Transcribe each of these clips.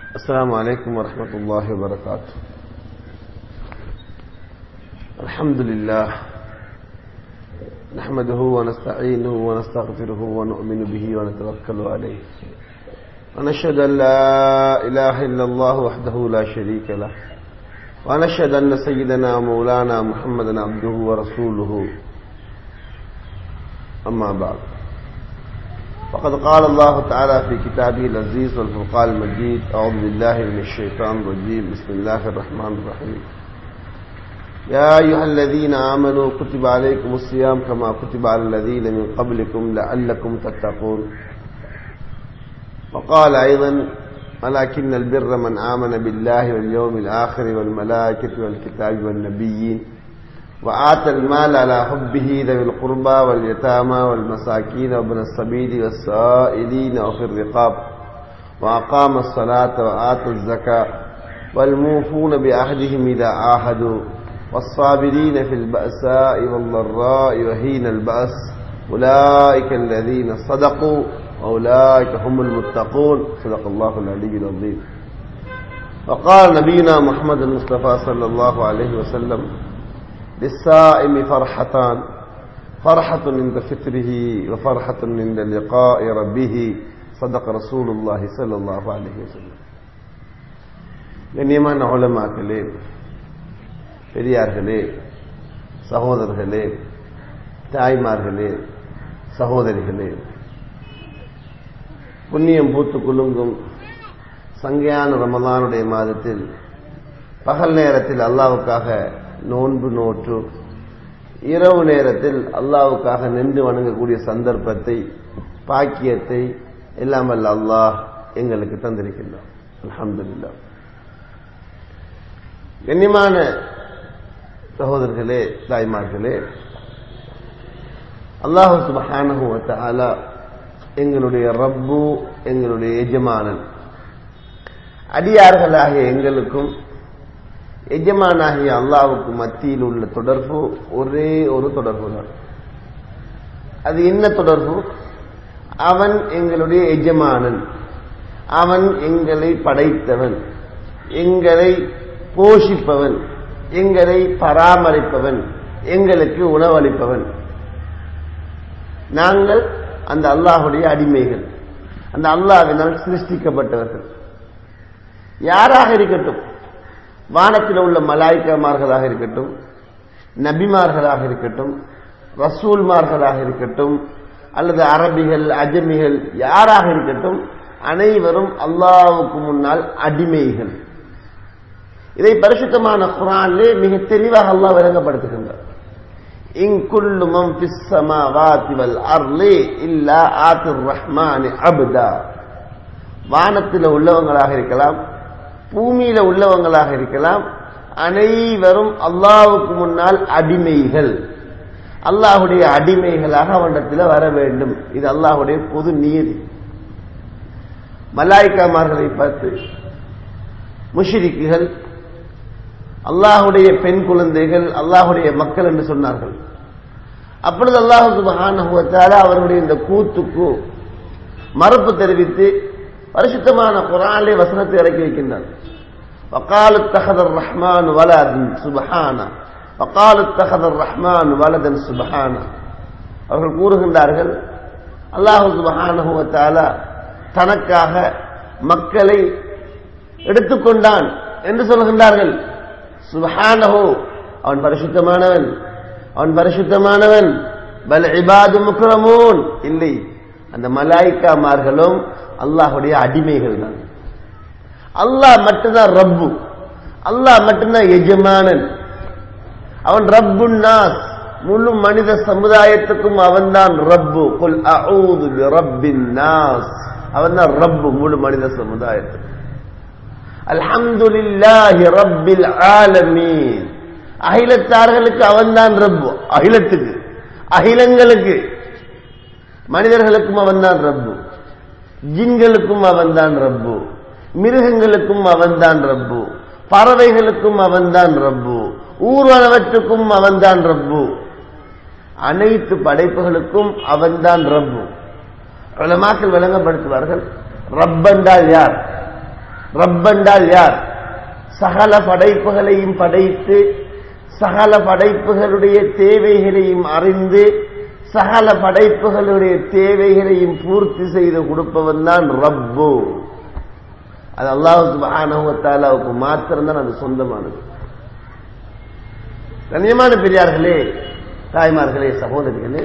السلام عليكم ورحمة الله وبركاته الحمد لله نحمده ونستعينه ونستغفره ونؤمن به ونتوكل عليه ونشهد أن لا إله إلا الله وحده لا شريك له ونشهد أن سيدنا مولانا محمدا عبده ورسوله أما بعد فقد قال الله تعالى في كتابه العزيز والفرقان المجيد أعوذ بالله من الشيطان الرجيم بسم الله الرحمن الرحيم يا أيها الذين آمنوا كتب عليكم الصيام كما كتب على الذين من قبلكم لعلكم تتقون وقال أيضا ولكن البر من آمن بالله واليوم الآخر والملائكة والكتاب والنبيين وآتى المال على حبه ذوي القربى واليتامى والمساكين وابن السبيل والسائلين وفي الرقاب وأقام الصلاة وآتى الزكاة والموفون بعهدهم إذا عاهدوا والصابرين في البأساء والضراء وهين البأس أولئك الذين صدقوا وأولئك هم المتقون صدق الله العلي العظيم وقال نبينا محمد المصطفى صلى الله عليه وسلم للصائم فرحتان فرحة عند فطره وفرحة عند لقاء ربه صدق رسول الله صلى الله عليه وسلم கண்ணியமான உலமாக்களே பெரியார்களே சகோதரர்களே தாய்மார்களே சகோதரிகளே புண்ணியம் பூத்து குலுங்கும் சங்கையான ரமலானுடைய மாதத்தில் பகல் நேரத்தில் அல்லாவுக்காக நோன்பு நோற்று இரவு நேரத்தில் அல்லாவுக்காக நின்று வணங்கக்கூடிய சந்தர்ப்பத்தை பாக்கியத்தை எல்லாம் அல்ல அல்லாஹ் எங்களுக்கு தந்திருக்கின்றான் அலமதுல்லா கண்ணியமான சகோதரர்களே தாய்மார்களே அல்லாஹு சுபஹானஹுவத்தாலா எங்களுடைய ரப்பு எங்களுடைய எஜமானன் அடியார்களாகிய எங்களுக்கும் எஜமானாகிய அல்லாவுக்கு மத்தியில் உள்ள தொடர்பு ஒரே ஒரு தொடர்பு தான் அது என்ன தொடர்பு அவன் எங்களுடைய எஜமானன் அவன் எங்களை படைத்தவன் எங்களை போஷிப்பவன் எங்களை பராமரிப்பவன் எங்களுக்கு உணவளிப்பவன் நாங்கள் அந்த அல்லாஹுடைய அடிமைகள் அந்த அல்லாவினால் சிருஷ்டிக்கப்பட்டவர்கள் யாராக இருக்கட்டும் வானத்தில் உள்ள மலாய்க்கமார்களாக இருக்கட்டும் நபிமார்களாக இருக்கட்டும் ரசூல்மார்களாக இருக்கட்டும் அல்லது அரபிகள் அஜமிகள் யாராக இருக்கட்டும் அனைவரும் அல்லாவுக்கு முன்னால் அடிமைகள் இதை பரிசுத்தமான குரானிலே மிக தெளிவாக அல்லாஹ் விளங்கப்படுத்துகின்றார் இங்குள்ளு மம் பிஸ்ஸமாவாதி வல் அர்லி இல்லா ஆத்துர் ரஹ்மானி அப்தா வானத்தில் உள்ளவங்களாக இருக்கலாம் பூமியில உள்ளவங்களாக இருக்கலாம் அனைவரும் அல்லாவுக்கு முன்னால் அடிமைகள் அல்லாஹுடைய அடிமைகளாக அவனிடத்தில் வர வேண்டும் இது அல்லாஹுடைய பொது நியதி மலாய்க்காமார்களை பார்த்து முஷிரிக்குகள் அல்லாஹுடைய பெண் குழந்தைகள் அல்லாஹுடைய மக்கள் என்று சொன்னார்கள் அப்பொழுது அல்லாஹு சுபஹானுவத்தால அவருடைய இந்த கூத்துக்கு மறுப்பு தெரிவித்து பரிசுத்தமான குரானிலே வசனத்தை இறக்கி வைக்கின்றான் وقال اتخذ الرحمن ولدا سبحانه وقال اتخذ الرحمن ولدا سبحانه அவர்கள் கூறுகின்றார்கள் அல்லாஹு சுபஹானஹு வத்தாலா தனக்காக மக்களை எடுத்துக்கொண்டான் என்று சொல்கின்றார்கள் சுபஹானஹு அவன் பரிசுத்தமானவன் அவன் பரிசுத்தமானவன் பல் இபாது முக்ரமூன் இல்லை அந்த மலாய்க்காமார்களும் அல்லாஹுடைய அடிமைகள் தான் அல்லாஹ் மட்டும்தான் ரப்பு அல்லாஹ் மட்டும்தான் எஜமானன் அவன் ரப்பு நாஸ் முழு மனித சமுதாயத்துக்கும் அவன்தான் ரப்பு குல் அஊது ரப்பின் நாஸ் அவன்தான் ரப்பு முழு மனித சமுதாயத்துக்கு அல்ஹம்துலில்லாஹி ரப்பில் ஆலமீன் அகிலத்தார்களுக்கு அவன்தான் ரப்பு அகிலத்துக்கு அகிலங்களுக்கு மனிதர்களுக்கும் அவன்தான் ரப்பு ஜின்களுக்கும் அவன்தான் ரப்பு மிருகங்களுக்கும் அவன்தான் ரப்பு பறவைகளுக்கும் அவன்தான் ரப்பு ஊர்வனவற்றுக்கும் அவன்தான் ரப்பு அனைத்து படைப்புகளுக்கும் அவன்தான் ரப்பு உலமாக்கள் விளங்கப்படுத்துவார்கள் ரப்பென்றால் யார் ரப்பென்றால் யார் சகல படைப்புகளையும் படைத்து சகல படைப்புகளுடைய தேவைகளையும் அறிந்து சகல படைப்புகளுடைய தேவைகளையும் பூர்த்தி செய்து கொடுப்பவன் தான் ரப்பு அது அல்லாஹு சுபஹானஹுவத்தாலாவுக்கு மாத்திரம்தான் அது சொந்தமானது கண்ணியமான பெரியார்களே தாய்மார்களே சகோதரிகளே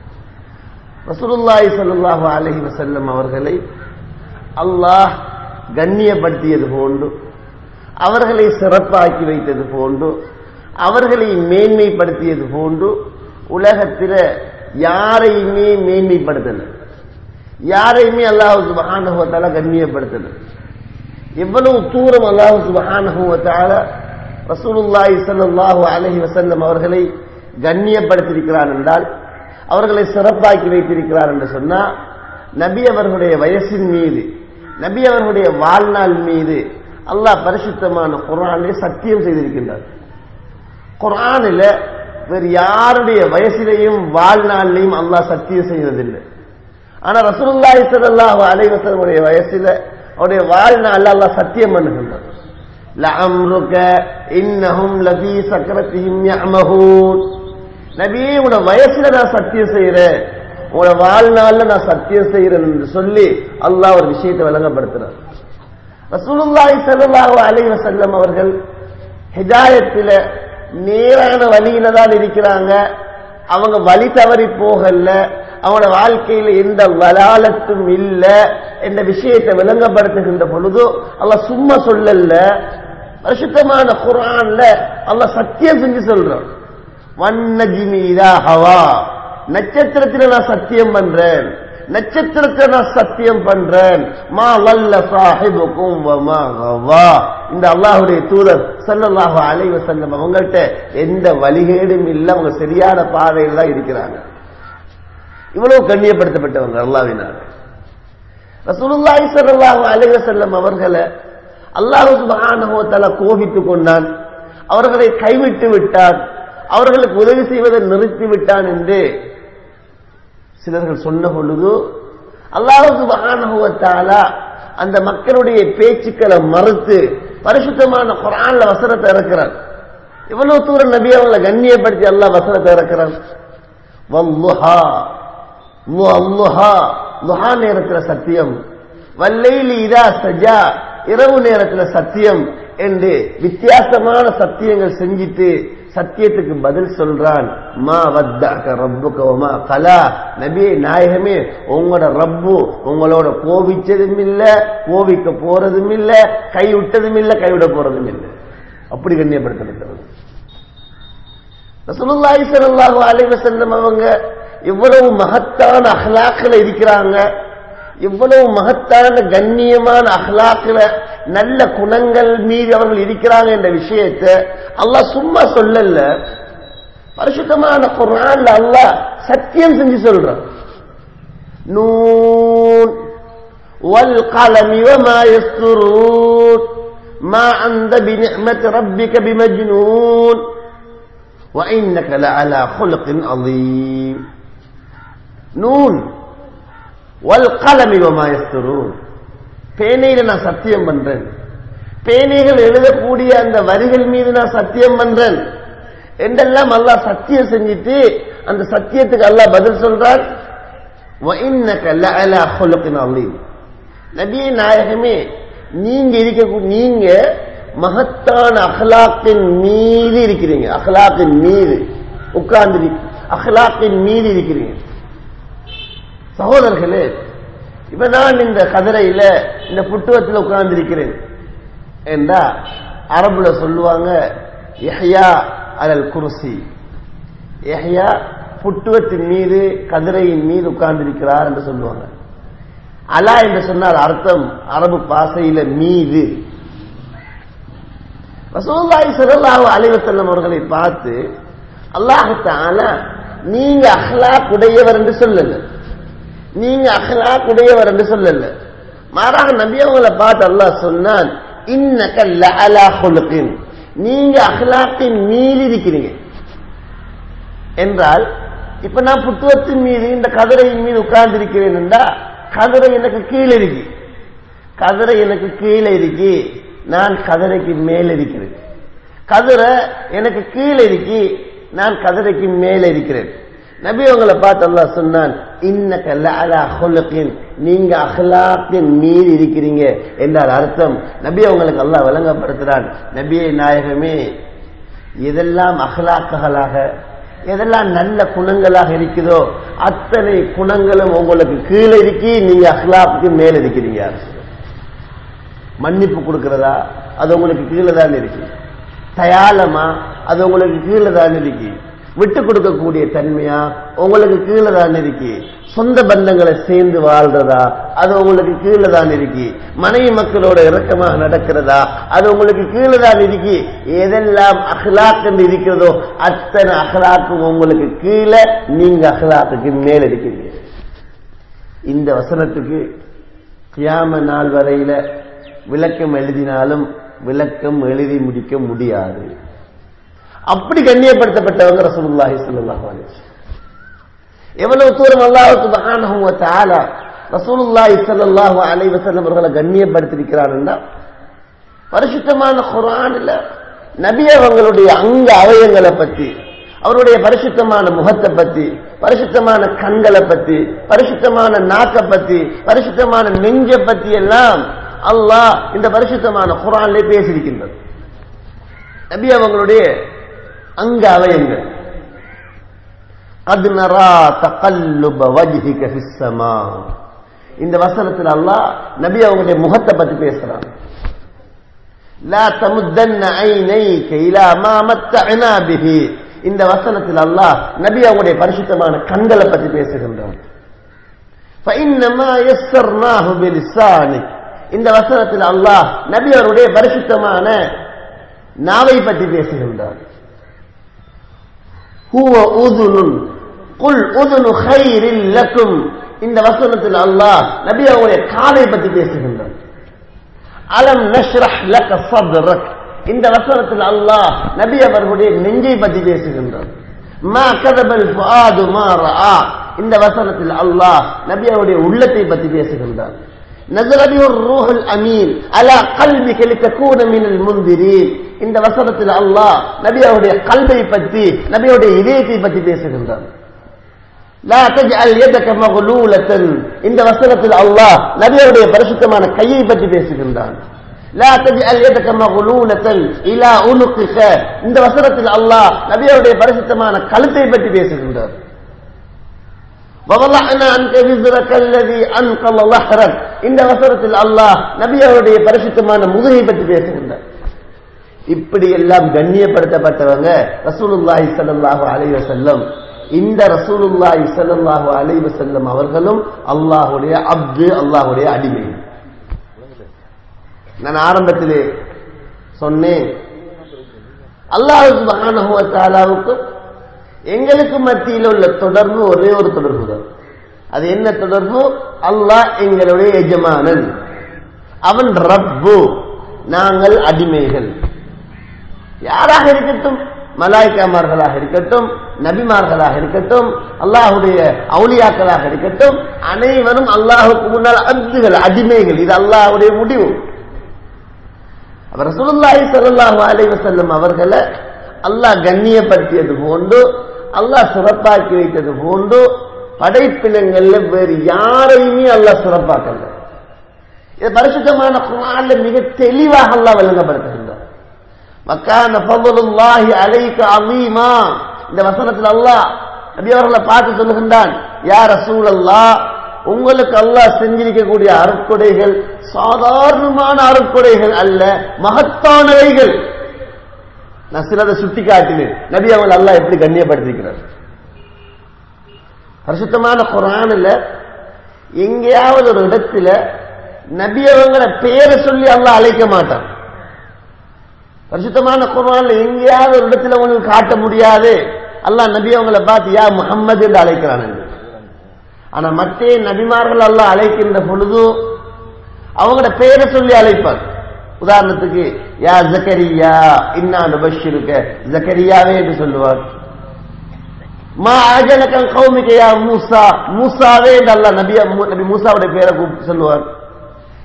ரசூலுல்லாஹி ஸல்லல்லாஹு அலைஹி வஸல்லம் அவர்களை அல்லாஹ் கண்ணியப்படுத்தியது போன்று அவர்களை சிறப்பாக்கி வைத்தது போன்று அவர்களை மேன்மைப்படுத்தியது போன்று உலகத்தில் யாரையுமே மேன்மைப்படுத்தல யாரையுமே அல்லாஹு சுபஹானஹுவத்தால கண்ணியப்படுத்தல எவ்வளவு தூரம் அல்லாஹு சுபஹானஹுவத்தால ரசூலுல்லாஹி ஸல்லல்லாஹு அலைஹி வஸல்லம் அவர்களை கண்ணியப்படுத்தியிருக்கிறார் என்றால் அவர்களை சிறப்பாக்கி வைத்திருக்கிறார் என்று சொன்னா நபி அவர்களுடைய வயசின் மீது நபி அவர்களுடைய வாழ்நாள் மீது அல்லாஹ் பரிசுத்தமான குரானிலே சத்தியம் செய்திருக்கின்றார் குரானில் வேறு யாருடைய வயசிலையும் வாழ்நாளிலையும் அல்லாஹ் சத்தியம் செய்வதில்லை ஆனா ரசூலுல்லாஹி ஸல்லல்லாஹு அலைஹி வஸல்லம் வயசில அவருடைய வாழ்நாள் அல்லாஹ் சத்தியம் பண்ணுகின்றார் லஅம்ருக இன்னஹும் லஃபீ சக்ரத்திஹிம் யஅமஹூன் நபியே உன வயசுல நான் சத்தியம் செய்யறேன் உங்களோட வாழ்நாள்ல நான் சத்தியம் செய்யறேன் என்று சொல்லி அல்லாஹ் ஒரு விஷயத்தை விளங்கப்படுத்துறார் ரசூலுல்லாஹி ஸல்லல்லாஹு அலைஹி வஸல்லம் அவர்கள் ஹிதாயத்தில நேரான வழியில தான் இருக்கிறாங்க அவங்க வழி தவறி போகல அவனோட வாழ்க்கையில எந்த வலாலத்தும் இல்ல என்ற விஷயத்தை விளங்கப்படுத்துகின்ற பொழுது அல்லாஹ் சும்மா சொல்லல பரிசுத்தமான குரான்ல அல்லாஹ் சத்தியம் செஞ்சு சொல்றான் வன்னஜிமி இதா ஹவா நட்சத்திரத்தில் நான் சத்தியம் பண்றேன் நட்சத்திரத்தில் நான் சத்தியம் பண்றேன் மா வல்ல சாஹிபுக்கும் வமா கவா இந்த அல்லாஹுடைய தூதர் ஸல்லல்லாஹு அலைஹி வஸல்லம் அவங்கள்ட்ட எந்த வழிகேடும் இல்லை அவங்க சரியான பாதையில் தான் இருக்கிறாங்க இவ்வளவு கண்ணியப்படுத்தப்பட்டவங்க அல்லாவினால ரசூலுல்லாஹி ஸல்லல்லாஹு அலைஹி வஸல்லம் அவர்களை அல்லாஹ் சுப்ஹானஹு வ தஆலா கோபித்துக் கொண்டான் அவர்களை கைவிட்டு விட்டான் அவர்களுக்கு உதவி செய்வதை நிறுத்தி விட்டான் என்று சிலர்கள் சொன்ன பொழுது அல்லாஹு சுப்ஹானஹு வ தஆலா அந்த மக்களுடைய பேச்சுக்களை மறுத்து பரிசுத்தமான குர்ஆன்ல வசனத்தை இறக்கிறான் இவ்வளவு தூரம் நபி அவங்களை கண்ணியப்படுத்தி அல்லாஹ் வசனத்தை இறக்கிறான் வல்லுஹா வல்லுஹா லுஹா நேரத்தில் சத்தியம் வல்லைலி இதா சஜா இரவு நேரத்தில் சத்தியம் என்று வித்தியாசமான சத்தியங்கள் செஞ்சிட்டு சத்தியத்துக்கு பதில் சொல்றான் மா வத்தாக்க ரப்புக்க மா கலா நபியே நாயகமே உங்களோட ரப்பு உங்களோட கோபிச்சதும் இல்ல கோபிக்க போறதும் இல்ல கை விட்டதும் இல்ல கைவிட போறதும் இல்லை அப்படி கண்ணியப்படுத்தப்பட்டவர் ரசூலுல்லாஹி ஸல்லல்லாஹு அலைஹி வஸல்லம் அவங்க எவ்வளவு மகத்தான அஹ்லாக்ல இருக்கிறாங்க எவ்வளவு மகத்தான கண்ணியமான அஹ்லாக்ல நல்ல குணங்கள் மீது அவர்கள் இருக்கிறாங்க என்ற விஷயத்தை அல்லாஹ் சும்மா சொல்லல பரிசுத்தமான குர்ஆன்ல அல்லாஹ் சத்தியம் செஞ்சு சொல்றான் நூன் والقلم وما يسطرون ما أنت بنعمة ربك بمجنون وإنك لعلى خلق عظيم நூன் வல் கலமி வமாயஸ்தரூன் பேனையில நான் சத்தியம் பண்றேன் பேனைகள் எழுதக்கூடிய அந்த வரிகள் மீது நான் சத்தியம் பண்றேன் என்றெல்லாம் அல்லாஹ் சத்தியம் செஞ்சுட்டு அந்த சத்தியத்துக்கு அல்லாஹ் பதில் சொல்றான் நபிய நாயகமே நீங்க இருக்க நீங்க மகத்தான அஹ்லாக்கின் மீது இருக்கிறீங்க அஹ்லாக்கின் மீது உட்கார்ந்து அஹ்லாக்கின் மீது இருக்கிறீங்க சகோதரர்களே இப்ப நான் இந்த கதிரையில இந்த புட்டுவத்தில் உட்கார்ந்து இருக்கிறேன் என்றா அரபுல சொல்லுவாங்க எஹ்யா அலல் குருசி எஹ்யா புட்டுவத்தின் மீது கதிரையின் மீது உட்கார்ந்திருக்கிறார் என்று சொல்லுவாங்க அலா என்று சொன்னால் அர்த்தம் அரபு பாசையில மீது ரசூல்லாய் சிறலாக அலைவசல்லம் அவர்களை பார்த்து அல்லாஹால நீங்க அஹ்லாக் உடையவர் என்று சொல்லல நீங்க அஹ்லாக் உடையவர் என்று சொல்லல மாறாக நபி அவங்களை பார்த்து அல்லாஹ் சொன்னான் இன்னக லஅலா ஹுலுகின் நீங்க அஹ்லாக்கின் மீறி இருக்கிறீங்க என்றால் இப்ப நான் புத்துவத்தின் மீது இந்த கதிரையின் மீது உட்கார்ந்து இருக்கிறேன் என்றா கதிரை எனக்கு கீழே இருக்கு கதிரை எனக்கு கீழே இருக்கி நான் கதிரைக்கு மேல இருக்கிறேன் கதிரை எனக்கு கீழே இருக்கி நான் கதிரைக்கு மேல இருக்கிறேன் நபி உங்களை பார்த்து அல்லாஹ் சொன்னான் இன்னக லஅலா ஹுலுகின் நீங்க அஹ்லாக்கின் மீறி இருக்கிறீங்க என்றால் அர்த்தம் நபி உங்களுக்கு அல்லாஹ் விளங்கப்படுத்துறான் நபியே நாயகமே எதெல்லாம் அஹ்லாக்குகளாக எதெல்லாம் நல்ல குணங்களாக இருக்குதோ அத்தனை குணங்களும் உங்களுக்கு கீழே இருக்கி நீங்க அஹ்லாக்கு மேல இருக்கிறீங்க மன்னிப்பு கொடுக்கிறதா அது உங்களுக்கு கீழே தான் இருக்கு தயாளமா அது உங்களுக்கு கீழே தான் இருக்கு விட்டு கொடுக்கக்கூடிய தன்மையா உங்களுக்கு கீழே தான் இருக்கு சொந்த பந்தங்களை சேர்ந்து வாழ்றதா அது உங்களுக்கு கீழே தான் இருக்கு மனைவி மக்களோட இறக்கமாக நடக்கிறதா அது உங்களுக்கு கீழே தான் இருக்கு எதெல்லாம் அஹ்லாக் என்று இருக்கிறதோ அத்தனை அஹ்லாக்கும் உங்களுக்கு கீழே நீங்க அஹ்லாக்குக்கு மேல் இருக்கிறீங்க இந்த வசனத்துக்கு கியாம நாள் வரையில விளக்கம் எழுதினாலும் விளக்கம் எழுதி முடிக்க முடியாது அப்படி கண்ணியப்படுத்தப்பட்டவங்க ரசூலுல்லாஹி ஸல்லல்லாஹு அலைஹி வஸல்லம் எவ்வளவு தூரம் அல்லாஹ் சுப்ஹானஹு வ தஆலா ரசூலுல்லாஹி ஸல்லல்லாஹு அலைஹி வஸல்லம் அவர்களை கண்ணியப்படுத்தியிருக்கிறார்னா பரிசுத்தமான குர்ஆன்ல நபி அவங்களுடைய அங்க அவயங்களை பத்தி அவருடைய பரிசுத்தமான முகத்தை பத்தி பரிசுத்தமான கண்களை பத்தி பரிசுத்தமான நாக்கை பத்தி பரிசுத்தமான நெஞ்ச பத்தி எல்லாம் அல்லாஹ் இந்த பரிசுத்தமான குரான்ல பேசியிருக்கின்றது நபி அவங்களுடைய அங்க அவயங்கள் قد نرى تقلب وجهك في السماء இந்த வசனத்தில் அல்லாஹ் நபி அவங்களுடைய முகத்தை பத்தி பேசுறாங்க لا تمدن عينيك الى ما متعنا به இந்த வசனத்தில் அல்லாஹ் நபி அவங்களுடைய பரிசுத்தமான கண்களை பத்தி பேசுகின்றான் فانما يسرناه بلسانك இந்த வசனத்தில் அல்லாஹ் நபி அவருடைய பரிசுத்தமான நாவை பற்றி பேசுகின்றார் ஹுவ உதுனுன் குல் உதுனு ஹைரில் லக்கும் இந்த வசனத்தில் அல்லாஹ் நபி அவருடைய காலை பற்றி பேசுகின்றார் அலம் நஷ்ரஹ் லக சத்ரக் இந்த வசனத்தில் அல்லாஹ் நபி அவர்களுடைய நெஞ்சை பற்றி பேசுகின்றார் மா கதபல் ஃபுஆது மா ரஆ இந்த வசனத்தில் அல்லாஹ் நபி அவருடைய உள்ளத்தை பற்றி பேசுகின்றார் نزل به الروح الامين على قلبك لتكون من المنذرين இந்த வசனத்தில் அல்லாஹ் நபி அவருடைய கல்வை பற்றி நபியுடைய இதயத்தை பற்றி பேசுகின்றார் لا تجعل يدك مغلولة இந்த வசனத்தில் அல்லாஹ் நபியுடைய பரிசுத்தமான கையை பற்றி பேசுகின்றான் لا تجعل يدك مغلولة الى عنقك இந்த வசனத்தில் அல்லாஹ் நபியுடைய பரிசுத்தமான கழுத்தை பற்றி பேசுகின்றார் وَوَضَعْنَا عَنْكَ وِزْرَكَ الَّذِي أَنْقَضَ ظَهْرَكَ இந்த வசனத்தில் அல்லாஹ் நபியவருடைய பரிசுத்தமான முதுகை பற்றி பேசுகின்றார் இப்படி எல்லாம் கண்ணியப்படுத்தப்பட்டவங்க ரசூலுல்லாஹி ஸல்லல்லாஹு அலைஹி வஸல்லம் இந்த ரசூலுல்லாஹி ஸல்லல்லாஹு அலைஹி வஸல்லம் அவர்களும் அல்லாஹ்வுடைய அப்து அல்லாஹ்வுடைய அடிமை நான் ஆரம்பத்திலே சொன்னேன் அல்லாஹ் சுப்ஹானஹு வ தஆலாவுக்கும் எங்களுக்கு மத்தியில் உள்ள தொடர்பு ஒரே ஒரு தொடர்பு தான் அது என்ன தொடர்பு அல்லாஹ் எங்களுடைய எஜமானன் அவன் ரப்பு நாங்கள் அடிமைகள் யாராக இருக்கட்டும் மலாய்க்காமார்களாக இருக்கட்டும் நபிமார்களாக இருக்கட்டும் அல்லாஹுடைய அவுளியாக்களாக இருக்கட்டும் அனைவரும் அல்லாஹுக்கு முன்னால் அப்துகள் அடிமைகள் இது அல்லாஹுடைய முடிவு அவர் சுல்லாஹி சல்லாஹூ அலைஹி வஸல்லம் அவர்களை அல்லாஹ் கண்ணியப்படுத்தியது போன்று அல்லாஹ் சிறப்பாக்கி வைத்தது போன்று படைப்பினங்கள்ல வேறு யாரையுமே அல்லாஹ் சிறப்பாக்கல இது பரிசுத்தமான குரான்ல மிக தெளிவாக அல்லாஹ் விளங்கப்படுத்துகின்றார் மக்கான ஃபضலுல்லாஹி அலைக அலீமா இந்த வசனத்தில் அல்லாஹ் நபி அவர்களை பார்த்து சொல்லுகின்றான் யா ரசூலல்லாஹ் உங்களுக்கு அல்லாஹ் செஞ்சிருக்கக்கூடிய அருட்கொடைகள் சாதாரணமான அருட்கொடைகள் அல்ல மகத்தானவைகள் நான் சிலதை சுட்டி காட்டினேன் நபி அவங்க அல்லா எப்படி கண்ணியப்படுத்திக்கிறார் பரிசுத்தமான குரான்ல எங்கேயாவது ஒரு இடத்துல நபி அவங்கள பேரை சொல்லி அல்லாஹ் அழைக்க மாட்டான் பரிசுத்தமான குரான்ல எங்கேயாவது ஒரு இடத்துல உங்களுக்கு காட்ட முடியாது அல்லாஹ் நபி அவங்களை பார்த்து யா முகம்மது என்று அழைக்கிறான் ஆனா மற்ற நபிமார்கள் அல்லாஹ் அழைக்கின்ற பொழுது அவங்களோட பேரை சொல்லி அழைப்பார் உதாரணத்துக்கு யா ஜக்கரியா இன்னா நபஷிருக்க ஜக்கரியாவே என்று சொல்லுவார் மா அஜனக்கல் கௌமிக்க யா மூசா மூசாவே என்று அல்லாஹ் நபி நபி மூசாவுடைய பேரை கூப்பிட்டு சொல்லுவார்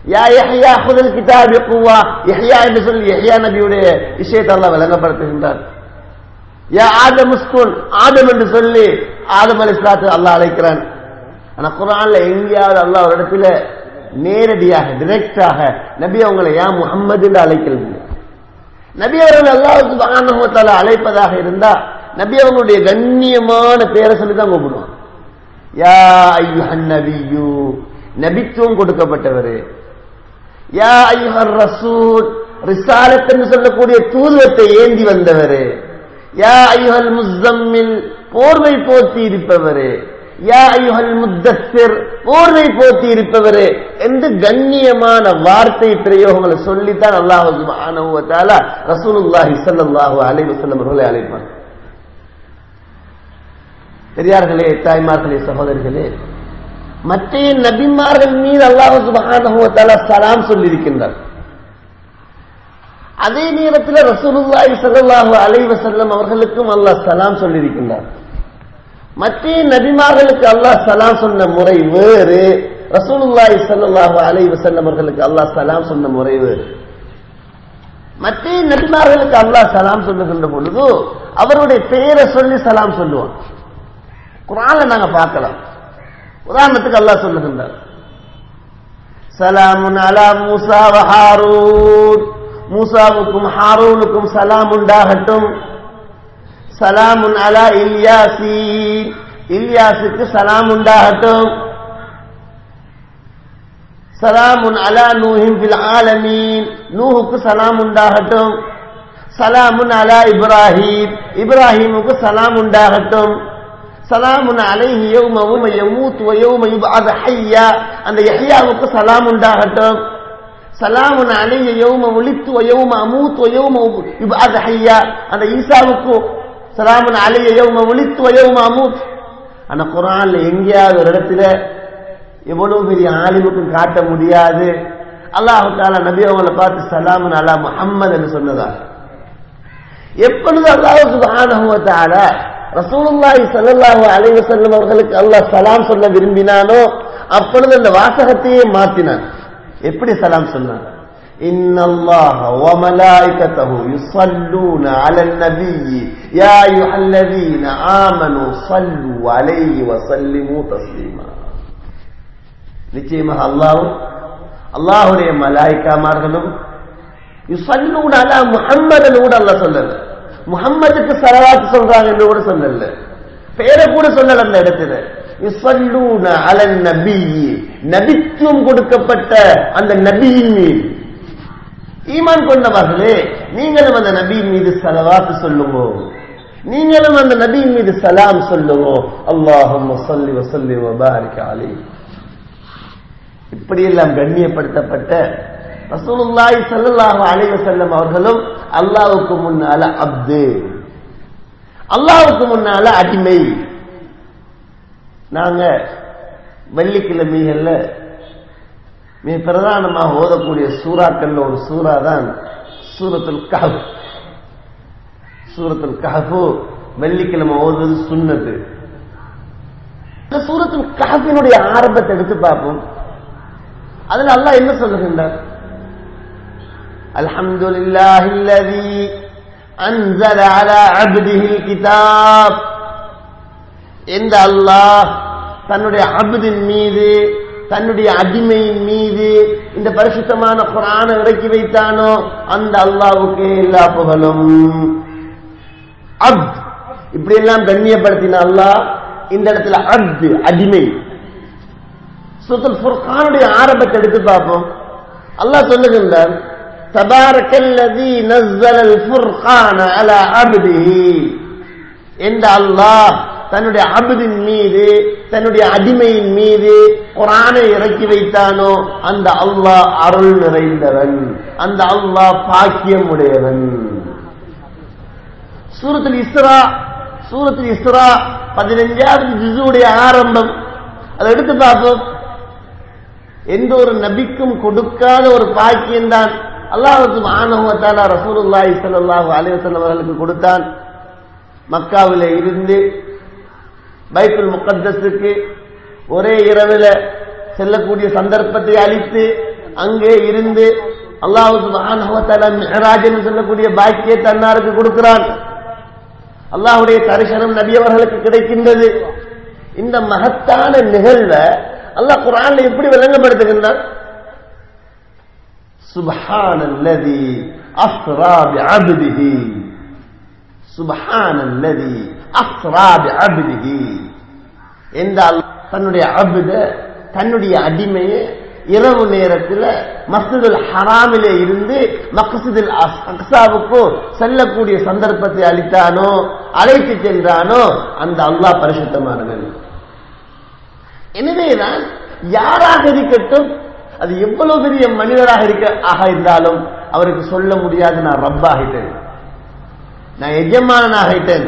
யா யஹ்யா ஹுதல் கிதாபி குவா யஹ்யா என்று சொல்லி யஹ்யா நபியுடைய விஷயத்தை அல்லாஹ் விளங்கப்படுத்துகின்றார் யா ஆதம் உஸ்குன் ஆதம் என்று சொல்லி ஆதம் அலி இஸ்லாத்து அல்லாஹ் அழைக்கிறான் ஆனா குரான்ல எங்கேயாவது அல்லாஹ் ஒரு இடத்துல நேரடியாக டிரெக்டாக நபி அவங்களை யா முகம்மது என்று அழைக்கிறது நபி அவர்கள் அல்லாஹுக்கு சுபஹானஹு அழைப்பதாக இருந்தா நபி அவங்களுடைய கண்ணியமான பேரை சொல்லி தான் கூப்பிடுவான் யா ஐயுஹன் நபியு நபித்துவம் கொடுக்கப்பட்டவர் யா ஐயுஹர் ரசூல் ரிசாலத் என்று சொல்லக்கூடிய தூதுவத்தை ஏந்தி வந்தவர் யா ஐயுஹல் முஸ்தம்மில் போர்வை போத்தி இருப்பவர் யா ஐயுஹல் முத்தஸ்ஸிர் போர்வை போத்தி இருப்பவர் என்று கண்ணியமான வார்த்தை பிரயோகங்களை சொல்லித்தான் அல்லாஹ் சுப்ஹானஹு வ தஆலா ரசூலுல்லாஹி ஸல்லல்லாஹு அலைஹி வஸல்லம் அவர்களை அழைப்பார் பெரியார்களே தாய்மார்களே சகோதரர்களே மற்ற நபிமார்கள் மீது அல்லாஹ் சுப்ஹானஹு வ தஆலா சலாம் சொல்லியிருக்கின்றார் அதே நேரத்தில் ரசூலுல்லாஹி ஸல்லல்லாஹு அலைஹி வஸல்லம் அவர்களுக்கும் அல்லாஹ் சலாம் சொல்லியிருக்கின்றார் மற்ற நபிமார்களுக்கு அல்லாஹ் சலாம் சொன்ன முறை வேறு ரசூலுல்லாஹி ஸல்லல்லாஹு அலைஹி வஸல்லம் அவர்களுக்கு அல்லாஹ் சலாம் சொன்ன முறை வேறு மற்ற நபிமார்களுக்கு அல்லாஹ் சலாம் சொல்லுகின்ற பொழுது அவருடைய பெயரை சொல்லி சலாம் சொல்லுவான் குரான்ல நாங்க பார்க்கலாம் உதாரணத்துக்கு அல்லாஹ் சொல்லுகின்றார் சலாமுன் அலா மூசா வ ஹாரூன் மூசாவுக்கும் ஹாரூனுக்கும் சலாம் உண்டாகட்டும் சலாமுன் அலா இல்யாசி இல்யாசுக்கு சலாம் உண்டாகட்டும் சலாமுன் அலா நூஹிம் ஃபில் ஆலமீன் நூஹுக்கு சலாம் உண்டாகட்டும் சலாமுன் அலா இப்ராஹிம் இப்ராஹிமுக்கு சலாம் உண்டாகட்டும் சலாமுன் அலைஹி யௌம யௌம யமூத் வ யௌம யுபஅத் ஹய்யா அந்த யஹ்யாவுக்கு சலாம் உண்டாகட்டும் சலாமுன் அலைஹி யௌம உலித்து வ யௌம அமூத் வ யௌம யுபஅத் ஹய்யா அந்த ஈசாவுக்கு சலாமுன் அலைஹி யௌம உலித்து வ யௌம அமூத் அந்த குர்ஆன்ல எங்கேயாவது ஒரு இடத்துல எவ்வளவு பெரிய ஆலிமுக்கும் காட்ட முடியாது அல்லாஹு தாலா நபி அவங்களை பார்த்து சலாமுன் அலா முஹம்மது என்று சொன்னதா எப்பொழுது அல்லாஹ் சுப்ஹானஹு வ தஆலா ரசூலுல்லாஹி ஸல்லல்லாஹு அலைஹி வஸல்லம் அவர்களுக்கு அல்லாஹ் சலாம் சொல்ல விரும்பினானோ அப்பொழுது அந்த வாசகத்தையே மாற்றினான் எப்படி சலாம் சொன்னான் إن الله وملائكته يصلون على النبي يا أيها الذين آمنوا صلوا عليه وسلموا تسليما நிச்சயமாக அல்லாஹ் அல்லாஹுடைய மலாய்க்காமார்களும் யுசல்லூன அலா முஹம்மதன் கூட அல்லாஹ் சொல்லல முகம்மதுக்கு சலவாத்து சொல்றாங்க என்று கூட சொல்லல பேரை கூட சொல்லல அந்த இடத்துல யுசல்லூன அலன் நபி நபித்துவம் கொடுக்கப்பட்ட அந்த நபியின் மீது ஈமான் கொண்டவர்களே நீங்களும் அந்த நபியின் மீது சலவாத்து சொல்லுங்க நீங்களும் அந்த நபியின் மீது சலாம் சொல்லுங்க அல்லாஹும் சொல்லி வசல்லி வபாரிக்க அலி இப்படியெல்லாம் கண்ணியப்படுத்தப்பட்ட ரசூலுல்லாஹி ஸல்லல்லாஹு அலைஹி வஸல்லம் அவர்களும் அல்லாஹ்வுக்கு முன்னால அப்து அல்லாஹ்வுக்கு முன்னால அடிமை நாங்க வெள்ளிக்கிழமைகள்ல மிக பிரதானமாக ஓதக்கூடிய சூறாக்கள்ல ஒரு சூறா தான் சூரத்துல் கஹப் சூரத்துல் கஹபு வெள்ளிக்கிழமை ஓதுவது சுன்னத்து இந்த சூரத்துல் கஹபினுடைய ஆரம்பத்தை எடுத்து பார்ப்போம் அதுல அல்லாஹ் என்ன சொல்லுகின்றார் الحمد لله الذي أنزل على عبده الكتاب இந்த அல்லாஹ் தன்னுடைய அபுதின் மீது தன்னுடைய அடிமையின் மீது இந்த பரிசுத்தமான குரான இறக்கி வைத்தானோ அந்த அல்லாவுக்கு எல்லா புகழும் அப் இப்படி எல்லாம் கண்ணியப்படுத்தின அல்லாஹ் இந்த இடத்துல அப்து அடிமை சுத்தல் ஃபுர்கானுடைய ஆரம்பத்தை எடுத்து பார்ப்போம் அல்லாஹ் சொல்லுகின்றார் تبارك الذي نزل الفرقان على عبده என்ற அல்லாஹ் தன்னுடைய அபுதின் மீது தன்னுடைய அடிமையின் மீது குரானை இறக்கி வைத்தானோ அந்த அல்லாஹ் அருள் நிறைந்தவன் அந்த அல்லாஹ் பாக்கியம் உடையவன் சூரத்தில் இஸ்ரா சூரத்தில் இஸ்ரா பதினஞ்சாவது ஜிசுடைய ஆரம்பம் அதை எடுத்து பார்ப்போம் எந்த ஒரு நபிக்கும் கொடுக்காத ஒரு பாக்கியம்தான் அல்லாஹுக்கு மாணவத்தாலா ரசூலுல்லாஹி ஸல்லல்லாஹு அலைஹி வஸல்லம் அவர்களுக்கு கொடுத்தான் மக்காவிலே இருந்து பைத்துல் முகத்தஸுக்கு ஒரே இரவில் செல்லக்கூடிய சந்தர்ப்பத்தை அளித்து அங்கே இருந்து அல்லாஹு சுப்ஹானஹு வ தஆலா மிஹ்ராஜ் என்று சொல்லக்கூடிய பாக்கியத்தை அன்னாருக்கு கொடுக்கிறான் அல்லாஹ்வுடைய தரிசனம் நபி அவர்களுக்கு கிடைக்கின்றது இந்த மகத்தான நிகழ்வை அல்லாஹ் குர்ஆன்ல எப்படி விளங்கப்படுத்துகின்றான் சுப்ஹானல்லதி அஸ்ரா பிஅப்திஹி சுப்ஹானல்லதி அஸ்ரா பிஅப்திஹி எந்த அல்லாஹ் தன்னுடைய அபுத தன்னுடைய அடிமையை இரவு நேரத்தில் மஸ்ஜிதுல் ஹராமிலே இருந்து மக்சிதுல் அக்சாவுக்கு செல்லக்கூடிய சந்தர்ப்பத்தை அளித்தானோ அழைத்து சென்றானோ அந்த அல்லாஹ் பரிசுத்தமானவன் எனவேதான் யாராக இருக்கட்டும் அது எவ்வளவு பெரிய மனிதராக இருக்க ஆக இருந்தாலும் அவருக்கு சொல்ல முடியாது நான் ரப்பாகிட்டேன் நான் எஜமானனாகிட்டேன்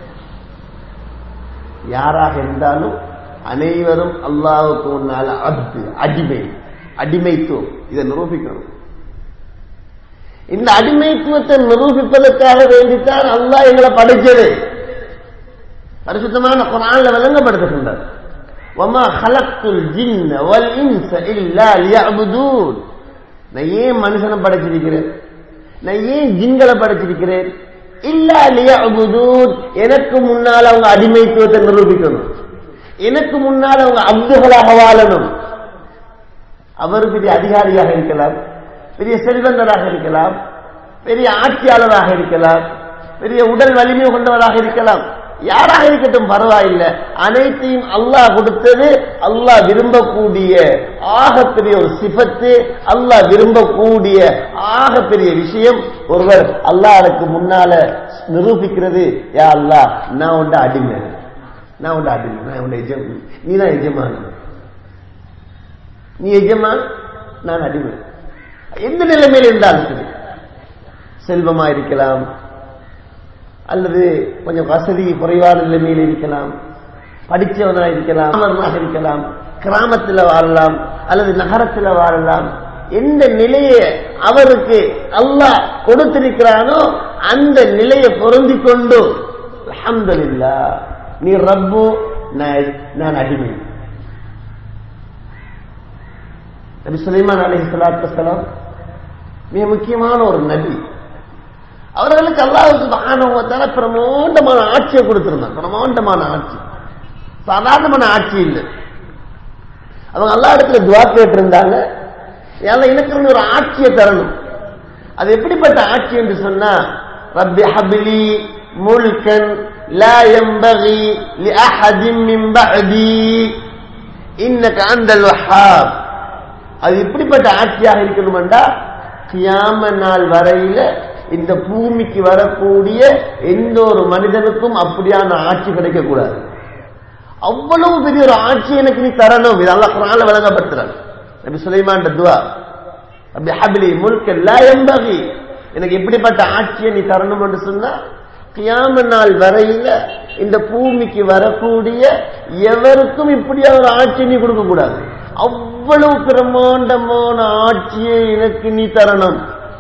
யாராக இருந்தாலும் அனைவரும் அல்லாவுக்கு முன்னால அப்து அடிமை அடிமைத்துவம் இதை நிரூபிக்கணும் இந்த அடிமைத்துவத்தை நிரூபிப்பதற்காக வேண்டித்தான் அல்லாஹ் எங்களை படைச்சது பரிசுத்தமான குரான்ல விளங்கப்படுத்துகின்றார் وما خلقت الجن والانس الا ليعبدون நான் ஏன் மனுஷனை படைச்சிருக்கிறேன் நான் ஏன் ஜின்களை படைச்சிருக்கிறேன் இல்ல லியஅபுதூன் எனக்கு முன்னால் அவங்க அடிமைத்துவத்தை நிரூபிக்கணும் எனக்கு முன்னால் அவங்க அப்துகளாக வாழணும் அவர் பெரிய அதிகாரியாக இருக்கலாம் பெரிய செல்வந்தராக இருக்கலாம் பெரிய ஆட்சியாளராக இருக்கலாம் பெரிய உடல் வலிமை கொண்டவராக இருக்கலாம் யாராக இருக்கட்டும் பரவாயில்லை அனைத்தையும் அல்லாஹ் கொடுத்தது அல்லாஹ் விரும்பக்கூடிய ஆகப்பெரிய ஒரு சிபத்து அல்லாஹ் விரும்பக்கூடிய ஆகப்பெரிய விஷயம் ஒருவர் அல்லாஹ்வுக்கு முன்னால நிரூபிக்கிறது யா அல்லாஹ் நான் உண்ட அடிமை நான் உண்ட அடிமை நான் உண்ட எஜம் நீ தான் எஜமான நீ எஜமான் நான் அடிமை எந்த நிலைமையில் இருந்தாலும் சரி செல்வமா இருக்கலாம் அல்லது கொஞ்சம் வசதி குறைவான நிலைமையில் இருக்கலாம் படித்தவனாக இருக்கலாம் கிராமமாக இருக்கலாம் கிராமத்தில் வாழலாம் அல்லது நகரத்தில் வாழலாம் எந்த நிலையை அவருக்கு அல்லாஹ் கொடுத்திருக்கிறானோ அந்த நிலையை பொருந்தி கொண்டு அல்ஹம்துலில்லா நீ ரப்பு நான் நான் அடிமை நபி சுலைமான் அலி சலாத்து வசலாம் மிக முக்கியமான ஒரு நபி அவர்களுக்கு அல்லாஹுக்கு மகானவத்தால பிரமாண்டமான ஆட்சியை கொடுத்திருந்தாங்க பிரமாண்டமான ஆட்சி சாதாரணமான ஆட்சி இல்லை அவங்க எல்லா இடத்துல துவா கேட்டிருந்தாங்க ஏன்னா எனக்கு ஒரு ஆட்சியை தரணும் அது எப்படிப்பட்ட ஆட்சி என்று சொன்னா ரப்பி ஹபிலி முல்கன் لا ينبغي لأحد من بعدي إنك أنت الوهاب அது எப்படிப்பட்ட ஆட்சியாக இருக்கணும்டா கியாம நாள் வரையில இந்த பூமிக்கு வரக்கூடிய எந்த ஒரு மனிதனுக்கும் அப்படியான ஆட்சி கிடைக்க கூடாது அவ்வளவு பெரிய ஒரு ஆட்சி எனக்கு நீ தரணும் இதெல்லாம் குரான்ல விளங்கப்படுத்துறாங்க நபி சுலைமான் துவா அப்படி ஹபிலி முல்க லா எம்பகி எனக்கு எப்படிப்பட்ட ஆட்சியை நீ தரணும் என்று சொன்னா கியாம நாள் வரையில இந்த பூமிக்கு வரக்கூடிய எவருக்கும் இப்படியா ஒரு ஆட்சி நீ கொடுக்க கூடாது அவ்வளவு பிரமாண்டமான ஆட்சியை எனக்கு நீ தரணும்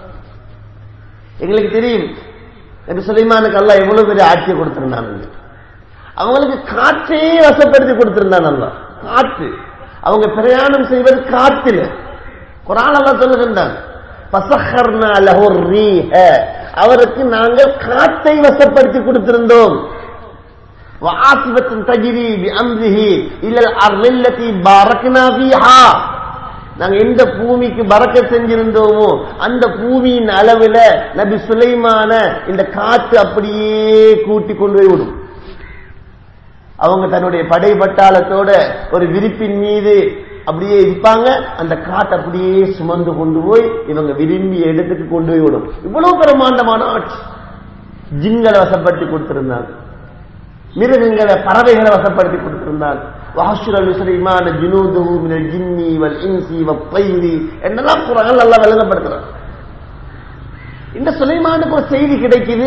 எங்களுக்கு தெரியும் நபி சுலைமானுக்கு அல்லா எவ்வளவு பெரிய ஆட்சியை கொடுத்திருந்தாங்க அவங்களுக்கு காற்றையே வசப்படுத்தி கொடுத்திருந்தான் அல்லா காற்று அவங்க பிரயாணம் செய்வது காற்றில குரான் அல்லா சொல்லுகின்றான் பசஹர்னா லஹுர் ரீஹ அவருக்கு நாங்கள் காற்றை வசப்படுத்தி கொடுத்திருந்தோம் وعاصفة تجري بأمره إلى الأرض التي باركنا فيها நாங்க எந்த பூமிக்கு பறக்க செஞ்சிருந்தோமோ அந்த பூமியின் அளவுல நபி சுலைமான இந்த காற்று அப்படியே கூட்டி கொண்டு போய் விடும் அவங்க தன்னுடைய படை பட்டாளத்தோட ஒரு விரிப்பின் மீது அப்படியே இருப்பாங்க அந்த காற்று அப்படியே சுமந்து கொண்டு போய் இவங்க விரும்பிய இடத்துக்கு கொண்டு போய் விடும் இவ்வளவு பிரமாண்டமான ஆட்சி ஜிங்களை வசப்படுத்தி கொடுத்திருந்தாங்க மிருகங்களை பறவைகளை வசப்படுத்தி கொடுத்திருந்தாங்க வாசுரல் சுலைமான ஜினூதுஹு மினல் ஜின்னி வல் இன்சி வத்தைரி என்னெல்லாம் குரான் நல்லா விளங்கப்படுத்துறாங்க இந்த சுலைமானுக்கு ஒரு செய்தி கிடைக்குது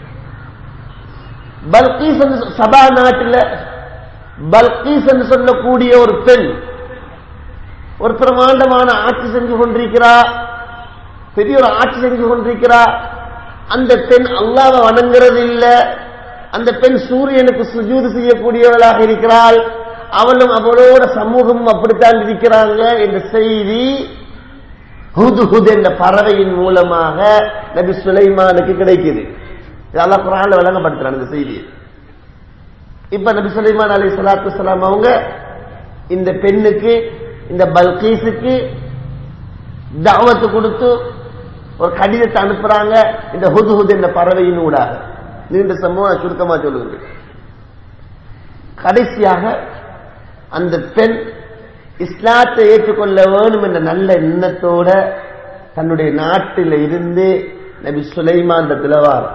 பல்கீஸ் சபா நாட்டில் பல்கீஸ் என்று சொல்லக்கூடிய ஒரு பெண் ஒரு பிரமாண்டமான ஆட்சி செஞ்சு கொண்டிருக்கிறா பெரிய ஒரு ஆட்சி செஞ்சு கொண்டிருக்கிறா அந்த பெண் அல்லாவை வணங்குறது இல்லை அந்த பெண் சூரியனுக்கு சுஜூது செய்யக்கூடியவளாக இருக்கிறாள் அவளும் அவளோட சமூகம் அப்படித்தான் இருக்கிறாங்க என்ற செய்தி ஹுது ஹுத் என்ற பறவையின் மூலமாக நபி சுலைமானுக்கு கிடைக்குது இதெல்லாம் குரான்ல விளங்கப்படுத்துறாங்க இந்த செய்தி இப்ப நபி சுலைமான் அலி சலாத்து சலாம் அவங்க இந்த பெண்ணுக்கு இந்த பல்கீஸுக்கு தாவத்து கொடுத்து ஒரு கடிதத்தை அனுப்புறாங்க இந்த ஹுது ஹுத் என்ற பறவையின் ஊடாக நீண்ட சம்பவம் சுருக்கமா சொல்லுங்க கடைசியாக அந்த பெண் இஸ்லாத்தை ஏற்றுக்கொள்ள வேணும் என்ற நல்ல எண்ணத்தோட தன்னுடைய நாட்டில் இருந்து நபி சுலைமான்றத்தில் வார்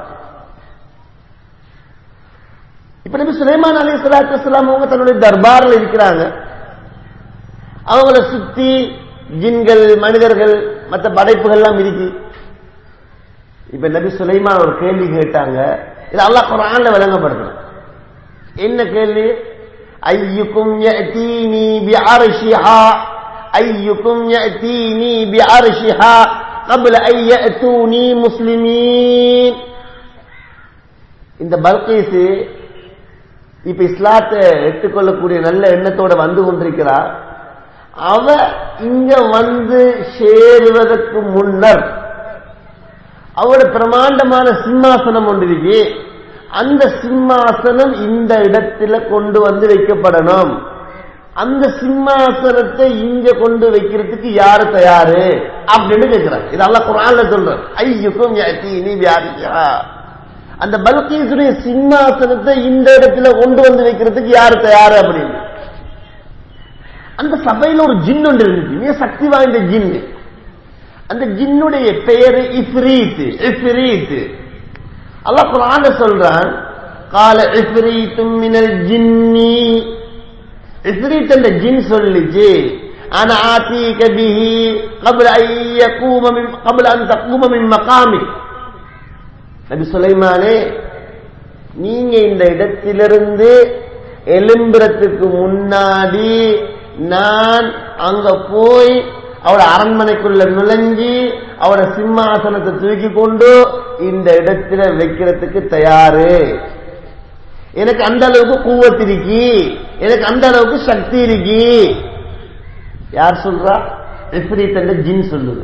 இப்ப நபி சுலைமான் அலி சலாத்து வலாம் அவங்க தன்னுடைய தர்பாரில் இருக்கிறாங்க அவங்கள சுத்தி ஜின்கள் மனிதர்கள் மற்ற படைப்புகள் எல்லாம் இருக்கு இப்ப நபி சுலைமான் ஒரு கேள்வி கேட்டாங்க இது அல்லாஹ் குரான்ல விளங்கப்படுத்தணும் என்ன கேள்வி ஐயுக்கும் யஅதீனி பிஅர்ஷிஹா ஐயுக்கும் யஅதீனி பிஅர்ஷிஹா قبل أن يأتوني مسلمين இந்த பல்கீஸ் இப்ப இஸ்லாத்தை எடுத்துக்கொள்ளக்கூடிய நல்ல எண்ணத்தோட வந்து கொண்டிருக்கிறார் அவ இங்க வந்து சேருவதற்கு முன்னர் அவரோட பிரமாண்டமான சிம்மாசனம் ஒன்று இருக்கு அந்த சிம்மாசனம் இந்த இடத்துல கொண்டு வந்து வைக்கப்படணும் அந்த சிம்மாசனத்தை இங்க கொண்டு வைக்கிறதுக்கு யாரு தயாரு அப்படின்னு கேட்கிறார் இதெல்லாம் குரான்ல சொல்றார் ஐயுக்கும் நீ வியாதியா அந்த பல்கீசுடைய சிம்மாசனத்தை இந்த இடத்துல கொண்டு வந்து வைக்கிறதுக்கு யாரு தயாரு அப்படின்னு அந்த சபையில ஒரு ஜின் ஒன்று இருந்துச்சு மிக சக்தி வாய்ந்த ஜின் அந்த ஜின்னுடைய பெயரு இஃப்ரீத் இஃப்ரீத் அல்லாஹ் குர்ஆன்ல சொல்றான் கால இஃப்ரீத்தும் மினல் ஜின்னி இஃப்ரீத் என்ற ஜின் சொல்லிச்சு انا آتيك به قبل ان يقوم من قبل ان تقوم من مقامك நபி சுலைமானே நீங்க இந்த இடத்திலிருந்து எலும்புறத்துக்கு முன்னாடி நான் அங்க போய் அவட அரண்மனைக்குள்ள நுழைஞ்சி அவட சிம்மாசனத்தை தூக்கி கொண்டு இந்த இடத்துல வைக்கிறதுக்கு தயாரு எனக்கு அந்த அளவுக்கு கூவத்து இருக்கு எனக்கு அந்த அளவுக்கு சக்தி இருக்கு யார் சொல்றா எப்படி தந்த ஜின் சொல்லுது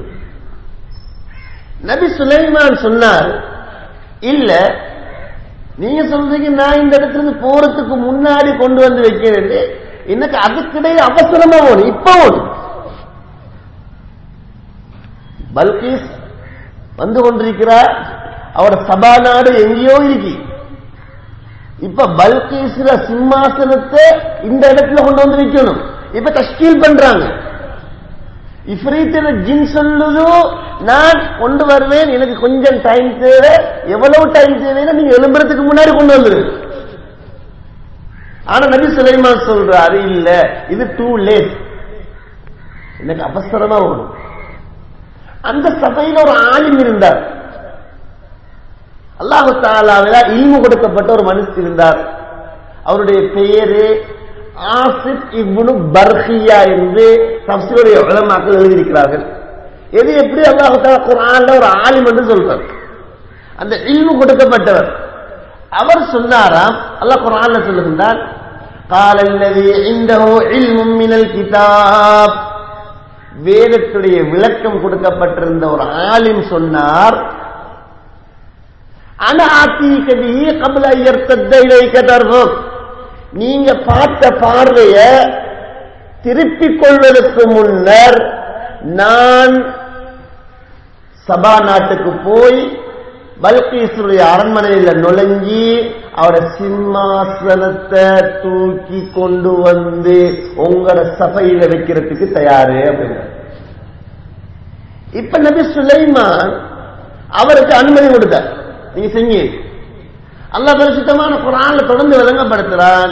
நபி சுலைமான் சொன்னார் இல்ல நீங்க சொல்றீங்க நான் இந்த இடத்துல இருந்து போறதுக்கு முன்னாடி கொண்டு வந்து வைக்கிறேன் எனக்கு அதுக்கிடையே அவசரமா ஓடும் இப்ப ஓடும் பல்கீஸ் வந்து கொண்டிருக்கிறார் அவட சபா நாடு எங்கேயோ இருக்கு இப்ப பல்கீஸ்ல சிம்மாசனத்தை இந்த இடத்துல கொண்டு வந்து வைக்கணும் இப்ப தஷ்கீல் பண்றாங்க இஃப்ரீத்தில ஜின் சொல்லுதோ நான் கொண்டு வருவேன் எனக்கு கொஞ்சம் டைம் தேவை எவ்வளவு டைம் தேவைன்னா நீங்க எழும்புறதுக்கு முன்னாடி கொண்டு வந்துரு ஆனா நபி சுலைமான் சொல்றாரு இல்ல இது டூ லேட் எனக்கு அவசரமா வரும் அந்த சபையில் ஒரு ஆலிம் இருந்தார் அல்லாஹு தாலாவில இல்மு கொடுக்கப்பட்ட ஒரு மனுஷன் இருந்தார் அவருடைய பெயரு ஆசிப் இப்னு பர்ஹியா என்று தப்சீருடைய உலமாக்கள் எழுதியிருக்கிறார்கள் எது எப்படி அல்லாஹு தாலா குரான்ல ஒரு ஆலிம் என்று சொல்றார் அந்த இல்மு கொடுக்கப்பட்டவர் அவர் சொன்னாராம் அல்லாஹ் குரான்ல சொல்லுகின்றார் قال الذي عنده علم من الكتاب வேதத்துடைய விளக்கம் கொடுக்கப்பட்டிருந்த ஒரு ஆலிம் சொன்னார் நீங்க பார்த்த பார்வைய திருப்பிக் கொள்வதற்கு முன்னர் நான் சபா நாட்டுக்கு போய் பல்கீசுடைய அரண்மனையில் நுழைஞ்சி அவட சிம்மாசனத்தை தூக்கி கொண்டு வந்து உங்களோட சபையில வைக்கிறதுக்கு தயாரு அப்படின்னு இப்ப நபி சுலைமான் அவருக்கு அனுமதி கொடுத்தார் நீங்க செஞ்சு அல்லா பரிசுத்தமான குரான்ல தொடர்ந்து விளங்கப்படுத்துறான்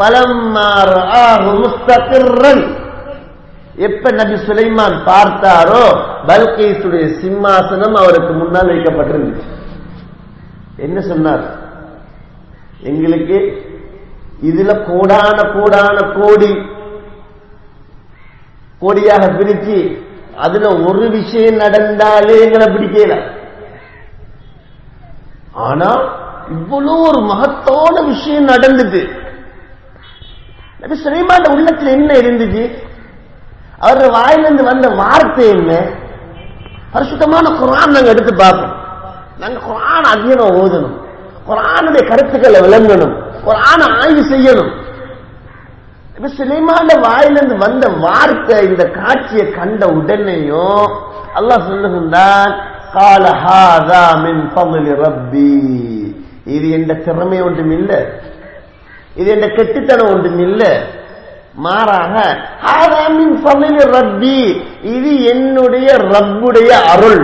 முஸ்தகிர்ரன் எப்ப நபி சுலைமான் பார்த்தாரோ பல்கீசுடைய சிம்மாசனம் அவருக்கு முன்னால் வைக்கப்பட்டிருந்துச்சு என்ன சொன்னார் எங்களுக்கு இதுல கோடான கோடான கோடி கோடியாக பிரிச்சு அதுல ஒரு விஷயம் நடந்தாலே எங்களை பிடிக்கல ஆனா இவ்வளவு ஒரு மகத்தான விஷயம் நடந்தது நபி சுலைமான் உள்ளத்துல என்ன இருந்துச்சு அவருடைய வாயிலிருந்து வந்த வார்த்தை என்ன பரிசுத்தமான குரான் நாங்க எடுத்து பார்ப்போம் நாங்க குரான் அதிகம் ஓதணும் குரானுடைய கருத்துக்களை விளங்கணும் குரான ஆய்வு செய்யணும் இப்ப சுலைமான வாயிலிருந்து வந்த வார்த்தை இந்த காட்சியை கண்ட உடனேயும் அல்லாஹ் சொல்லுகின்றான் கால ஹாதா மின் ஃபضل ரப்பி இது என்ற திறமை ஒன்றும் இல்ல இது என்ற கெட்டுத்தனம் ஒன்றும் இல்ல மாறாக ஹாதா மின் ஃபضل ரப்பி இது என்னுடைய ரப்புடைய அருள்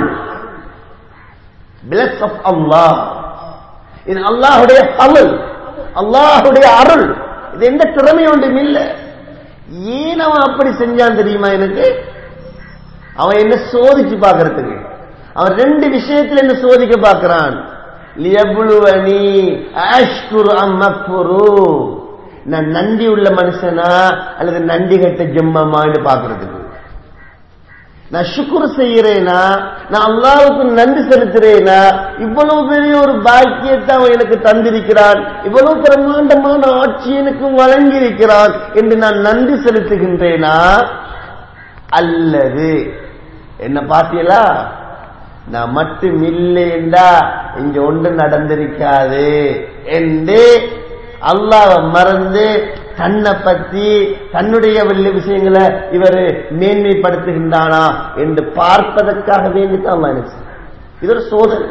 பிளஸ் ஆஃப் அல்லாஹ் இது அல்லாஹுடைய அருள் அல்லாஹுடைய அருள் இது எந்த திறமை ஒன்றும் இல்ல ஏன் அவன் அப்படி செஞ்சான் தெரியுமா எனக்கு அவன் என்ன சோதிச்சு பார்க்கறதுக்கு அவன் ரெண்டு விஷயத்துல என்ன சோதிக்க பார்க்கிறான் லியபுலுவனி அஷ்குரு அம்மக்புரு நான் நன்றி உள்ள மனுஷனா அல்லது நன்றி கட்ட ஜெம்மமான்னு பார்க்கறதுக்கு நான் சுக்குர் செய்யறேனா நான் அல்லாவுக்கு நன்றி செலுத்துறேனா இவ்வளவு பெரிய ஒரு பாக்கியத்தை அவன் எனக்கு தந்திருக்கிறான் இவ்வளவு பிரம்மாண்டமான ஆட்சி எனக்கு வழங்கியிருக்கிறான் என்று நான் நன்றி செலுத்துகின்றேனா அல்லது என்ன பார்த்தீங்களா நான் மட்டும் இல்லைண்டா இங்க ஒன்று நடந்திருக்காது என்று அல்லாவை மறந்து தன்னை பத்தி தன்னுடைய வெள்ள விஷயங்களை இவர் மேன்மைப்படுத்துகின்றானா என்று பார்ப்பதற்காக வேண்டித்தான் அல்லாஹ் எனக்கு செய்றான். இது ஒரு சோதனை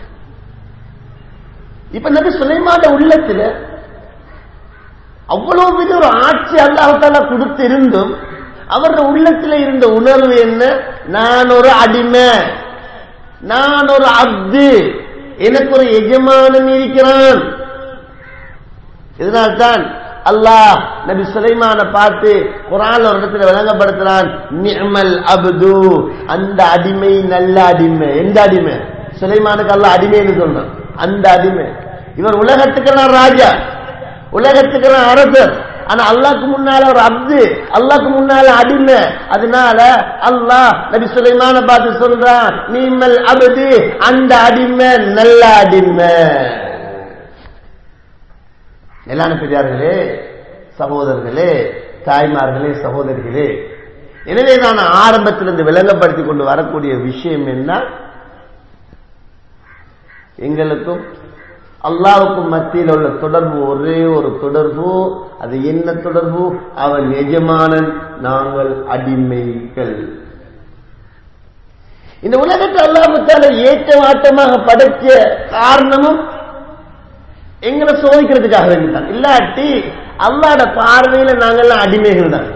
இப்ப நபி சுலைமான உள்ளத்துல அவ்வளவு பெரிய ஒரு ஆட்சி அல்லாஹால கொடுத்து இருந்தும் அவருடைய உள்ளத்துல இருந்த உணர்வு என்ன நான் ஒரு அடிமை நான் ஒரு அப்து எனக்கு ஒரு எஜமானன் இருக்கிறான் இதனால்தான் அல்லாஹ் நபி சுலைமான பார்த்து குரான் ஒரு இடத்துல விளங்கப்படுத்துறான் நிஅமல் அப்து அந்த அடிமை நல்ல அடிமை எந்த அடிமை சுலைமானுக்கு அல்லாஹ் அடிமைன்னு சொல்றான் அந்த அடிமை இவர் உலகத்துக்கெல்லாம் ராஜா உலகத்துக்கெல்லாம் அரசர் ஆனா அல்லாஹ்க்கு முன்னால ஒரு அப்து அல்லாஹ்க்கு முன்னால அடிமை அதனால அல்லாஹ் நபி சுலைமான பார்த்து சொல்றான் நீமல் அபது அந்த அடிமை நல்ல அடிமை எல்லான பெரியார்களே சகோதரர்களே தாய்மார்களே சகோதரிகளே எனவே நான் ஆரம்பத்திலிருந்து விளங்கப்படுத்திக் கொண்டு வரக்கூடிய விஷயம் என்ன எங்களுக்கும் அல்லாவுக்கும் மத்தியில் உள்ள தொடர்பு ஒரே ஒரு தொடர்பு அது என்ன தொடர்பு அவன் எஜமானன் நாங்கள் அடிமைகள் இந்த உலகத்தை அல்லாமத்தால ஏற்றமாட்டமாக படைச்ச காரணமும் எங்களை சோதிக்கிறதுக்காக வேண்டிதான் இல்லாட்டி அல்லாட பார்வையில நாங்கெல்லாம் அடிமைகள் தான்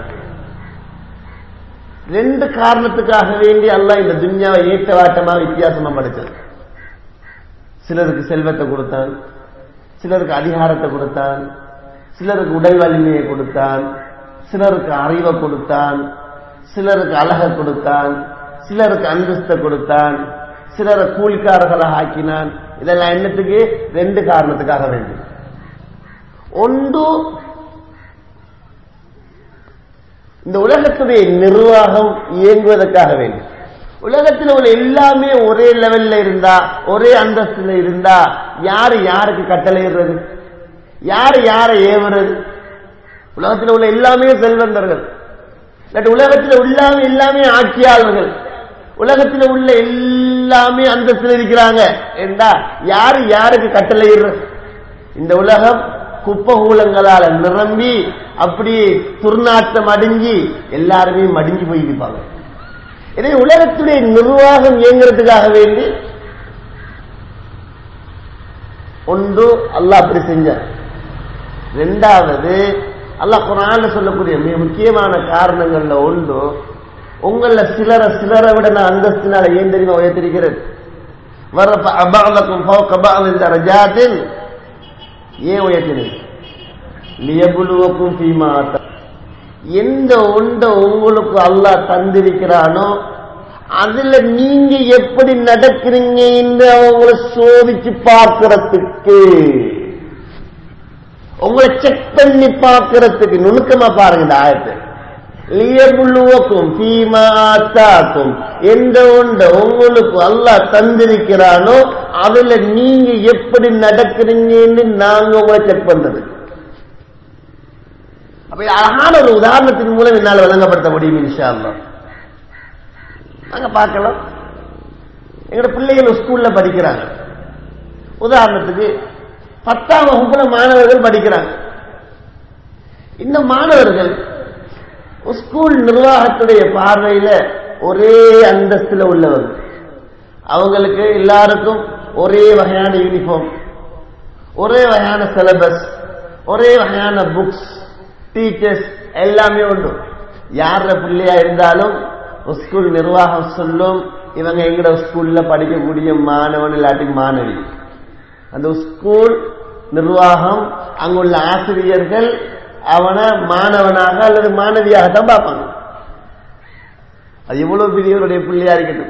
ரெண்டு காரணத்துக்காக வேண்டி அல்லாஹ் இந்த துன்யாவை ஏற்றவாட்டமாக வித்தியாசமா படைச்சது சிலருக்கு செல்வத்தை கொடுத்தான் சிலருக்கு அதிகாரத்தை கொடுத்தான் சிலருக்கு உடல் வலிமையை கொடுத்தான் சிலருக்கு அறிவை கொடுத்தான் சிலருக்கு அழகை கொடுத்தான் சிலருக்கு அந்தஸ்தை கொடுத்தான் சிலரை கூலிக்காரர்களாக ஆக்கினான் இதெல்லாம் என்னத்துக்கு ரெண்டு காரணத்துக்காக வேண்டி ஒன்று இந்த உலகத்துடைய நிர்வாகம் இயங்குவதற்காக வேண்டி உலகத்தில் உள்ள எல்லாமே ஒரே லெவல்ல இருந்தா ஒரே அந்தஸ்துல இருந்தா யாரு யாருக்கு கட்டளையிடுறது யாரு யாரை ஏவுறது உலகத்தில் உள்ள எல்லாமே செல்வந்தர்கள் இல்லாட்டி உலகத்தில் உள்ளாமே எல்லாமே ஆட்சியாளர்கள் உலகத்தில் உள்ள எல்லாமே அந்தஸ்தில் இருக்கிறாங்க என்றா யாரு யாருக்கு கட்டளையிடுறது இந்த உலகம் குப்பகூலங்களால நிரம்பி அப்படி துர்நாட்டம் அடிஞ்சு எல்லாருமே மடிஞ்சு போயிருப்பாங்க எனவே உலகத்துடைய நிர்வாகம் இயங்குறதுக்காக வேண்டி ஒன்று அல்லாஹ் அப்படி செஞ்சார் ரெண்டாவது அல்லாஹ் குரான் சொல்லக்கூடிய மிக முக்கியமான காரணங்கள்ல ஒன்று உங்கள சிலரை சிலரை விட நான் அந்தஸ்தினால ஏன் தெரியுமா உயர்த்திருக்கிறது வரப்ப அபாலக்கும் ஃபௌக இந்த ரஜாத்தின் ஏன் உயர்த்தினேன் லியபுலுவக்கும் ஃபீமா எந்த ஒன்றை உங்களுக்கு அல்லாஹ் தந்திருக்கிறானோ அதுல நீங்க எப்படி நடக்கிறீங்க என்று அவங்களை சோதிச்சு பார்க்கறதுக்கு உங்களை செக் பண்ணி பார்க்கறதுக்கு நுணுக்கமா பாருங்க இந்த ஆயத்தை லியபுல்லுவக்கும் பீமாத்தாக்கும் எந்த ஒன்றை உங்களுக்கு அல்லாஹ் தந்திருக்கிறானோ அதுல நீங்க எப்படி நடக்கிறீங்கன்னு நாங்க உங்களை செக் பண்றது அப்ப இது அழகான ஒரு உதாரணத்தின் மூலம் என்னால் விளங்கப்படுத்த முடியும் இன்ஷா அல்லாஹ் நாங்க பார்க்கலாம் எங்களோட பிள்ளைகள் ஸ்கூல்ல படிக்கிறாங்க உதாரணத்துக்கு பத்தாம் வகுப்புல மாணவர்கள் படிக்கிறாங்க இந்த மாணவர்கள் ஸ்கூல் நிர்வாகத்துடைய பார்வையில ஒரே அந்தஸ்துல உள்ளவர்கள் அவங்களுக்கு எல்லாருக்கும் ஒரே வகையான யூனிஃபார்ம் ஒரே வகையான சிலபஸ் ஒரே வகையான புக்ஸ் டீச்சர்ஸ் எல்லாமே உண்டு யார பிள்ளையா இருந்தாலும் ஸ்கூல் நிர்வாகம் சொல்லும் இவங்க எங்கட ஸ்கூல்ல படிக்கக்கூடிய மாணவன் இல்லாட்டி மாணவி அந்த ஸ்கூல் நிர்வாகம் அங்குள்ள ஆசிரியர்கள் அவனை மாணவனாக அல்லது மாணவியாக தான் பார்ப்பாங்க அது எவ்வளவு பெரியவருடைய பிள்ளையா இருக்கட்டும்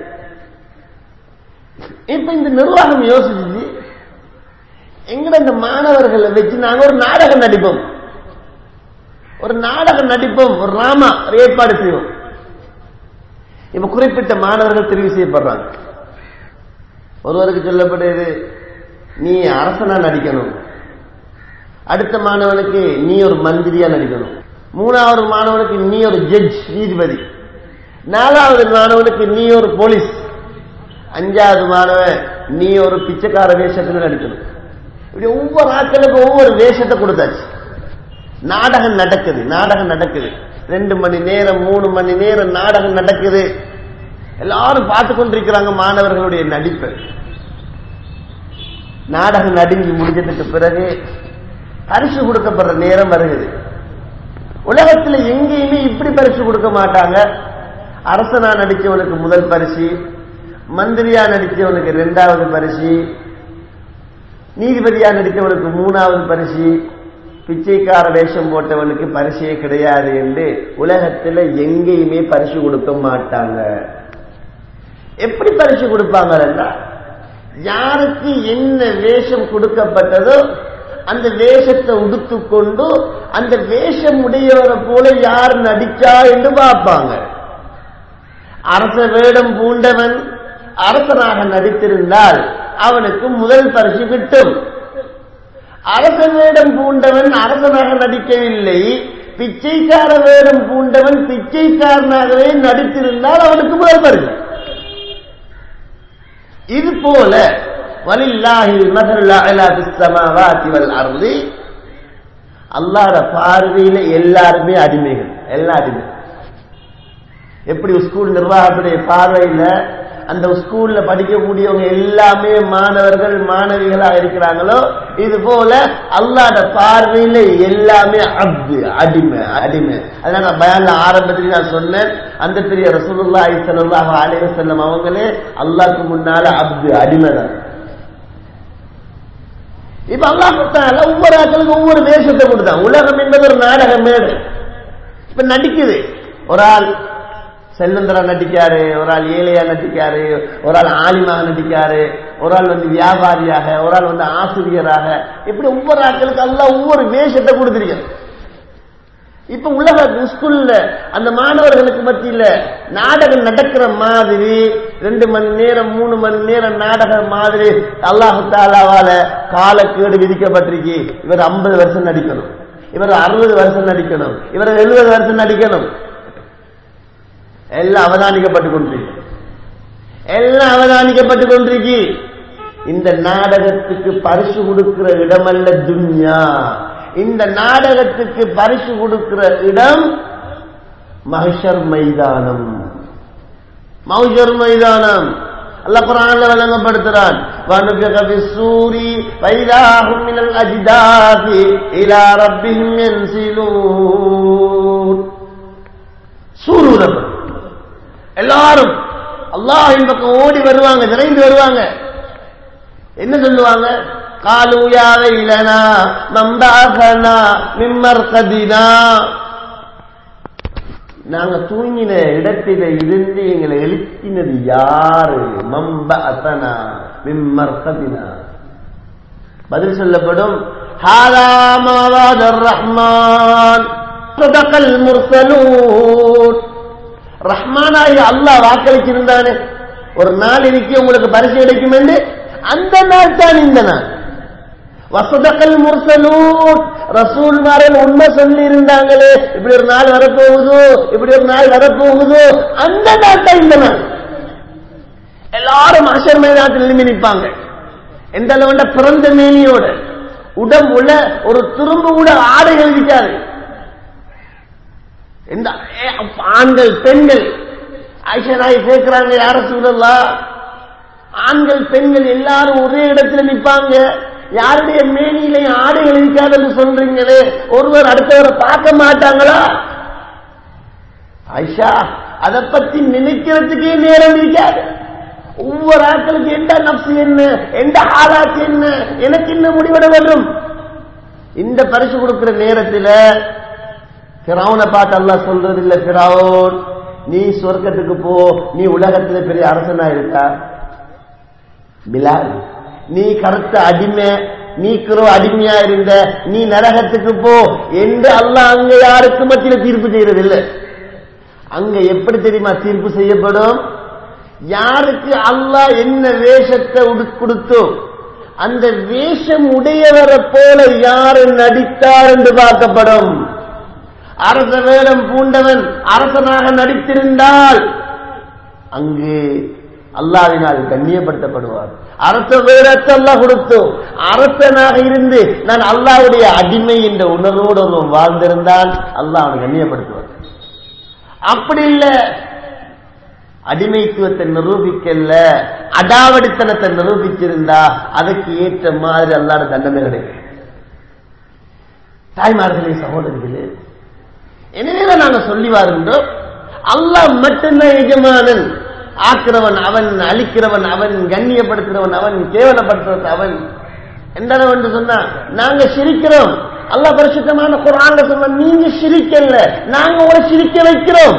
இப்ப இந்த நிர்வாகம் யோசிச்சு எங்கட இந்த மாணவர்களை வச்சு நாங்க ஒரு நாடகம் நடிப்போம் ஒரு நாடகம் நடிப்போம் ஒரு ராமா ஒரு ஏற்பாடு செய்வோம் இப்ப குறிப்பிட்ட மாணவர்கள் தெரிவு செய்யப்படுறாங்க ஒருவருக்கு சொல்லப்படுது நீ அரசனா நடிக்கணும் அடுத்த மாணவனுக்கு நீ ஒரு மந்திரியா நடிக்கணும் மூணாவது மாணவனுக்கு நீ ஒரு ஜட்ஜ் நீதிபதி நாலாவது மாணவனுக்கு நீ ஒரு போலீஸ் அஞ்சாவது மாணவன் நீ ஒரு பிச்சைக்கார வேஷத்துல நடிக்கணும் இப்படி ஒவ்வொரு ஆட்களுக்கும் ஒவ்வொரு வேஷத்தை கொடுத்தாச்சு நாடகம் நடக்குது நாடகம் நடக்குது ரெண்டு மணி நேரம் மூணு மணி நேரம் நாடகம் நடக்குது எல்லாரும் பார்த்து கொண்டிருக்கிறாங்க மாணவர்களுடைய நடிப்பை நாடகம் நடுங்கி முடிஞ்சதுக்கு பிறகு பரிசு கொடுக்கப்படுற நேரம் வருகிறது உலகத்துல எங்கேயுமே இப்படி பரிசு கொடுக்க மாட்டாங்க அரசனா நடிச்சவனுக்கு முதல் பரிசு மந்திரியா நடிச்சவனுக்கு இரண்டாவது பரிசு நீதிபதியா நடித்தவனுக்கு மூணாவது பரிசு பிச்சைக்கார வேஷம் போட்டவனுக்கு பரிசே கிடையாது என்று உலகத்துல எங்கேயுமே பரிசு கொடுக்க மாட்டாங்க எப்படி பரிசு கொடுப்பாங்கன்னா யாருக்கு என்ன வேஷம் கொடுக்கப்பட்டதோ அந்த வேஷத்தை உடுத்துக்கொண்டு அந்த வேஷம் உடையவரை போல யார் நடிச்சா என்று பார்ப்பாங்க அரச வேடம் பூண்டவன் அரசனாக நடித்திருந்தால் அவனுக்கு முதல் பரிசு கிட்டும் அரச வேடம் பூண்டவன் அரசனாக நடிக்கவில்லை பிச்சைக்கார வேடம் பூண்டவன் பிச்சைக்காரனாகவே நடித்திருந்தால் அவனுக்கு முதல் பரிசு இது போல வலில்லாஹில் அருளி அல்லாத பார்வையில எல்லாருமே அடிமைகள் எல்லா அடிமை எப்படி ஸ்கூல் நிர்வாகத்துடைய பார்வையில அந்த ஸ்கூல்ல படிக்கக்கூடியவங்க எல்லாமே மாணவர்கள் மாணவிகளாக இருக்கிறாங்களோ இது போல அல்லாத பார்வையில எல்லாமே அப்து அடிமை அடிமை அதனால நான் பயான்ல ஆரம்பத்தில் நான் சொன்னேன் அந்த பெரிய ரசூலுல்லாஹி ஸல்லல்லாஹு அலைஹி வஸல்லம் அவங்களே அல்லாஹ்க்கு முன்னால அப்து அடிமை தான் இப்ப அல்லாஹால ஒவ்வொரு ஆட்களுக்கு ஒவ்வொரு வேஷத்தை கொடுத்தான் உலகம் என்பது ஒரு நாடக மேடு இப்ப நடிக்குது ஒரு ஆள் செல்வந்தரா நடிக்காரு ஒரு ஆள் ஏழையா நடிக்காரு ஒரு ஆள் ஆலிமாக நடிக்காரு ஒரு ஆள் வந்து வியாபாரியாக ஒரு ஆள் வந்து ஆசிரியராக இப்படி ஒவ்வொரு ஆட்களுக்கு எல்லாம் ஒவ்வொரு வேஷத்தை கொடுத்திருக்கிறது இப்ப உலக ஸ்கூல்ல அந்த மாணவர்களுக்கு மத்தியில நாடகம் நடக்கிற மாதிரி ரெண்டு மணி நேரம் மூணு மணி நேரம் நாடகம் மாதிரி அல்லாஹு தாலாவால காலக்கேடு விதிக்கப்பட்டிருக்கு இவர் ஐம்பது வருஷம் நடிக்கணும் இவர் அறுபது வருஷம் நடிக்கணும் இவர் எழுபது வருஷம் நடிக்கணும் எல்லாம் அவதானிக்கப்பட்டு கொண்டிருக்கு எல்லாம் அவதானிக்கப்பட்டு கொண்டிருக்கு இந்த நாடகத்துக்கு பரிசு கொடுக்கிற இடமல்ல துன்யா இந்த நாடகத்துக்கு பரிசு கொடுக்கிற இடம் மஹஷர் மைதானம் மௌஷர் மைதானம் அல்ல குரான்ல வழங்கப்படுத்துறான் வனுபிக பிஸ்ஸூரி ஃபைதாஹும் மினல் அஜ்தாசி இலா ரப்பிஹிம் யன்சிலூன் சூரூதப்படும் எல்லாரும் அல்லாஹின் பக்கம் ஓடி வருவாங்க விரைந்து வருவாங்க என்ன சொல்லுவாங்க காலு யா வைலனா மம்பாகனா மிம்மர்கதினா நாங்க தூங்கின இடத்தில இருந்து எங்களை எழுப்பினது யாரு மம்ப அசனா மிம்மர்கதினா பதில் சொல்லப்படும் ஹாராமாவாதர் ரஹ்மான் சதகல் முர்சலூன் ரஹ்மானாகி அல்லாஹ் வாக்களிச்சிருந்தானே ஒரு நாள் இன்னைக்கு உங்களுக்கு பரிசு கிடைக்கும் என்று அந்த நாள் தான் இந்த நாள் வசதக்கல் முர்சலூன் ரசூல்மாரல் உண்மை சொல்லி இருந்தாங்களே இப்படி ஒரு நாள் வரப்போகுது இப்படி ஒரு நாள் வரப்போகுது அந்த நாள் தான் இந்த நாள் எல்லாரும் அசர் மைதானத்தில் எழுப்பி நிற்பாங்க எந்த அளவுண்ட பிறந்த மேனியோட உடம்புல ஒரு துரும்பு கூட ஆடைகள் இருக்காது எந்த ஏ, ஆண்கள் பெண்கள் ஆயிஷா நாய் கேட்கிறாங்க யார சூழல்லா ஆண்கள் பெண்கள் எல்லாரும் ஒரே இடத்துல நிப்பாங்க யாருடைய மேனியிலே ஆடைகள் இருக்காதுன்னு சொல்றீங்களே ஒருவர் அடுத்தவரை பார்க்க மாட்டாங்களா ஐஷா அதை பத்தி நினைக்கிறதுக்கே நேரம் இருக்காது ஒவ்வொரு ஆட்களுக்கு எந்த நப்சு என்ன எந்த ஆராய்ச்சி என்ன எனக்கு என்ன முடிவெட வேண்டும் இந்த பரிசு கொடுக்கிற நேரத்தில் பிராவுனை பார்த்து அல்லாஹ் சொல்றது இல்ல பிராவோன் நீ சொர்க்கத்துக்கு போ நீ உலகத்துல பெரிய அரசனா இருக்கா பிலால் நீ கருத்த அடிமை நீக்கிறோ அடிமையா இருந்த நீ நரகத்துக்கு போ என்று அல்லாஹ் அங்க யாருக்கு மத்தியில தீர்ப்பு செய்யறது இல்ல அங்க எப்படி தெரியுமா தீர்ப்பு செய்யப்படும் யாருக்கு அல்லாஹ் என்ன வேஷத்தை உடு- கொடுத்தோ அந்த வேஷம் உடையவரை போல யாரு நடித்தார் என்று பார்க்கப்படும் அரச வேடம் பூண்டவன் அரசனாக நடித்திருந்தால் அங்கு அல்லாவினால் கண்ணியப்படுத்தப்படுவார் அரச வேடத்தை அல்லாஹ் கொடுத்தோ அரசனாக இருந்து நான் அல்லாஹ்வுடைய அடிமை என்ற உணர்வோடு ஒருவன் வாழ்ந்திருந்தால் அல்லாஹ் அவனை கண்ணியப்படுத்துவார் அப்படி இல்ல அடிமைத்துவத்தை நிரூபிக்கல அடாவடித்தனத்தை நிரூபிச்சிருந்தா அதுக்கு ஏற்ற மாதிரி அல்லாத தண்டனை கிடைக்கும் தாய்மார்களே சகோதரிகளே எனவே நாங்க சொல்லி வருகின்றோம் அல்லாஹ் மட்டும்தான் எஜமானன் ஆக்கிறவன் அவன் அழிக்கிறவன் அவன் கண்ணியப்படுத்துறவன் அவன் கேவலப்படுத்துறவன் அவன் எந்த என்று சொன்னா நாங்க சிரிக்கிறோம் அல்லாஹ் பரிசுத்தமான குரான்ல சொன்ன நீங்க சிரிக்கல நாங்க உங்களை சிரிக்க வைக்கிறோம்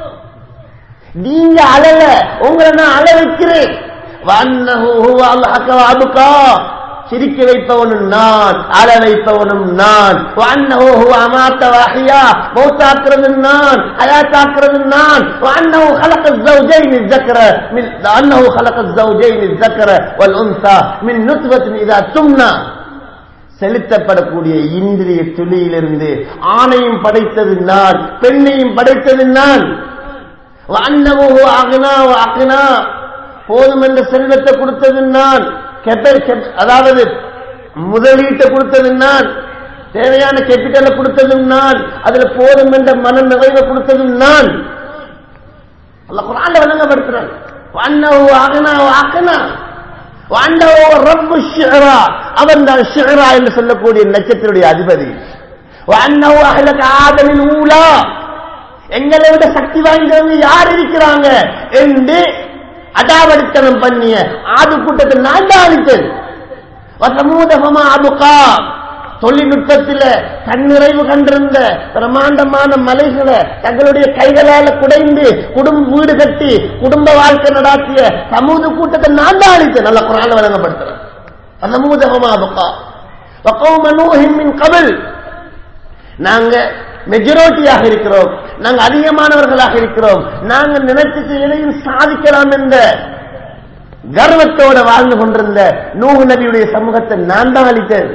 நீங்க அழல உங்களை நான் அழ வைக்கிறேன் வன்னஹு ஹுவ அல்ஹக வ அபுகா. சிரிக்க வைப்பவனும் நான் அழ வைப்பவனும் நான் வன்னஹு ஹுவ அமாத்த வ அஹ்யா. மௌத்தாக்குறது நான் ஹயாத்தாக்குறது நான் வன்னஹு خلق الزوجين الذكر من انه خلق الزوجين الذكر والانثى من نطفه اذا تمنى செலுத்தப்படக்கூடிய இந்திரிய துளியிலிருந்து ஆணையும் படைத்தது நான் பெண்ணையும் படைத்தது நான் வன்னஹு அக்னா வ அக்னா போதும் என்ற செல்வத்தை கொடுத்தது நான் கெப்ப- கெப்- அதாவது முதலீட்டை கொடுத்தது நான் தேவையான கேபிட்டலை கொடுத்ததும் நான் அதுல போதும் என்ற மன நிறைவை கொடுத்ததும் நான் அல்லாஹ் குர்ஆன்ல விளங்கப்படுத்துறான் வன்னஹு அக்னா வ அக்னா வன்னஹு ரப்பு ஷிஅரா அவன் தான் ஷிஅரா என்று சொல்லக்கூடிய நட்சத்திரடைய அதிபதி வன்னஹு அஹ்லக ஆதமில் ஊலா எங்களை விட சக்தி வாய்ந்தவங்க யார் இருக்கிறாங்க என்று அடாவடித்தனம் பண்ணிய ஆது கூட்டத்தை நான் தான் அளித்தேன் வசமூதகமா அபுகா தொழில்நுட்பத்தில் தன்னிறைவு கண்டிருந்த பிரமாண்டமான மலைகளை தங்களுடைய கைகளால குடைந்து குடும்ப வீடு கட்டி குடும்ப வாழ்க்கை நடாத்திய சமூக கூட்டத்தை நான் தான் அளித்தேன் நல்ல குரான வழங்கப்படுத்துறேன் வசமூதகமா அபுகா وقوم نوح من قبل நாங்க மெஜாரிட்டியாக இருக்கிறோம் நாங்க அதிகமானவர்களாக இருக்கிறோம் நாங்க நினைச்சது எதையும் சாதிக்கலாம் என்ற கர்வத்தோட வாழ்ந்து கொண்டிருந்த நூஹு நபியுடைய சமூகத்தை நான் தான் அளித்தேன்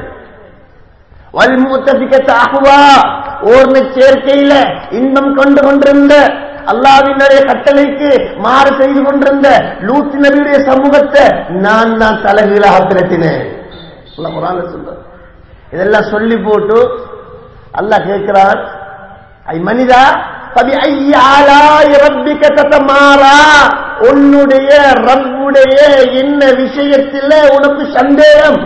வல்முத்தபிக்கத்தாகுவா ஓர்ண சேர்க்கையில இன்பம் கொண்டு கொண்டிருந்த அல்லாவினுடைய கட்டளைக்கு மாறு செய்து கொண்டிருந்த லூத் நபியுடைய சமூகத்தை நான் தான் தலைகீழாக திரட்டினேன் அல்லாஹ் குர்ஆன்ல சொல்றார். இதெல்லாம் சொல்லி போட்டு அல்லாஹ் கேட்கிறான் ஐ மனிதா பதி ஐயாலாய் ரப்பிக்க தத்தமாறா உன்னுடைய ரப்புடைய என்ன விஷயத்தில் உனக்கு சந்தேகம்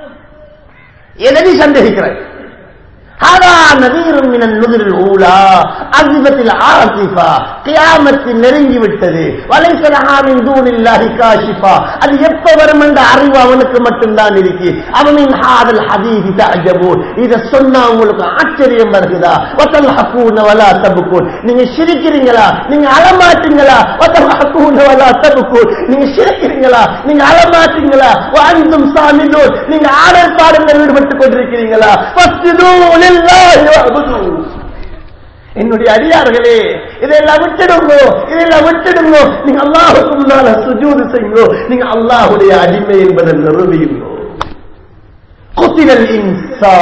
எதை நீ சந்தேகிக்கிறாய் هذا نذير من النذر الاولى عذبت العاصفه قيامت நெருங்கி விட்டது وليس لها من دون الله كاشفا அது எப்ப வரும் என்ற அறிவு அவனுக்கு மட்டும்தான் இருக்கு அவனின் ஹாதல் ஹதீஸ் தஅஜபூன் இத சொன்னா உங்களுக்கு ஆச்சரியம் வருகுதா வதல்ஹகூன வலா தபுகூன் நீங்க சிரிக்கிறீங்களா நீங்க அழமாட்டீங்களா வதல்ஹகூன வலா தபுகூன் நீங்க சிரிக்கிறீங்களா நீங்க அழமாட்டீங்களா வாழ்ந்தும் சாமிலூன் நீங்க ஆடல் பாடங்கள் ஈடுபட்டுக் கொண்டிருக்கிறீங்களா ஃபஸ்ஜுதூ லில்லாஹி வஅபுது என்னுடைய அடியார்களே இதெல்லாம் விட்டுடுங்க இதெல்லாம் விட்டுடுங்க நீங்க அல்லாஹுக்கு முன்னால சுஜூது செய்யுங்க நீங்க அல்லாஹுடைய அடிமை என்பதை நிரூபியுங்க குத்திரல் இன்சா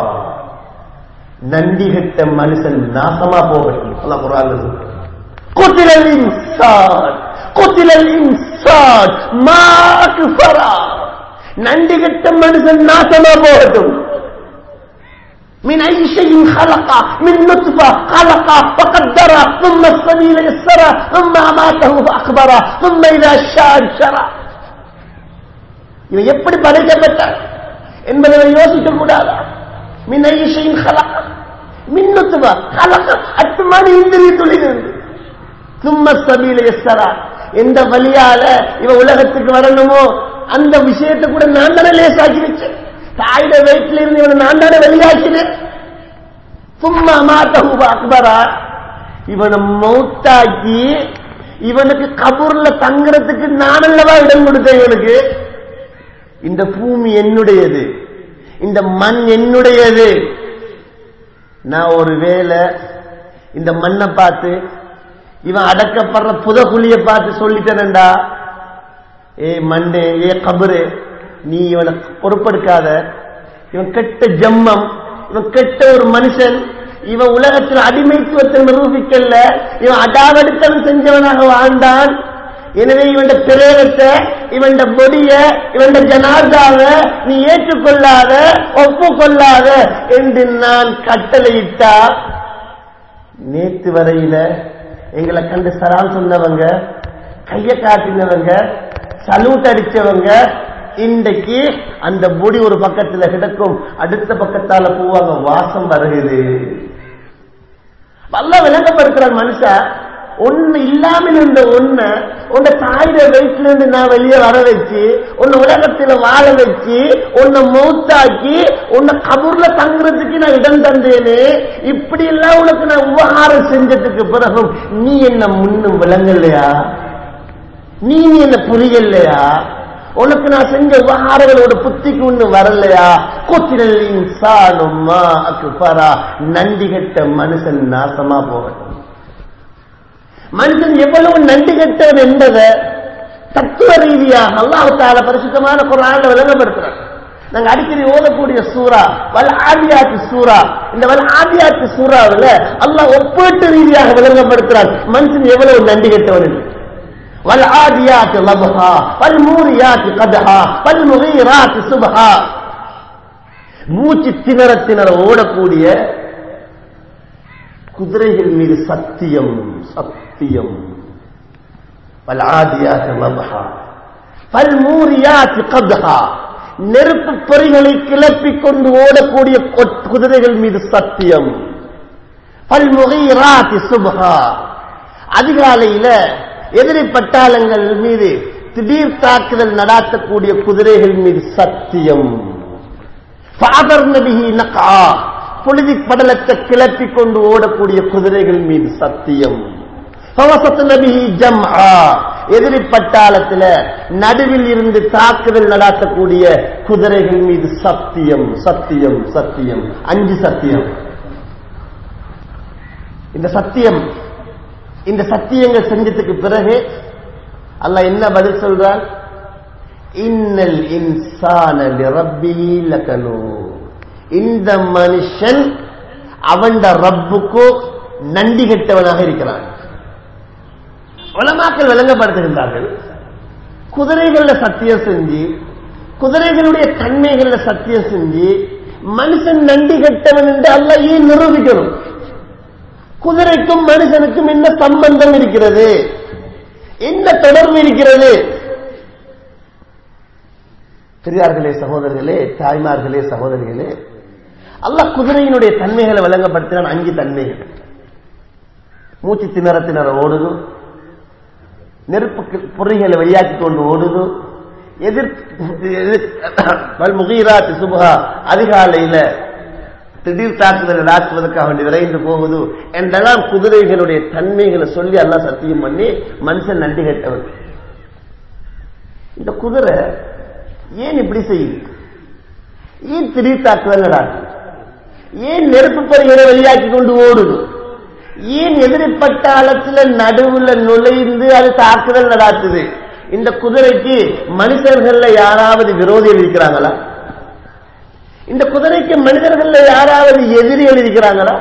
நன்றி கெட்ட மனுஷன் நாசமா போகட்டும் அல்லாஹ் குர்ஆன்ல சொல்றான் குத்திரல் இன்சான் குத்திரல் இன்சான் இன்சான் மா அக்ஃபரா நன்றி கெட்ட மனுஷன் நாசமா போகட்டும் من أي شيء خلق من نطفة خلق فقدر ثم السبيل يسر ثم أماته فأخبر ثم إذا شاء انشرى இவன் எப்படி படைக்கப்பட்டான் என்பதை அவன் யோசிக்க கூடாதா மின் ஐ ஷைன் خلق من نطفة خلق அத்துமான இந்திரிய துளிகள் ثم السبيل يسر எந்த வழியால இவன் உலகத்துக்கு வரணுமோ அந்த விஷயத்தை கூட நான் தானே லேசாக்கி வச்சேன் தாயிட வயிற்றுல இருந்து இவனை நான் தானே வெளியாக்கினேன் சும்மா மாத்தகு அக்பரா இவனை மௌத்தாக்கி இவனுக்கு கபூர்ல தங்குறதுக்கு நான் அல்லவா இடம் கொடுத்தேன் இவனுக்கு இந்த பூமி என்னுடையது இந்த மண் என்னுடையது நான் ஒரு வேலை இந்த மண்ணை பார்த்து இவன் அடக்கப்படுற புதகுழிய பார்த்து சொல்லிட்டேனண்டா ஏ மண்ணு ஏ கபரு நீ இவனை பொறுப்பெடுக்காத இவன் கெட்ட ஜம்மம் இவன் கெட்ட ஒரு மனுஷன் இவன் உலகத்தில் அடிமைத்துவத்தை நிரூபிக்கல இவன் அடாவடித்தனம் செஞ்சவனாக வாழ்ந்தான் எனவே இவன் பிரேரத்தை இவன் பொடிய இவன் ஜனாதாவ நீ ஏற்றுக்கொள்ளாத ஒப்புக்கொள்ளாத என்று நான் கட்டளையிட்டா நேத்து வரையில எங்களை கண்டு சலாம் சொன்னவங்க கைய காட்டினவங்க சலூட் அடிச்சவங்க இன்றைக்கு அந்த முடி ஒரு பக்கத்துல கிடக்கும் அடுத்த பக்கத்தால போவாங்க வாசம் வருகிறது வல்ல விளங்கப்படுத்துறான் மனுஷா ஒண்ணு இல்லாமல் இருந்த ஒண்ணு உன்ன தாயிட வயிற்றுல இருந்து நான் வெளியே வர வச்சு உன்னை உலகத்துல வாழ வச்சு உன்னை மௌத்தாக்கி உன்னை கபூர்ல தங்குறதுக்கு நான் இடம் தந்தேனே இப்படி எல்லாம் உனக்கு நான் உபகாரம் செஞ்சதுக்கு பிறகும் நீ என்ன முன்னும் விளங்கலையா நீ நீ என்ன புரியலையா உனக்கு நான் செஞ்ச உபகாரங்களோட புத்திக்கு ஒண்ணு வரலையா கொத்திரல் இன்சானுமா அக்குபரா நன்றி கெட்ட மனுஷன் நாசமா போகட்டும் மனுஷன் எவ்வளவு நன்றி கெட்டவன் என்பதை தத்துவ ரீதியாக அல்லாஹால பரிசுத்தமான குரான விளங்கப்படுத்துறான் நாங்க அடிக்கடி ஓதக்கூடிய சூரா வல் ஆதியாத்து சூரா இந்த வல் ஆதியாத்து சூறாவில் அல்லாஹ் ஒப்பீட்டு ரீதியாக விளங்கப்படுத்துறான் மனுஷன் எவ்வளவு நன்றி கெட்டவன் என்று والعاديات ضبحا والموريات قدحا والمغيرات سبحا மூச்சு திணற திணற ஓடக்கூடிய குதிரைகள் மீது சத்தியம் சத்தியம் والعاديات ضبحا والموريات قدحا நெருப்பு பொறிகளை கிளப்பிக் கொண்டு ஓடக்கூடிய குதிரைகள் மீது சத்தியம் பல்முகைராத்தி சுபஹா அதிகாலையில எதிரி பட்டாளங்கள் மீது திடீர் தாக்குதல் நடாத்தக்கூடிய குதிரைகள் மீது சத்தியம் புழுதி படலத்தை கிளப்பி கொண்டு ஓடக்கூடிய குதிரைகள் மீது சத்தியம் எதிரி பட்டாளத்தில் நடுவில் இருந்து தாக்குதல் நடாத்தக்கூடிய குதிரைகள் மீது சத்தியம் சத்தியம் சத்தியம் அஞ்சு சத்தியம் இந்த சத்தியம் இந்த சத்தியங்கள் செஞ்சதுக்கு பிறகு அல்லாஹ் என்ன பதில் சொல்றான் இன்னல் இன்சான லகனு இந்த மனுஷன் அவன் ரப்புக்கு நன்றி கெட்டவனாக இருக்கிறான் உலமாக்கள் விளங்கப்படுத்துகின்றார்கள் குதிரைகள்ல சத்தியம் செஞ்சு குதிரைகளுடைய தன்மைகள்ல சத்தியம் செஞ்சு மனுஷன் நன்றி கெட்டவன் என்று அல்ல ஏன் நிரூபிக்கணும் குதிரைக்கும் மனுஷனுக்கும் என்ன சம்பந்தம் இருக்கிறது என்ன தொடர்பு இருக்கிறது பெரியார்களே சகோதரர்களே தாய்மார்களே சகோதரிகளே அல்லாஹ் குதிரையினுடைய தன்மைகளை விளங்கப்படுத்தினான் அஞ்சு தன்மைகள் மூச்சு திணற திணற ஓடுது நெருப்பு பொறிகளை வெளியாக்கி கொண்டு ஓடுது எதிர் முகீராத் சுபஹா அதிகாலையில திடீர் தாக்குதல் நடாக்குவதற்காக வேண்டி விரைந்து போகுது என்றெல்லாம் குதிரைகளுடைய தன்மைகளை சொல்லி எல்லாம் சத்தியம் பண்ணி மனுஷன் நன்றி கட்டவன் இந்த குதிரை ஏன் இப்படி செய்யுது ஏன் திடீர் தாக்குதல் நடாக்குது ஏன் நெருப்பு பறிகளை வெளியாக்கி கொண்டு ஓடுது ஏன் எதிர்பட்டாளத்துல நடுவுல நுழைந்து அது தாக்குதல் நடாத்துது இந்த குதிரைக்கு மனுஷர்கள்ல யாராவது விரோதிகள் இருக்கிறாங்களா இந்த குதிரைக்கு மனிதர்கள் யாராவது எதிரிகள் இருக்கிறாங்களா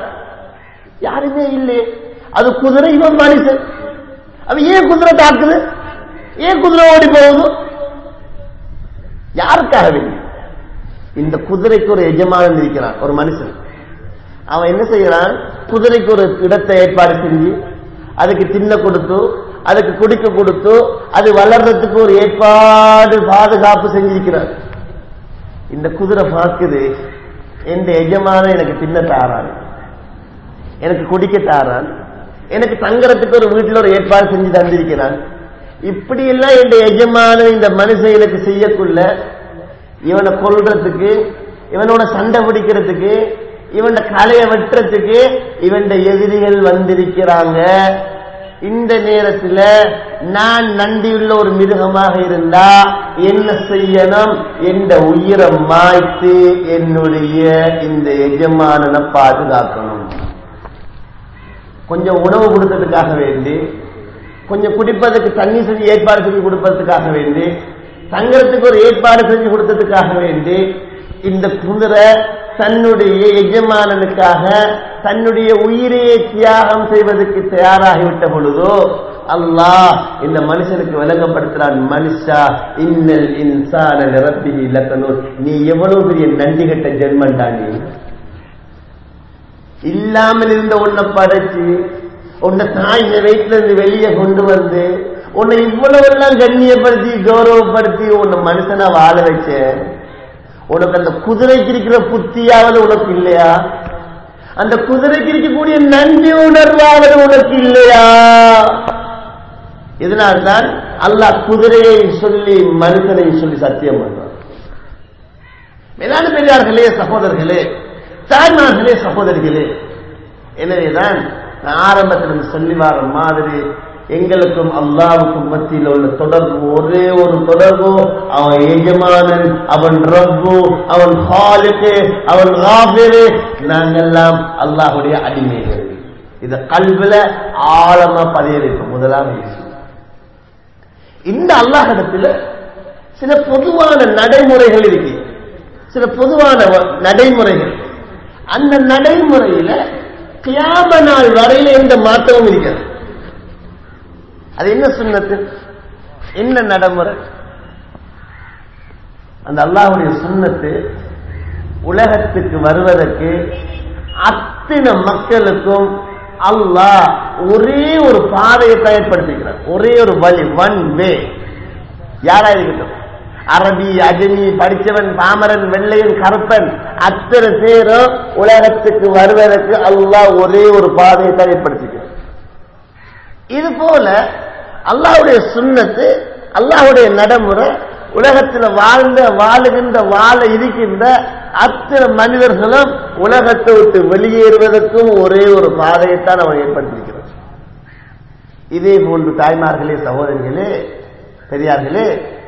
யாருமே இல்லையே அது குதிரை இவன் மனுஷன் அவ ஏன் குதிரை தாக்குது ஏன் குதிரை ஓடி போகுது யாருக்காக வேண்டி இந்த குதிரைக்கு ஒரு எஜமானன் இருக்கிறான் ஒரு மனுஷன் அவன் என்ன செய்யறான் குதிரைக்கு ஒரு இடத்தை ஏற்பாடு செஞ்சு அதுக்கு தின்ன கொடுத்து அதுக்கு குடிக்க கொடுத்து அது வளர்றதுக்கு ஒரு ஏற்பாடு பாதுகாப்பு செஞ்சிருக்கிறார் இந்த குதிரை பார்க்குது எந்த எஜமானன் எனக்கு தின்ன தாரான் எனக்கு குடிக்க தாரான் எனக்கு தங்கறதுக்கு ஒரு வீட்டில் ஒரு ஏற்பாடு செஞ்சு தந்திருக்கிறான் இப்படி எல்லாம் இந்த எஜமானன் இந்த மனுஷன் எனக்கு செய்யக்குள்ள இவனை கொல்றதுக்கு இவனோட சண்டை பிடிக்கிறதுக்கு இவன் கலையை வெட்டுறதுக்கு இவன் எதிரிகள் வந்திருக்கிறாங்க இந்த நேரத்தில் நான் நன்றியுள்ள ஒரு மிருகமாக இருந்தா என்ன செய்யணும் என்ற உயிரை மாய்த்து என்னுடைய இந்த எஜமானனை பாதுகாக்கணும் கொஞ்சம் உணவு கொடுத்ததுக்காக வேண்டி கொஞ்சம் குடிப்பதற்கு தண்ணி செஞ்சு ஏற்பாடு செஞ்சு கொடுப்பதற்காக வேண்டி தங்கறதுக்கு ஒரு ஏற்பாடு செஞ்சு கொடுத்ததுக்காக வேண்டி இந்த குதிரை தன்னுடைய எஜமானனுக்காக தன்னுடைய உயிரையே தியாகம் செய்வதற்கு தயாராகிவிட்ட பொழுதோ அல்லாஹ் இந்த மனுஷனுக்கு விளங்கப்படுத்துறான் மனுஷா இன்னல் இன்சான நிரப்பி இலக்கணும் நீ எவ்வளவு பெரிய நன்றி கட்ட ஜென்மண்டா நீ இல்லாமல் இருந்த உன்னை படைச்சு உன்னை தாய் வயிற்றுல இருந்து வெளியே கொண்டு வந்து உன்னை இவ்வளவு எல்லாம் கண்ணியப்படுத்தி கௌரவப்படுத்தி உன்னை மனுஷனா வாழ வச்ச உனக்கு அந்த குதிரைக்கு இருக்கிற புத்தியாவது உனக்கு இல்லையா அந்த குதிரைக்கு இருக்கக்கூடிய நன்றி உணர்வாவது உனக்கு இல்லையா இதனால்தான் அல்லாஹ் குதிரையை சொல்லி மனுஷனை சொல்லி சத்தியம் பண்றான் மேலான பெரியார்களே சகோதரர்களே தாய்மார்களே சகோதரிகளே எனவேதான் நான் ஆரம்பத்தில் சொல்லி வர மாதிரி எங்களுக்கும் அல்லாவுக்கும் மத்தியில் உள்ள தொடர்பு ஒரே ஒரு தொடர்பு அவன் எஜமானன் அவன் ரப்பு அவன் ஹாலுக்கு அவன் காபிரு நாங்கெல்லாம் அல்லாஹுடைய அடிமைகள் இத கல்வில ஆழமா பதிய வைக்கும் முதலாவது விஷயம் இந்த அல்லாஹிடத்துல சில பொதுவான நடைமுறைகள் இருக்கு சில பொதுவான நடைமுறைகள் அந்த நடைமுறையில கியாம நாள் வரையில எந்த மாற்றமும் இருக்கிறது அது என்ன சுண்ணத்து என்ன நடைமுறை அந்த அல்லாஹுடைய சுண்ணத்து உலகத்துக்கு வருவதற்கு அத்தனை மக்களுக்கும் அல்லாஹ் ஒரே ஒரு பாதையை தயார்படுத்திக்கிறார் ஒரே ஒரு வழி ஒன் வே யாரா இருக்கட்டும் அரபி அஜமி படித்தவன் பாமரன் வெள்ளையன் கருப்பன் அத்தனை பேரும் உலகத்துக்கு வருவதற்கு அல்லாஹ் ஒரே ஒரு பாதையை தயார்படுத்திக்கிறார் இது போல அல்லாஹுடைய சுண்ணத்து அல்லாஹுடைய நடைமுறை உலகத்தில் வாழ்ந்த வாழுகின்ற வாழ இருக்கின்ற அத்தனை மனிதர்களும் உலகத்தை விட்டு வெளியேறுவதற்கும் ஒரே ஒரு பாதையைத்தான் அவன் ஏற்படுத்தியிருக்கிறான் இதே போன்று தாய்மார்களே சகோதரிகளே பெரியார்களே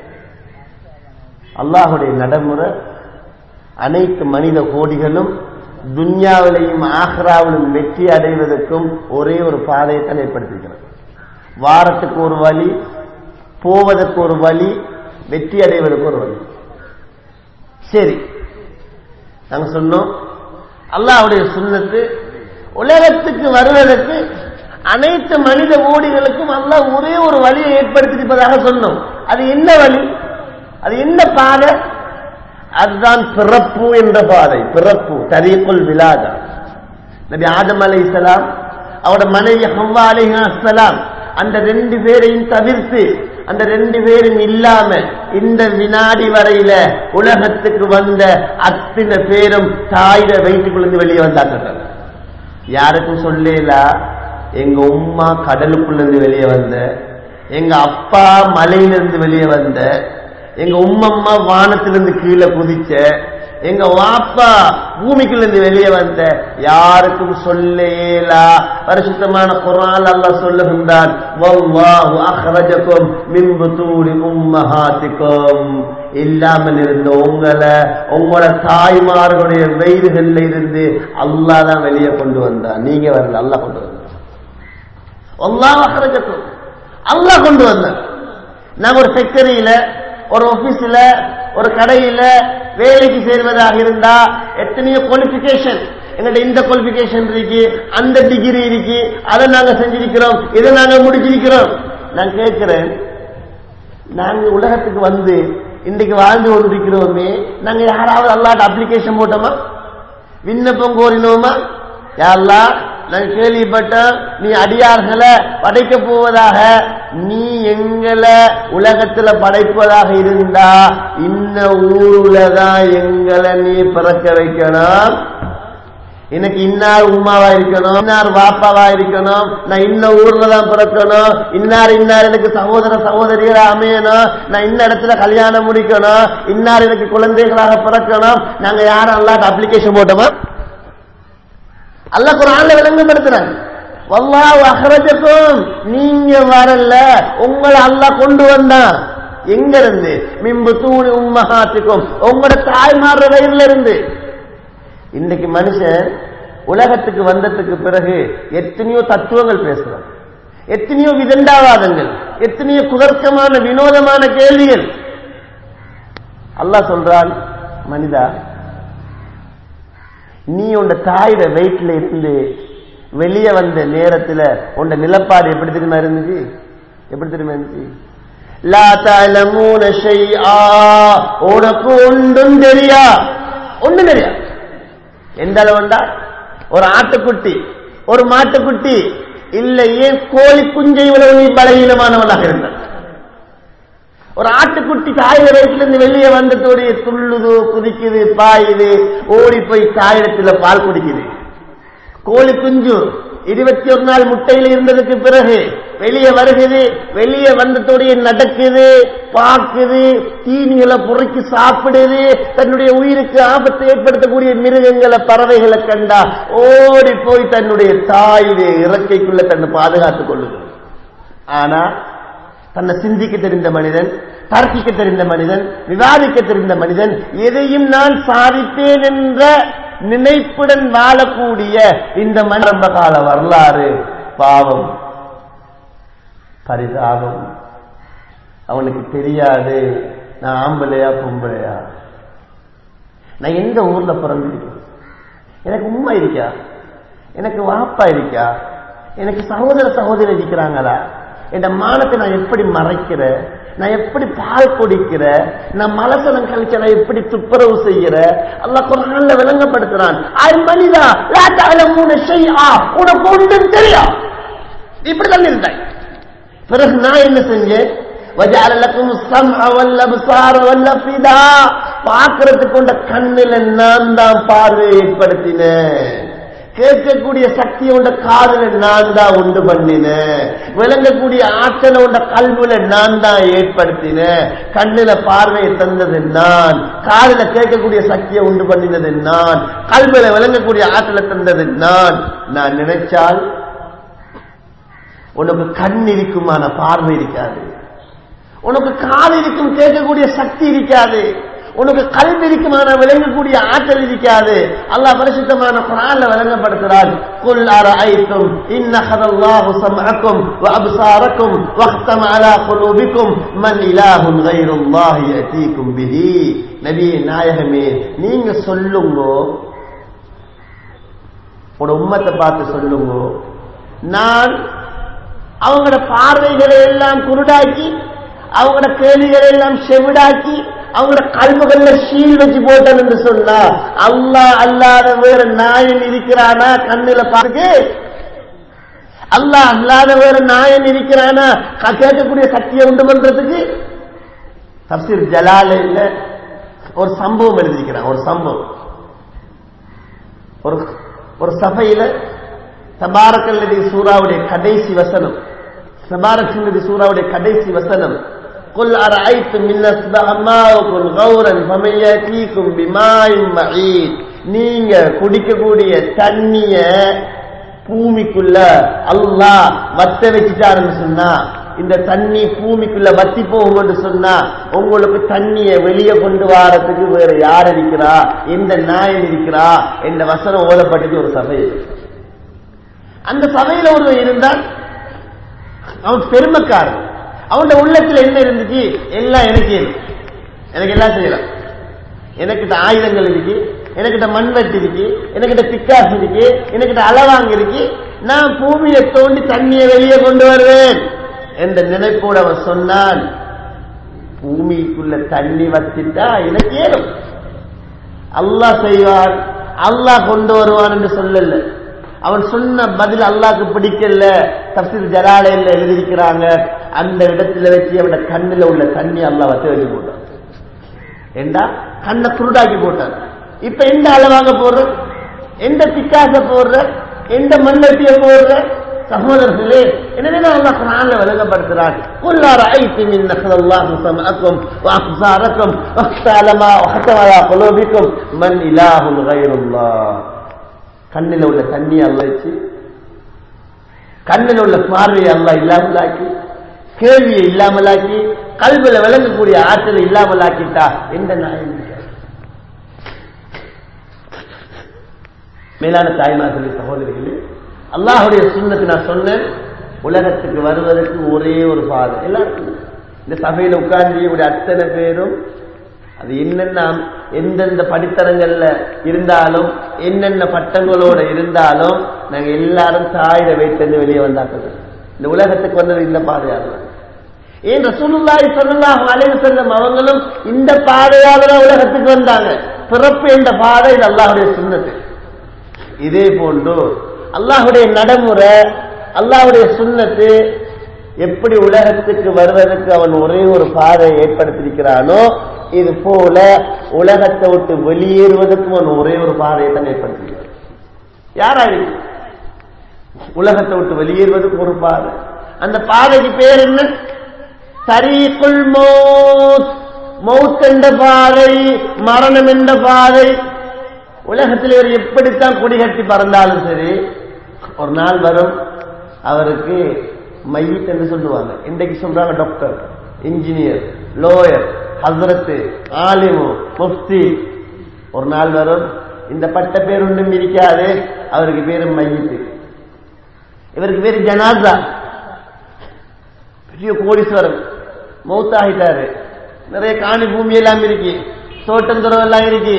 அல்லாஹுடைய நடைமுறை அனைத்து மனித கோடிகளும் துன்யாவிலையும் ஆஹ்ராவிலும் வெற்றி அடைவதற்கும் ஒரே ஒரு பாதையைத்தான் ஏற்படுத்தியிருக்கிறது வாரத்துக்கு ஒரு வழி போவதற்கு ஒரு வழி வெற்றி அடைவதற்கு ஒரு வழி சரி நாங்க சொன்னோம் அல்லாஹுடைய சுண்ணத்து உலகத்துக்கு வருவதற்கு அனைத்து மனித ஓடிகளுக்கும் அல்லாஹ் ஒரே ஒரு வழியை ஏற்படுத்தியிருப்பதாக சொன்னோம் அது என்ன வழி அது என்ன பாதை அதுதான் பிறப்பு என்ற பாதை பிறப்பு தரீக்குல் விலாதா நபி ஆதம் அலை இஸ்லாம் அவரோட மனைவி ஹவ்வா அலை அஸ்லாம் அந்த ரெண்டு பேரையும் தவிர்த்து அந்த ரெண்டு பேரும் இல்லாம இந்த வினாடி வரையில உலகத்துக்கு வந்த அத்தனை பேரும் தாயிர வயிற்றுக்குள்ளேருந்து வெளியே வந்தாங்க யாருக்கும் சொல்லல எங்க உம்மா கடலுக்குள்ளேருந்து வெளியே வந்த எங்க அப்பா மலையிலிருந்து வெளியே வந்த எங்க உம்மம்மா வானத்திலிருந்து கீழே குதிச்ச எங்க வாப்பா பூமிக்குள்ள இருந்து வெளியே வந்த யாருக்கும் சொல்லேலா பரிசுத்தமான குரான் அல்லாஹ் சொல்லுகின்றான் வல்லாஹு அஹ்ரஜக்கும் மின் புத்தூரி உம்மஹாத்திக்கும் இல்லாமல் இருந்த உங்களை உங்களோட தாய்மார்களுடைய வயிறுகள்ல இருந்து அல்லாஹ் தான் வெளியே கொண்டு வந்தான் நீங்க வரல அல்லாஹ் கொண்டு வந்தான் அல்லாஹ் அஹ்ரஜக்கும் அல்லாஹ் கொண்டு வந்தான் நாங்க ஒரு ஃபேக்டரியில ஒரு ஆபீஸ்ல ஒரு கடையில வேலைக்கு சேர்வதாக இருந்தா எத்தனையோ குவாலிபிகேஷன் எங்கள்ட்ட இந்த குவாலிபிகேஷன் இருக்கு அந்த டிகிரி இருக்கு அதை நாங்க செஞ்சிருக்கிறோம் இதை நாங்க முடிச்சிருக்கிறோம் நான் கேட்கிறேன் நாங்க உலகத்துக்கு வந்து இன்றைக்கு வாழ்ந்து கொண்டிருக்கிறோமே நாங்க யாராவது அல்லாட்ட அப்ளிகேஷன் போட்டோமா விண்ணப்பம் கோரினோமா யாரெல்லாம் நாங்க கேள்விப்பட்டோம் நீ அடியார்களை படைக்க போவதாக நீ எங்களை உலகத்துல படைப்பதாக இருந்தா இந்த ஊருல தான் எங்களை நீ பிறக்க வைக்கணும் எனக்கு இன்னார் உமாவா இருக்கணும் இன்னார் வாப்பாவா இருக்கணும் நான் இன்ன ஊர்ல தான் பிறக்கணும் இன்னார் இன்னார் எனக்கு சகோதர சகோதரிகளா அமையணும் நான் இன்ன இடத்துல கல்யாணம் முடிக்கணும் இன்னார் எனக்கு குழந்தைகளாக பிறக்கணும் நாங்க யாரும் அல்லாட்ட அப்ளிகேஷன் போட்டோமா அல்லாஹ் குரான்ல விளங்கப்படுத்துறாங்க வல்லாஹ் அஹ்ரஜக்கும் நீங்க வரல உங்களை அல்லாஹ் கொண்டு வந்தான் எங்க இருந்து மிம்பு தூணி உம்மஹாத்துக்கும் உங்களோட தாய்மார வயிறுல இருந்து இன்னைக்கு மனுஷன் உலகத்துக்கு வந்ததுக்கு பிறகு எத்தனையோ தத்துவங்கள் பேசுறான் எத்தனையோ விதண்டாவாதங்கள் எத்தனையோ குதர்க்கமான வினோதமான கேள்விகள் அல்லாஹ் சொல்றான் மனிதா நீ உண்ட தாயோட வெயிட்ல இருந்து வெளியே வந்த நேரத்துல உண்ட நிலப்பாடு எப்படி தெரியுமா இருந்துச்சு எப்படி தெரியுமா இருந்துச்சு லா தலமூன ஷைஆ உனக்கு ஒன்றும் தெரியா ஒன்றும் தெரியா எந்த அளவுண்டா ஒரு ஆட்டுக்குட்டி ஒரு மாட்டுக்குட்டி இல்ல ஏன் கோழி குஞ்சை இவ்வளவு நீ பலகீனமானவனாக இருந்தான் ஒரு ஆட்டுக்குட்டி தாயில வயிற்றிலிருந்து வெளியே வந்ததோடைய துள்ளுது குதிக்குது பாயுது ஓடி போய் தாயிடத்துல பால் குடிக்குது கோழி குஞ்சு இருபத்தி ஒரு நாள் முட்டையில இருந்ததுக்கு பிறகு வெளியே வருகுது வெளியே வந்ததோடைய நடக்குது பார்க்குது தீனிகளை புறைக்கு சாப்பிடுது தன்னுடைய உயிருக்கு ஆபத்தை ஏற்படுத்தக்கூடிய மிருகங்களை பறவைகளை கண்டா ஓடி போய் தன்னுடைய தாயுடைய இறக்கைக்குள்ள தன்னை பாதுகாத்துக் கொள்ளுது ஆனா தன்னை சிந்திக்க தெரிந்த மனிதன் தர்க்கிக்க தெரிந்த மனிதன் விவாதிக்க தெரிந்த மனிதன் எதையும் நான் சாதித்தேன் என்ற நினைப்புடன் வாழக்கூடிய இந்த மனரம்ப கால வரலாறு பாவம் பரிதாபம் அவனுக்கு தெரியாது நான் ஆம்பளையா பொம்பளையா நான் எந்த ஊர்ல பிறந்திருக்கேன் எனக்கு உண்மை இருக்கா எனக்கு வாப்பா இருக்கா எனக்கு சகோதர சகோதரி இருக்கிறாங்களா என் மானத்தை நான் எப்படி மறைக்கிறேன் நான் எப்படி பால் குடிக்கிற நான் மலசலம் கழிச்ச நான் எப்படி துப்புரவு செய்யற அல்லாஹ் குரான்ல விளங்கப்படுத்துறான் அது மனிதா லா தஅலமூன ஷைஆ உனக்கு ஒன்றும் தெரியும் இப்படி தான் இருந்தாய் பிறகு நான் என்ன செஞ்சேன் وجعل لكم السمع والابصار والافئده பார்க்கிறதுக்கு கொண்ட கண்ணில நான் தான் பார்வை ஏற்படுத்தினேன் கேட்கக்கூடிய சக்தியை உண்ட காதுல நான் தான் உண்டு பண்ணினேன் விளங்கக்கூடிய ஆற்றலை உண்ட கல்வில நான் தான் ஏற்படுத்தினேன் கண்ணுல பார்வையை தந்தது நான் காதுல கேட்கக்கூடிய சக்தியை உண்டு பண்ணினது நான் கல்வில விளங்கக்கூடிய ஆற்றலை தந்தது நான் நான் நினைச்சால் உனக்கு கண் இருக்குமான பார்வை இருக்காது உனக்கு காது இருக்கும் கேட்கக்கூடிய சக்தி இருக்காது உனக்கு கல்வி இருக்குமான விளங்கக்கூடிய ஆற்றல் இருக்காது அல்லாஹ் பரிசுத்தமான குரான்ல விளங்கப்படுத்துறான் குல் அரஐத்தும் இன் அஹதல்லாஹு சம்அக்கும் வ அப்சாரக்கும் வஹ்தம அலா குலூபிக்கும் மன் இலாஹுன் கைருல்லாஹி யதீக்கும் பிஹி நபியே நாயகமே நீங்க சொல்லுங்க உட உம்மத்தை பார்த்து சொல்லுங்க நான் அவங்களோட பார்வைகளை எல்லாம் குருடாக்கி அவங்களோட கேள்விகளை எல்லாம் செவிடாக்கி அவங்களோட கல்புகள்ல ஷீல் வச்சு போட்டேன் என்று சொன்னா அல்லா அல்லாத வேற நாயன் இருக்கிறானா கண்ணுல பாருக்கு அல்லா அல்லாத வேற நாயன் இருக்கிறானா கேட்கக்கூடிய சக்தியை உண்டு பண்றதுக்கு தப்சீர் ஜலால இல்ல ஒரு சம்பவம் எழுதியிருக்கிறான் ஒரு சம்பவம் ஒரு ஒரு சபையில தபாரக்கல்லதி சூறாவுடைய கடைசி வசனம் தபாரக்கல்லதி சூறாவுடைய கடைசி வசனம் قل أرأيتم من أصبح ماؤكم غورا فمن يأتيكم بماء معين நீங்க குடிக்கக்கூடிய தண்ணிய பூமிக்குள்ள அல்லாஹ் வத்த வச்சுட்டாருன்னு சொன்னா இந்த தண்ணி பூமிக்குள்ள வத்தி போகும்னு சொன்னா உங்களுக்கு தண்ணிய வெளியே கொண்டு வாரத்துக்கு வேற யார் இருக்கிறா எந்த நாயன் இருக்கிறா என்ற வசனம் ஓதப்பட்டது ஒரு சபை அந்த சபையில ஒருவன் இருந்தால் அவன் பெருமைக்காரன் அவன் உள்ளத்துல என்ன இருந்துச்சு எல்லாம் எனக்கு எனக்கு எல்லாம் செய்யலாம் எனக்கிட்ட ஆயுதங்கள் இருக்கு எனக்கிட்ட மண்வெட்டு இருக்கு எனக்கிட்ட பிக்காசு இருக்கு எனக்கிட்ட அளவாங்க இருக்கு நான் பூமியை தோண்டி தண்ணியை வெளியே கொண்டு வருவேன் என்ற நினைப்போடு அவன் சொன்னான் பூமிக்குள்ள தண்ணி வச்சிட்டா எனக்கு ஏறும் அல்லாஹ் செய்வான் அல்லாஹ் கொண்டு வருவான் என்று சொல்லல அவன் சொன்ன பதில் அல்லாஹ்க்கு பிடிக்கல தப்சீர் ஜலாலையில் எழுதியிருக்கிறாங்க அந்த இடத்துல வச்சு அவனோட கண்ணுல உள்ள தண்ணி அல்லாஹ் வச்சு வச்சு போட்டான் ஏண்டா கண்ணை குருடாக்கி போட்டான் இப்ப எந்த அளவாங்க போடுற எந்த பிக்காச போடுற எந்த மண்ணட்டிய போடுற சகோதரர்களே எனவே அல்லாஹ் குர்ஆன்ல விளங்கப்படுத்துறான் குல் ரஅய்து மின் நஹல்லாஹு சமஅக்கும் வஅப்சாரக்கும் வக்தலமா வஹதமா குலூபிக்கும் மன் இலாஹுன் கைருல்லாஹ் கண்ணில் உள்ள தண்ணி அல்லாஹ் வச்சு கண்ணில் உள்ள பார்வையை அல்லாஹ் இல்லாமலாக்கி கேள்வியை இல்லாமலாக்கி கல்வில விளங்கக்கூடிய ஆற்றலை இல்லாமலாக்கிட்டா எந்த நாயம் மேலான தாய்மார்களே சகோதரிகளே அல்லாஹுடைய சுண்ணத்தை நான் சொன்னேன் உலகத்துக்கு வருவதற்கு ஒரே ஒரு பாதை எல்லாருக்கும் இந்த சபையில உட்கார்ந்து அத்தனை பேரும் அது என்னென்ன எந்தெந்த படித்தரங்கள்ல இருந்தாலும் என்னென்ன பட்டங்களோட இருந்தாலும் நாங்க எல்லாரும் தாயிட வைத்து வெளியே வந்தாக்கள் இந்த உலகத்துக்கு வந்தது இந்த பாதையாக ஏன் ரசூலுல்லாஹி ஸல்லல்லாஹு அலைஹி வஸல்லம் அவங்களும் இந்த பாதையாக தான் உலகத்துக்கு வந்தாங்க பிறப்பு என்ற பாதை இது அல்லாஹ்வுடைய சுன்னத்து இதே போன்று அல்லாஹுடைய நடைமுறை அல்லாஹுடைய சுண்ணத்து எப்படி உலகத்துக்கு வருவதற்கு அவன் ஒரே ஒரு பாதை ஏற்படுத்தியிருக்கிறானோ இது போல உலகத்தை விட்டு வெளியேறுவதற்கும் அவன் ஒரே ஒரு பாதையை தான் ஏற்படுத்தியிருக்கிறான் யாரா இருக்கு உலகத்தை விட்டு வெளியேறுவதற்கு ஒரு பாதை அந்த பாதைக்கு பேர் என்ன தரீக்குள் மௌத் மௌத் என்ற பாதை மரணம் என்ற பாதை உலகத்தில் இவர் எப்படித்தான் கொடி கட்டி பறந்தாலும் சரி ஒரு நாள் வரும் அவருக்கு மையத் என்று சொல்லுவாங்க இன்றைக்கு சொல்றாங்க டாக்டர் இன்ஜினியர் லோயர் ஹசரத்து ஆலிமு முஃப்தி ஒரு நாள் வரும் இந்த பட்ட பேர் ஒன்றும் இருக்காது அவருக்கு பேரு மையத்து இவருக்கு பேரு ஜனாசா பெரிய கோடீஸ்வரன் மௌத்தாகிட்டாரு நிறைய காணி பூமி எல்லாம் இருக்கு தோட்டம் எல்லாம் இருக்கு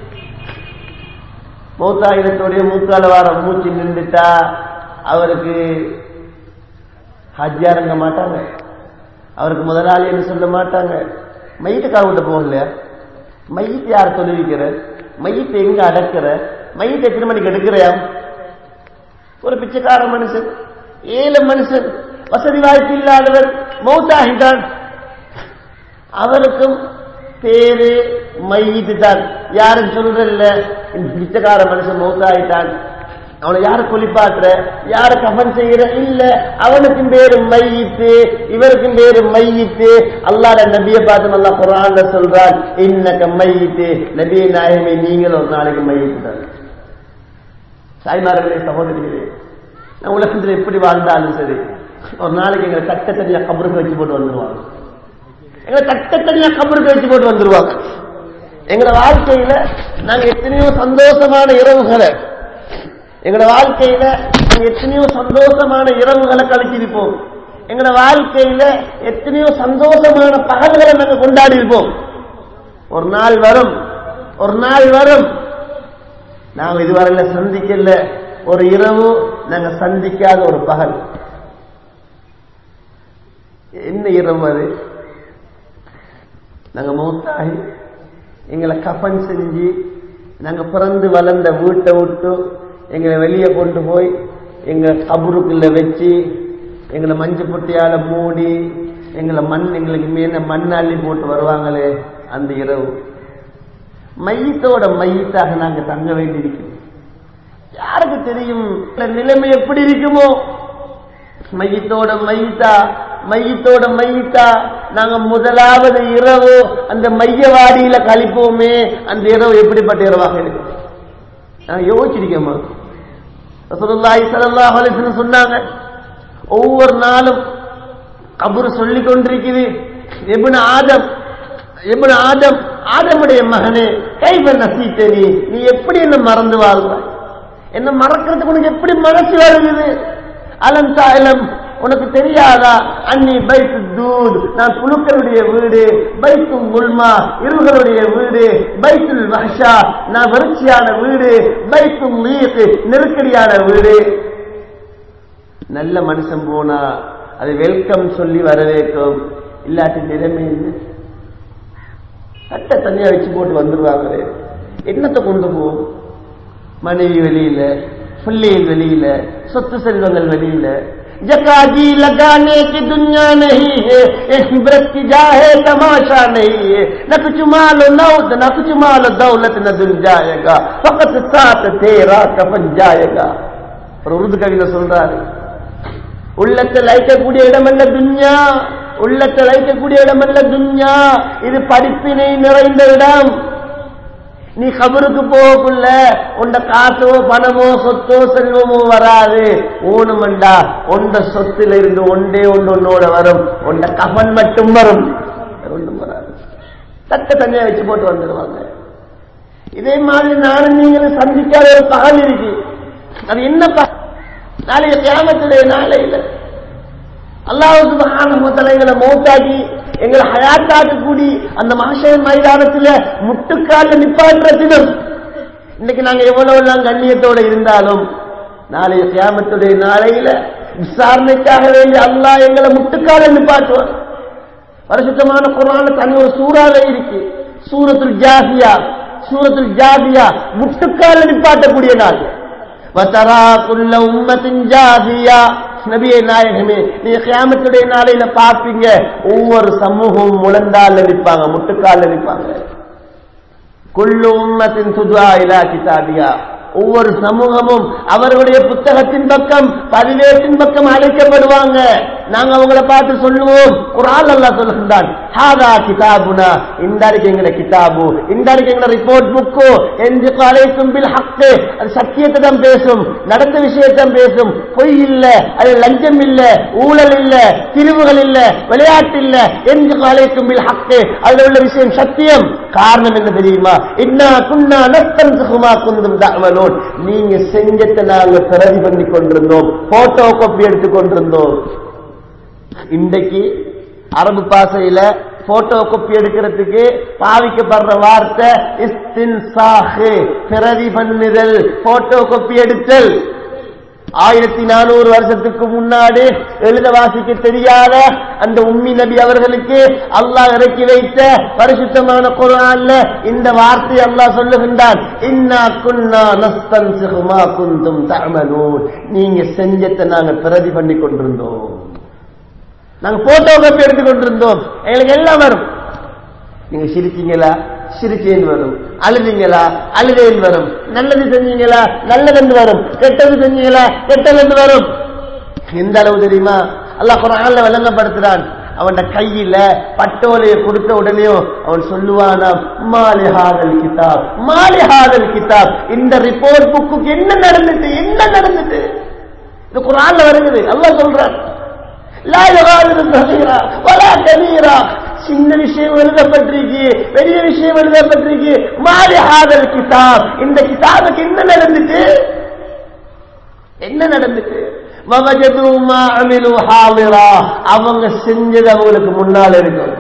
மௌத்தாயுதத்துடைய மூக்கால வார மூச்சு நின்றுட்டா அவருக்கு ஹஜ்ஜா இறங்க மாட்டாங்க அவருக்கு முதலாளி என்று சொல்ல மாட்டாங்க மையத்துக்காக விட்டு போகலையா மையத்தை யார் தொழுவிக்கிற மையத்தை எங்க அடக்கிற மையத்தை எத்தனை மணிக்கு எடுக்கிறையா ஒரு பிச்சைக்கார மனுஷன் ஏழு மனுஷன் வசதி வாய்ப்பு இல்லாதவர் மௌத்தாகிட்டான் அவருக்கும் பேரு மையிட்டு தான் யாரும் சொல்றதில்ல இந்த பிச்சைக்கார மனுஷன் மௌத்தாயிட்டான் அவனை யார குளிப்பாட்டுற யார கஃன் செய்யற இல்ல அவனுக்கும் பேரு மையித்து இவருக்கும் பேரு மையித்து அல்லாட நபியை பார்த்து நல்லா குரான்ல சொல்றான் இன்னக்க மையித்து நபியை நாயகமே நீங்கள் ஒரு நாளைக்கு மையிட்டு தாய்மார்களே சகோதரிகளே நான் உலகத்தில் எப்படி வாழ்ந்தாலும் சரி ஒரு நாளைக்கு எங்களை தட்ட தனியா கபருக்கு வச்சு போட்டு வந்துருவாங்க எங்களை தட்ட தனியா கபருக்கு வச்சு போட்டு வந்துருவாங்க எங்களோட வாழ்க்கையில நாங்க எத்தனையோ சந்தோஷமான இரவுகளை எங்களோட வாழ்க்கையில நாங்க எத்தனையோ சந்தோஷமான இரவுகளை கழிச்சிருப்போம் எங்களோட வாழ்க்கையில எத்தனையோ சந்தோஷமான பகல்களை நாங்க கொண்டாடி இருப்போம் ஒரு நாள் வரும் ஒரு நாள் வரும் நாங்க இதுவரையில சந்திக்கல ஒரு இரவு நாங்க சந்திக்காத ஒரு பகல் என்ன இரவு அது நாங்க மௌத்தாகி எங்களை கஃன் செஞ்சு நாங்க பிறந்து வளர்ந்த வீட்டை விட்டு எங்களை வெளியே கொண்டு போய் எங்க கபருக்குள்ள வச்சு எங்களை மஞ்சள் பொட்டியால மூடி எங்களை மண் எங்களுக்கு மேல மண் அள்ளி போட்டு வருவாங்களே அந்த இரவு மையத்தோட மையத்தாக நாங்க தங்க வேண்டியிருக்கிறோம் யாருக்கு தெரியும் இந்த நிலைமை எப்படி இருக்குமோ மையத்தோட மையத்தா மையத்தோட மையத்தா நாங்க முதலாவது இரவு அந்த மையவாடியில கழிப்போமே அந்த இரவு எப்படிப்பட்ட இரவாக இருக்கும் நான் யோசிச்சிருக்கேம்மா ரசூலுல்லாஹி ஸல்லல்லாஹு அலைஹி வஸல்லம் சொன்னாங்க ஒவ்வொரு நாளும் கபர் சொல்லி கொண்டிருக்குது எபுன ஆதம் எபுன ஆதம் ஆதமுடைய மகனே கைவ நசீத்தனி நீ எப்படி என்ன மறந்து வாழ்வாய் என்ன மறக்கிறதுக்கு உனக்கு எப்படி மனசு வருகிறது அலம் தாயலம் உனக்கு தெரியாதா அன்னி பைத்து தூத் நான் புழுக்களுடைய வீடு பைத்து முல்மா இருள்களுடைய வீடு பைத்துல் வஹஷா நான் வறட்சியான வீடு பைத்து மீக்கு நெருக்கடியான வீடு நல்ல மனுஷன் போனா அது வெல்கம் சொல்லி வரவேற்கும் இல்லாட்டி நிலைமை என்ன சட்டை தனியா வச்சு போட்டு வந்துருவாங்களே என்னத்தை கொண்டு போகும் மனைவி வெளியில பிள்ளைகள் வெளியில சொத்து செல்வங்கள் வெளியில जकाजी लगाने की दुनिया नहीं है एक इबरत की जा है तमाशा नहीं है न कुछ माल नौद न कुछ माल दौलत न दुल जाएगा फकत साथ तेरा कफन जाएगा ஒரு உருது கவிதை சொல்றாரு உள்ளத்தில் லைக்கக்கூடிய இடமல்ல துன்யா உள்ளத்தில் லைக்கக்கூடிய இடமல்ல துன்யா இது படிப்பினை நிறைந்த இடம் நீ கபருக்கு போகக்குள்ள உண்ட காசோ பணமோ சொத்தோ செல்வமோ வராது ஊனுமண்டா உண்ட சொத்துல இருந்து ஒன்றே ஒன்று உன்னோட வரும் உண்ட கபன் மட்டும் வரும் ஒன்றும் வராது தட்ட தனியா வச்சு போட்டு வந்துடுவாங்க இதே மாதிரி நானும் நீங்களும் சந்திக்காத ஒரு பகல் இருக்கு அது என்ன பகல் நாளைய தியாகத்துடைய நாளையில அல்லாவுக்கு மகான எங்களை மௌத்தாக்கி எங்களை ஹயாத்தாக்க கூடி அந்த மாஷன் மைதானத்துல முட்டுக்கால நிப்பாட்டுற தினம் இன்னைக்கு நாங்க எவ்வளவு எல்லாம் கண்ணியத்தோட இருந்தாலும் நாளைய கியாமத்துடைய நாளையில விசாரணைக்காக வேண்டி அல்லாஹ் எங்களை முட்டுக்கால நிப்பாட்டுவார் பரிசுத்தமான குரான தனி ஒரு சூறாவே இருக்கு சூரத்துல் ஜாசியா சூரத்துல் ஜாசியா முட்டுக்கால நிப்பாட்டக்கூடிய நாள் வத்தரா குல்ல உம்மத்தின் ஜாசியா நபியை நாயகமே நீ கியாமத்துடைய நாளையில பார்ப்பீங்க ஒவ்வொரு சமூகமும் முழந்தால நிற்பாங்க முட்டுக்கால நிற்பாங்க குல்லு உம்மத்தின் சுதுவா இலா கிதாபியா ஒவ்வொரு சமூகமும் அவர்களுடைய புத்தகத்தின் பக்கம் பதிவேட்டின் பக்கம் அழைக்கப்படுவாங்க நாங்க அவங்கள பார்த்து சொல்லுவோம் குரான் அல்லா சொல்லுகின்றான் ஹாதா கிதாபுனா இந்த அறிக்கை எங்கட கிதாபு இந்த அறிக்கை எங்கட ரிப்போர்ட் புக்கு என்று அழைக்கும் பில் ஹக்கு அது சத்தியத்தை தான் பேசும் நடந்த விஷயத்தான் பேசும் பொய் இல்ல அது லஞ்சம் இல்ல ஊழல் இல்ல பிரிவுகள் இல்ல விளையாட்டு இல்ல என்று அழைக்கும் பில் ஹக்கு அதுல உள்ள விஷயம் சத்தியம் காரணம் என்ன தெரியுமா இன்னா குன்னா நஸ்தன் சுகுமா குந்தும் தகவலோன் நீங்க செஞ்சத்தை நாங்க பிரதி பண்ணி கொண்டிருந்தோம் போட்டோ காப்பி எடுத்து கொண்டிருந்தோம் இன்றைக்கு அரபு பாசையில போட்டோ காப்பி எடுக்கிறதுக்கு பாவிக்கப்படுற வார்த்தை இஸ்தின்சாஹு பிரதி பண்ணுதல் போட்டோ காப்பி எடுத்தல் ஆயிரத்தி நானூறு வருஷத்துக்கு முன்னாடி எழுத வாசிக்க தெரியாத அந்த உம்மி நபி அவர்களுக்கு அல்லாஹ் இறக்கி வைத்த பரிசுத்தமான குரான்ல இந்த வார்த்தை அல்லாஹ் சொல்லுகின்றான் இன்னா குன்னா நஸ்தன்சிகுமா குந்தும் தஅமலூன் நீங்க செஞ்சத்தை நாங்க பிரதி பண்ணி கொண்டிருந்தோம் நாங்க போட்டோ காப்பி எடுத்து கொண்டிருந்தோம் எங்களுக்கு எல்லாம் வரும் நீங்க சிரிச்சீங்களா சிரிச்சேன் வரும் அழுதீங்களா அழுதேன் வரும் நல்லது செஞ்சீங்களா நல்லது வரும் கெட்டது செஞ்சீங்களா கெட்டது வரும் எந்த அளவு தெரியுமா அல்லாஹ் குரான்ல விளங்கப்படுத்துறான் அவன் கையில பட்டோலையை கொடுத்த உடனேயும் அவன் சொல்லுவானாம் மாலிஹாதல் கிதாப் மாலிஹாதல் கிதாப் இந்த ரிப்போர்ட் புக்கு என்ன நடந்துட்டு என்ன நடந்துட்டு இது குரான்ல வருகிறது அல்லாஹ் சொல்றான் லா யுகாதிரு சகீரா வலா கபீரா சின்ன விஷயம் எழுதப்பட்டிருக்கு பெரிய விஷயம் எழுதப்பட்டிருக்கு மாறி ஹாதல் கிதாப் இந்த கிதாபுக்கு என்ன நடந்துட்டு என்ன நடந்துட்டு அவங்க செஞ்சது அவங்களுக்கு முன்னால் இருக்கும்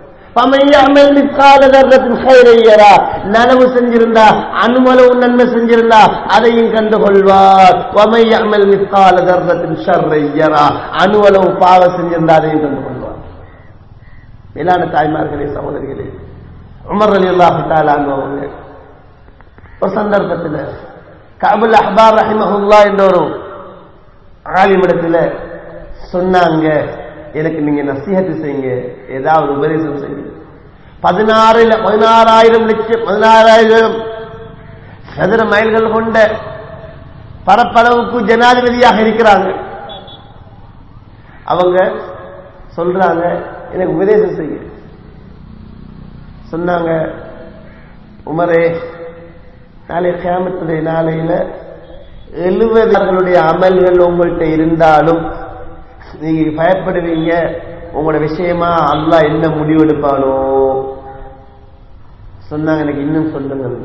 நனவு செஞ்சிருந்தா அனுமளவு நன்மை செஞ்சிருந்தா அதையும் கண்டு கொள்வார் அமல் மிக்கால தர்றத்தின் ஷர்ரையரா அணுவளவு பாவம் செஞ்சிருந்தா அதையும் கண்டு கொள்வார் மேலான தாய்மார்களே சகோதரிகளே உமர் அலி அல்லாஹாங்க ஒரு சந்தர்ப்பத்தில் கபுல் அஹ்பார் ரஹிமஹுல்லா என்ற ஒரு ஆலிமிடத்தில் சொன்னாங்க எனக்கு நீங்க நசீகத்து செய்யுங்க ஏதாவது உபதேசம் செய்யுங்க பதினாறு பதினாறாயிரம் லட்சம் பதினாறாயிரம் சதுர மைல்கள் கொண்ட பரப்பளவுக்கு ஜனாதிபதியாக இருக்கிறாங்க அவங்க சொல்றாங்க எனக்கு உபதேசம் செய்ய சொன்னாங்க உமரே நாளை கியாமத்துடைய நாளையில எழுபதார்களுடைய அமல்கள் உங்கள்கிட்ட இருந்தாலும் நீங்க பயப்படுவீங்க உங்களோட விஷயமா அல்லா என்ன முடிவெடுப்பானோ சொன்னாங்க எனக்கு இன்னும் சொல்லுங்கள்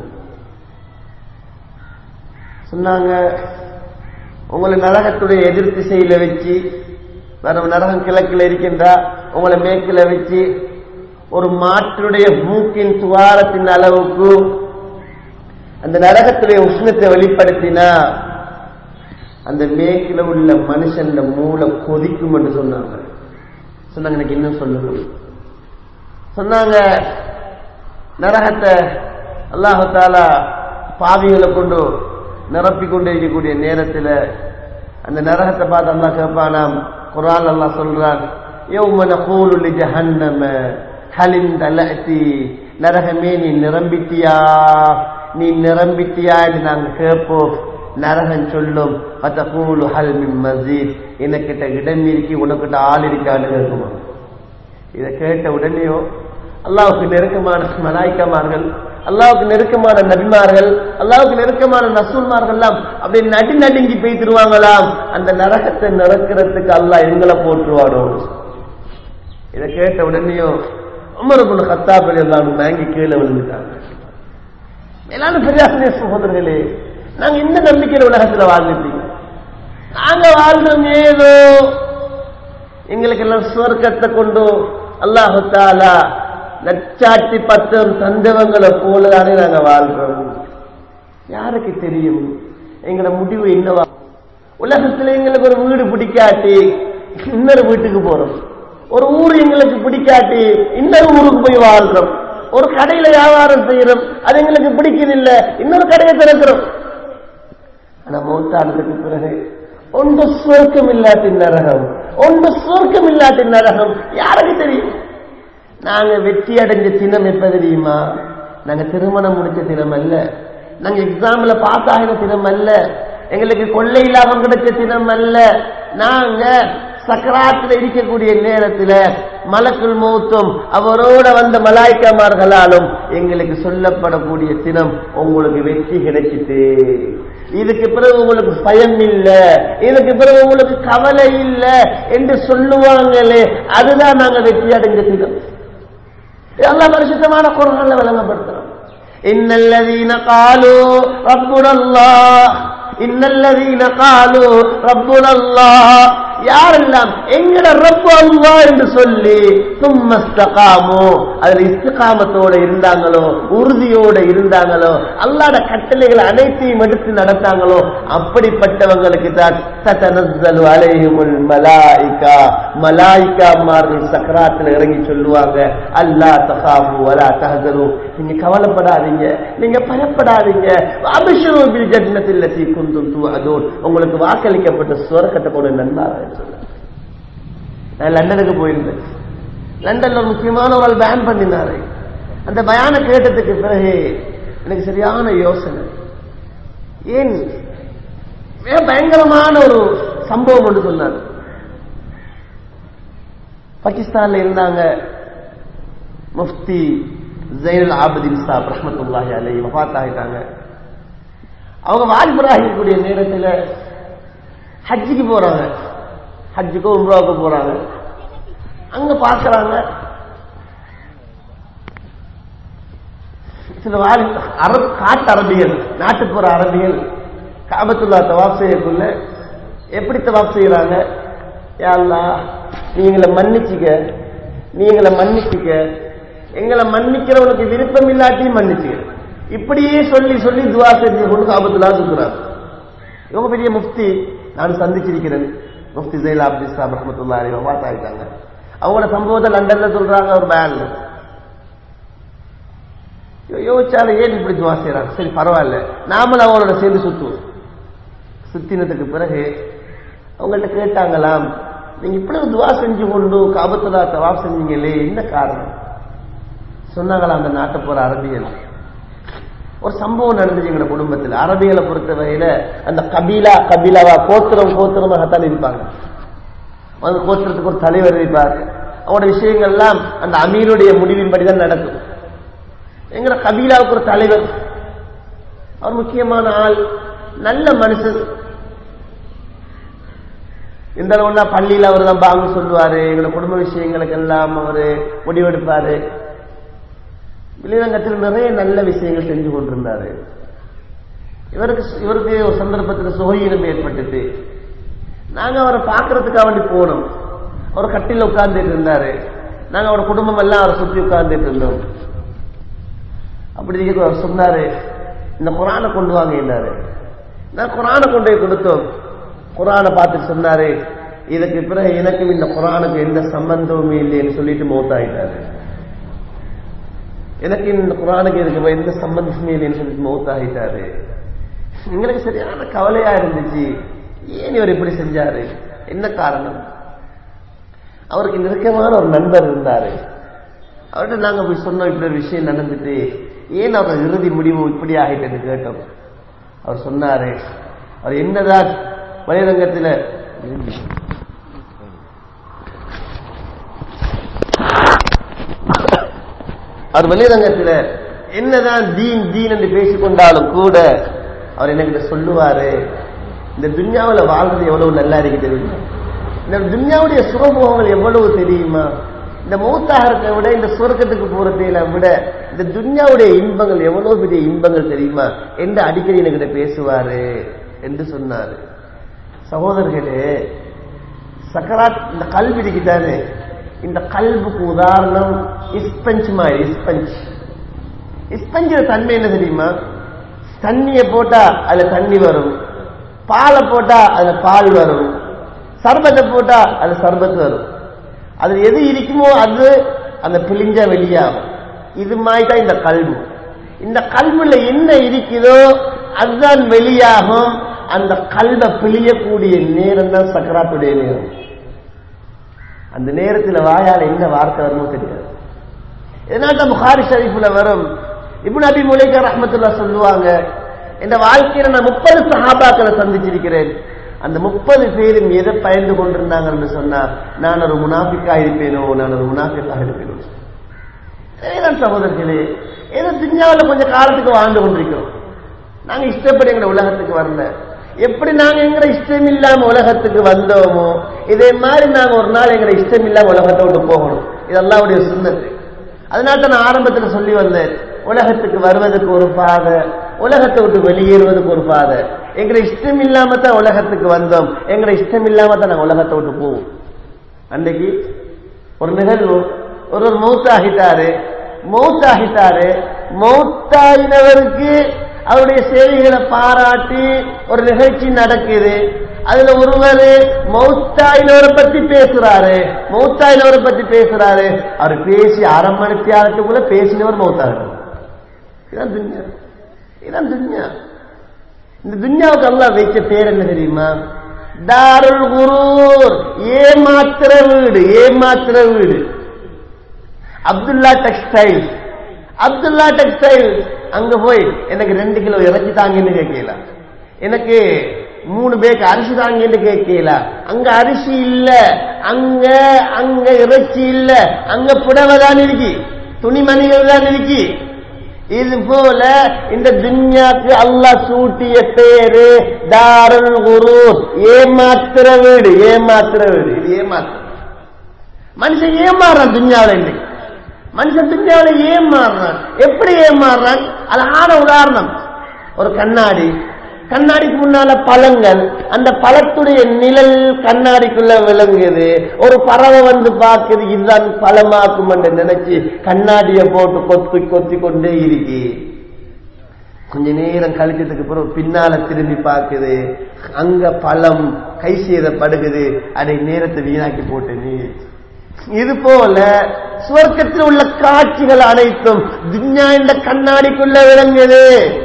சொன்னாங்க உங்களை நரகத்துடைய எதிர் திசையில வச்சு வேற நரகம் கிழக்கில் இருக்கின்றா உங்களை மேற்கில் வச்சு ஒரு மாற்றுடைய மூக்கின் துவாரத்தின் அளவுக்கு அந்த நரகத்துடைய உஷ்ணத்தை வெளிப்படுத்தினா அந்த மேற்கில் உள்ள மனுஷன் மூளை கொதிக்கும் என்று சொன்னாங்க சொன்னாங்க எனக்கு இன்னும் சொல்லுங்க சொன்னாங்க நரகத்தை அல்லாஹு தாலா பாவிகளை கொண்டு நிரப்பிக் கொண்டு இருக்கக்கூடிய நேரத்தில் அந்த நரகத்தை பார்த்து அல்லாஹ் கேட்பானாம் குரான் அல்லாஹ் சொல்றான் யௌம நகூலு லிஜஹன்னம ஹலின் தலஅதி நரகமே நீ நிரம்பிட்டியா நீ நிரம்பிட்டியா என்று நாங்கள் கேட்போம் நரகன் சொல்லும் பத்தகூலு ஹல் மின் மசீத் எனக்கிட்ட இடம் இருக்கி உனக்கிட்ட ஆள் இருக்கான்னு கேட்குமா இதை கேட்ட உடனேயோ அல்லாவுக்கு நெருக்கமான மலாய்க்கமார்கள் அல்லாவுக்கு நெருக்கமான நபிமார்கள் அல்லாவுக்கு நெருக்கமான நசூல்மார்கள் எல்லாம் அப்படி நடி நடுங்கி பெய்திருவாங்களாம் அந்த நரகத்தை நிறக்கிறதுக்கு அல்லாஹ் எங்களை போட்டுருவானோ இதை கேட்ட உடனேயோ உமரபுல் ஹத்தாபலி எல்லாம் வாங்கி கீழே விழுந்துட்டாங்க மேலான பெரியாசிரிய சகோதரர்களே நாங்க இந்த நம்பிக்கையில உலகத்துல வாழ்ந்துட்டீங்க நாங்க வாழ்ந்தோம் ஏதோ எங்களுக்கு எல்லாம் சுவர்க்கத்தை கொண்டு அல்லாஹு தாலா நச்சாட்டி பத்தம் தந்தவங்களை போலதானே நாங்க வாழ்றோம் யாருக்கு தெரியும் எங்களோட முடிவு என்னவா உலகத்துல எங்களுக்கு ஒரு வீடு பிடிக்காட்டி இன்னொரு வீட்டுக்கு போறோம் ஒரு ஊர் எங்களுக்கு பிடிக்காட்டி இன்னொரு ஊருக்கு போய் வாழ்றோம் ஒரு கடையில வியாபாரம் செய்யறோம் அது எங்களுக்கு பிடிக்கதில்லை இன்னொரு கடையை திறக்கிறோம் ஆனா மௌத்தானதுக்கு பிறகு ஒன்று சுவர்க்கம் இல்லாட்டி நரகம் ஒன்று சுவர்க்கம் இல்லாட்டி நரகம் யாருக்கு தெரியும் நாங்க வெற்றி அடைஞ்ச தினம் எப்ப தெரியுமா நாங்க திருமணம் முடிச்ச தினம் அல்ல நாங்க எக்ஸாம்ல பாஸ் ஆகின தினம் அல்ல எங்களுக்கு கொள்ளை இல்லாமல் கிடைச்ச தினம் அல்ல நாங்க சக்கராத்துல இருக்கக்கூடிய நேரத்துல மலக்குள் மௌத்தும் அவரோட வந்த மலாய்க்கமார்களாலும் எங்களுக்கு சொல்லப்படக்கூடிய தினம் உங்களுக்கு வெற்றி கிடைச்சிட்டு இதுக்கு பிறகு உங்களுக்கு பயம் இல்ல இதுக்கு பிறகு உங்களுக்கு கவலை இல்ல என்று சொல்லுவாங்களே அதுதான் நாங்க வெற்றி அடைஞ்ச தினம் இதெல்லாம் பரிசுத்தமான குரல்ல விளங்கப்படுத்துறோம் இன்னல்லதீன காலு ரப்புனல்லாஹ் இன்னல்லதீன காலு ரப்புனல்லாஹ் யாரெல்லாம் எங்கட ரப்பு அல்லா என்று சொல்லி தும்மஸ்தகாமோ அதுல இஸ்திகாமத்தோட இருந்தாங்களோ உறுதியோட இருந்தாங்களோ அல்லாட கட்டளைகள் அனைத்தையும் எடுத்து நடத்தாங்களோ அப்படிப்பட்டவங்களுக்கு தான் தத்தனஸ்ஸலு அலைஹிமுல் மலாயிகா மலாயிகா மார்கள் சக்கராத்துல இறங்கி சொல்லுவாங்க அல்லா தகாமு வலா தஹசரு நீங்க கவலைப்படாதீங்க நீங்க பயப்படாதீங்க அபிஷரு பில் ஜன்னத்தில் லத்தி குந்தும் துஅதூன் உங்களுக்கு வாக்களிக்கப்பட்ட சுவர்க்கத்தை கூட நன்றாக நான் லண்டனுக்கு போயிருந்தேன் லண்டன்ல ஒரு முக்கியமான ஒரு பேன் பண்ணினாரு அந்த பயான கேட்டதுக்கு பிறகு எனக்கு சரியான யோசனை ஏன் மிக பயங்கரமான ஒரு சம்பவம் ஒன்று சொன்னார் பாகிஸ்தான்ல இருந்தாங்க முஃப்தி ஜெயல் ஆபதின் சாப் ரஹமத்துல்லாஹி அலை வஃத் ஆகிட்டாங்க அவங்க வாலிபராக இருக்கக்கூடிய நேரத்தில் ஹஜ்ஜுக்கு போறாங்க ஹஜ்ஜுக்கோ உம்ராவுக்கு போறாங்க அங்க பாக்குறாங்க சில வாலி அரபு காட்டு அரபிகள் நாட்டுப்புற அரபிகள் காபத்துல்லா தவாப் செய்யக்குள்ள எப்படி தவாப் செய்யறாங்க யாழ்லா நீங்களை மன்னிச்சுக்க நீங்களை மன்னிச்சுக்க எங்களை மன்னிக்கிறவனுக்கு விருப்பம் இல்லாட்டியும் மன்னிச்சுக்க இப்படியே சொல்லி சொல்லி துவா செஞ்சு கொண்டு காபத்துல்லா சுத்துறாங்க இவங்க பெரிய முஃப்தி நான் சந்திச்சிருக்கிறேன் முஃப்தி ஜெயில் அப்துல் சாப் ரஹமத்துல்லா அலி வபாத் ஆயிட்டாங்க அவங்களோட சம்பவத்தை லண்டன்ல சொல்றாங்க ஒரு பேன்ல யோசிச்சாலும் ஏன் இப்படி துவா செய்யறாங்க சரி பரவாயில்ல நாமளும் அவங்களோட சேர்ந்து சுத்துவோம் சுத்தினதுக்கு பிறகு அவங்கள்ட்ட கேட்டாங்களாம் நீங்க இப்படி ஒரு துவா செஞ்சு கொண்டு காபத்துலா தவாப் செஞ்சீங்களே என்ன காரணம் சொன்னாங்களா அந்த நாட்டை போற அரபியல் ஒரு சம்பவம் நடந்துச்சு எங்க குடும்பத்தில் அரபிகளை பொறுத்த வகையில அந்த கபீலா கபீலாவா கோத்திரம் கோத்திரமாகத்தான் இருப்பாங்க அந்த கோத்திரத்துக்கு ஒரு தலைவர் இருப்பார் அவனோட விஷயங்கள்லாம் அந்த அமீருடைய முடிவின்படி தான் நடக்கும் எங்கிற கபீலாவுக்கு ஒரு தலைவர் அவர் முக்கியமான ஆள் நல்ல மனுஷன் இந்த அளவுனா பள்ளியில் அவர் தான் பாங்க சொல்லுவாரு எங்களோட குடும்ப விஷயங்களுக்கு எல்லாம் அவரு முடிவெடுப்பாரு வெளிரங்கத்தில் நிறைய நல்ல விஷயங்கள் செஞ்சு கொண்டிருந்தாரு இவருக்கு இவருக்கு ஒரு சந்தர்ப்பத்தில் சுகையினம் ஏற்பட்டுட்டு நாங்க அவரை பார்க்கறதுக்காக வேண்டி போனோம் அவர் கட்டில உட்கார்ந்துட்டு இருந்தாரு நாங்க அவரோட குடும்பம் எல்லாம் அவரை சுற்றி உட்கார்ந்துட்டு இருந்தோம் அப்படி நீங்க அவர் சொன்னாரு இந்த குரானை கொண்டு வாங்க என்றாரு நான் குரானை கொண்டு போய் கொடுத்தோம் குரானை பார்த்துட்டு சொன்னாரு இதுக்கு பிறகு எனக்கும் இந்த குரானுக்கு எந்த சம்பந்தமும் இல்லைன்னு சொல்லிட்டு மௌத்தாயிட்டாரு எனக்கு இந்த குரானுக்கு இதுக்கு எந்த சம்பந்தமே இல்லைன்னு சொல்லி மௌத்தாகிட்டாரு எங்களுக்கு சரியான கவலையா இருந்துச்சு ஏன் இவர் இப்படி செஞ்சாரு என்ன காரணம் அவருக்கு நெருக்கமான ஒரு நண்பர் இருந்தாரு அவர்கிட்ட நாங்க போய் சொன்னோம் இப்படி ஒரு விஷயம் நடந்துட்டு ஏன் அவர் இறுதி முடிவு இப்படி ஆகிட்டு கேட்டோம் அவர் சொன்னாரு அவர் என்னதான் வலைரங்கத்தில் அவர் வெளிரங்கத்தில் என்னதான் தீன் தீன் என்று பேசிக்கொண்டாலும் கூட அவர் எனக்கு சொல்லுவாரு இந்த துன்யாவில் வாழ்றது எவ்வளவு நல்லா இருக்கு தெரியுமா இந்த துன்யாவுடைய சுகபோகங்கள் எவ்வளவு தெரியுமா இந்த மூத்தாகரத்தை விட இந்த சுவர்க்கத்துக்கு போறதையில விட இந்த துன்யாவுடைய இன்பங்கள் எவ்வளவு பெரிய இன்பங்கள் தெரியுமா என்று அடிக்கடி என்கிட்ட பேசுவாரு என்று சொன்னாரு சகோதரர்களே சக்கராத் இந்த கல்வி இருக்குதானே இந்த கல்புக்கு உதாரணம் இஸ்பஞ்ச் மாதிரி இஸ்பஞ்ச் இஸ்பஞ்சோட தன்மை என்ன தெரியுமா தண்ணியை போட்டா அதுல தண்ணி வரும் பாலை போட்டா அதுல பால் வரும் சர்பத்தை போட்டா அது சர்பத்து வரும் அது எது இருக்குமோ அது அந்த பிழிஞ்ச வெளியாகும் இது மாதிரி தான் இந்த கல்வி இந்த கல்வில என்ன இருக்குதோ அதுதான் வெளியாகும் அந்த கல்வை பிழியக்கூடிய நேரம் தான் சக்கராத்துடைய நேரம் அந்த நேரத்தில் வாயால் என்ன வார்த்தை வருமோ தெரியாது இதனால புகாரி ஷரீஃப்ல வரும் இப்னு அபி முலைக்க ரஹமத்துல்லா சொல்லுவாங்க இந்த வாழ்க்கையில நான் முப்பது சஹாபாக்களை சந்திச்சிருக்கிறேன் அந்த முப்பது பேரும் எதை பயந்து கொண்டிருந்தாங்கன்னு சொன்னா நான் ஒரு முனாஃபிக்கா இருப்பேனோ நான் ஒரு முனாஃபிக்கா இருப்பேனோ சரிதான் சகோதரர்களே ஏதோ துன்யாவில் கொஞ்சம் காலத்துக்கு வாழ்ந்து கொண்டிருக்கிறோம் நாங்க இஷ்டப்படி எங்க உலகத்துக்கு வரல எப்படி நாங்க எங்கட இஷ்டம் இல்லாம உலகத்துக்கு வந்தோமோ இதே மாதிரி நாங்க ஒரு நாள் எங்கட இஷ்டம் இல்லாம உலகத்தை விட்டு போகணும் இதெல்லாம் உடைய சுண்ணத்து அதனால தான் நான் ஆரம்பத்தில் சொல்லி வந்தேன் உலகத்துக்கு வருவதற்கு ஒரு பாதை உலகத்தை விட்டு வெளியேறுவதற்கு ஒரு பாதை எங்களை இஷ்டம் இல்லாம தான் உலகத்துக்கு வந்தோம் எங்களை இஷ்டம் இல்லாம தான் நாங்க உலகத்தை விட்டு போவோம் அன்னைக்கு ஒரு நிகழ்வு ஒரு ஒரு மௌத்தாகிட்டாரு மௌத்தாகிட்டாரு மௌத்தாயினவருக்கு அவருடைய சேவைகளை பாராட்டி ஒரு நிகழ்ச்சி நடக்குது அதுல ஒருவர் மௌத்தாயினவரை பத்தி பேசுறாரு மௌத்தாயினவரை பத்தி பேசுறாரு அவர் பேசி அரை மணி தியாகத்துக்குள்ள பேசினவர் மௌத்தாகிறார் இதான் துன்யா இதான் துன்யா இந்த துன்யாவுக்கு அல்லா வைக்க பேர் என்ன தெரியுமா தாருல் குரூர் ஏமாத்திர வீடு ஏமாத்திர வீடு அப்துல்லா டெக்ஸ்டைல் அப்துல்லா டெக்ஸ்டைல் அங்க போய் எனக்கு ரெண்டு கிலோ இறைச்சி தாங்கன்னு கேட்கல எனக்கு மூணு பேக்கு அரிசி தாங்கன்னு கேட்கல அங்க அரிசி இல்ல அங்க அங்க இறைச்சி இல்ல அங்க புடவை தான் இருக்கு துணிமணிகள் தான் இருக்கு இது போல இந்த துன்யாக்கு அல்லாஹ் சூட்டிய பேரு தாருல் குரூர் ஏமாத்திர வீடு ஏமாத்திர வீடு இது ஏமாத்திர மனுஷன் ஏமாறான் துன்யாவில் இன்னைக்கு மனுஷன் துன்யாவில் ஏமாறுறான் எப்படி ஏமாறுறான் அழகான உதாரணம் ஒரு கண்ணாடி கண்ணாடிக்கு முன்னால பழங்கள் அந்த பழத்துடைய நிழல் கண்ணாடிக்குள்ள விளங்குது ஒரு பறவை வந்து பார்க்குது இதுதான் பழமாக்கும் என்று நினைச்சு கண்ணாடியை போட்டு கொத்தி கொத்தி கொண்டே இருக்கு கொஞ்ச நேரம் கழிச்சதுக்கு பிறகு பின்னால திரும்பி பார்க்குது அங்க பழம் கை சேதப்படுகுது அதை நேரத்தை வீணாக்கி போட்டு நீ இது போல சுவர்க்கத்தில் உள்ள காட்சிகள் அனைத்தும் துன்யா இந்த கண்ணாடிக்குள்ள விளங்குது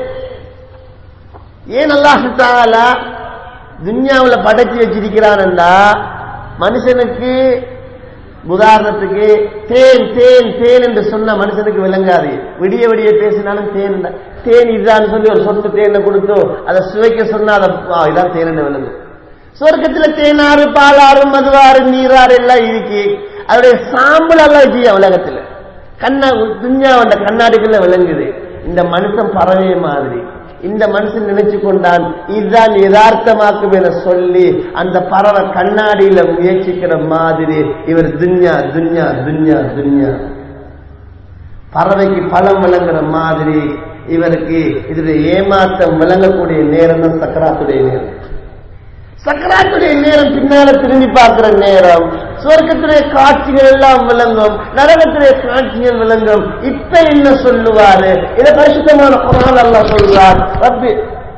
ஏன் அல்லாஹு தாலா துன்யாவில் படைச்சு வச்சிருக்கிறான்டா மனுஷனுக்கு உதாரணத்துக்கு தேன் தேன் தேன் என்று சொன்ன மனுஷனுக்கு விளங்காது விடிய விடிய பேசினாலும் தேன் தான். தேன் இதுதான் சொல்லி ஒரு சொட்டு தேனை கொடுத்தோ அதை சுவைக்க சொன்னா அதை ஆ, இதான் தேன் என்று விளங்கும் சொர்க்கத்துல தேனாறு பாலாறு மதுவாறு நீராறு எல்லாம் இருக்கு அதோடைய சாம்பல் எல்லாம் வச்சு உலகத்துல கண்ணா துன்யா அந்த கண்ணாடிக்குள்ள விளங்குது இந்த மனுஷன் பறவை மாதிரி இந்த மனுஷன் நினைச்சு கொண்டான் இதுதான் யதார்த்தமாக்கும் என சொல்லி அந்த பறவை கண்ணாடியில முயற்சிக்கிற மாதிரி இவர் துன்யா துன்யா துன்யா துன்யா பறவைக்கு பழம் விளங்குற மாதிரி இவருக்கு இதுல ஏமாற்றம் விளங்கக்கூடிய நேரம் தான் சக்கராத்துடைய நேரம் சக்கராத்துடைய நேரம் பின்னால திரும்பி பார்க்கிற நேரம் சுவர்க்கத்துடைய காட்சிகள் எல்லாம் விளங்கும் நரகத்துடைய காட்சிகள் விளங்கும் இப்ப என்ன சொல்லுவாரு இதை பரிசுத்தமான குரான் அல்லாஹ் சொல்றார் ரப்பி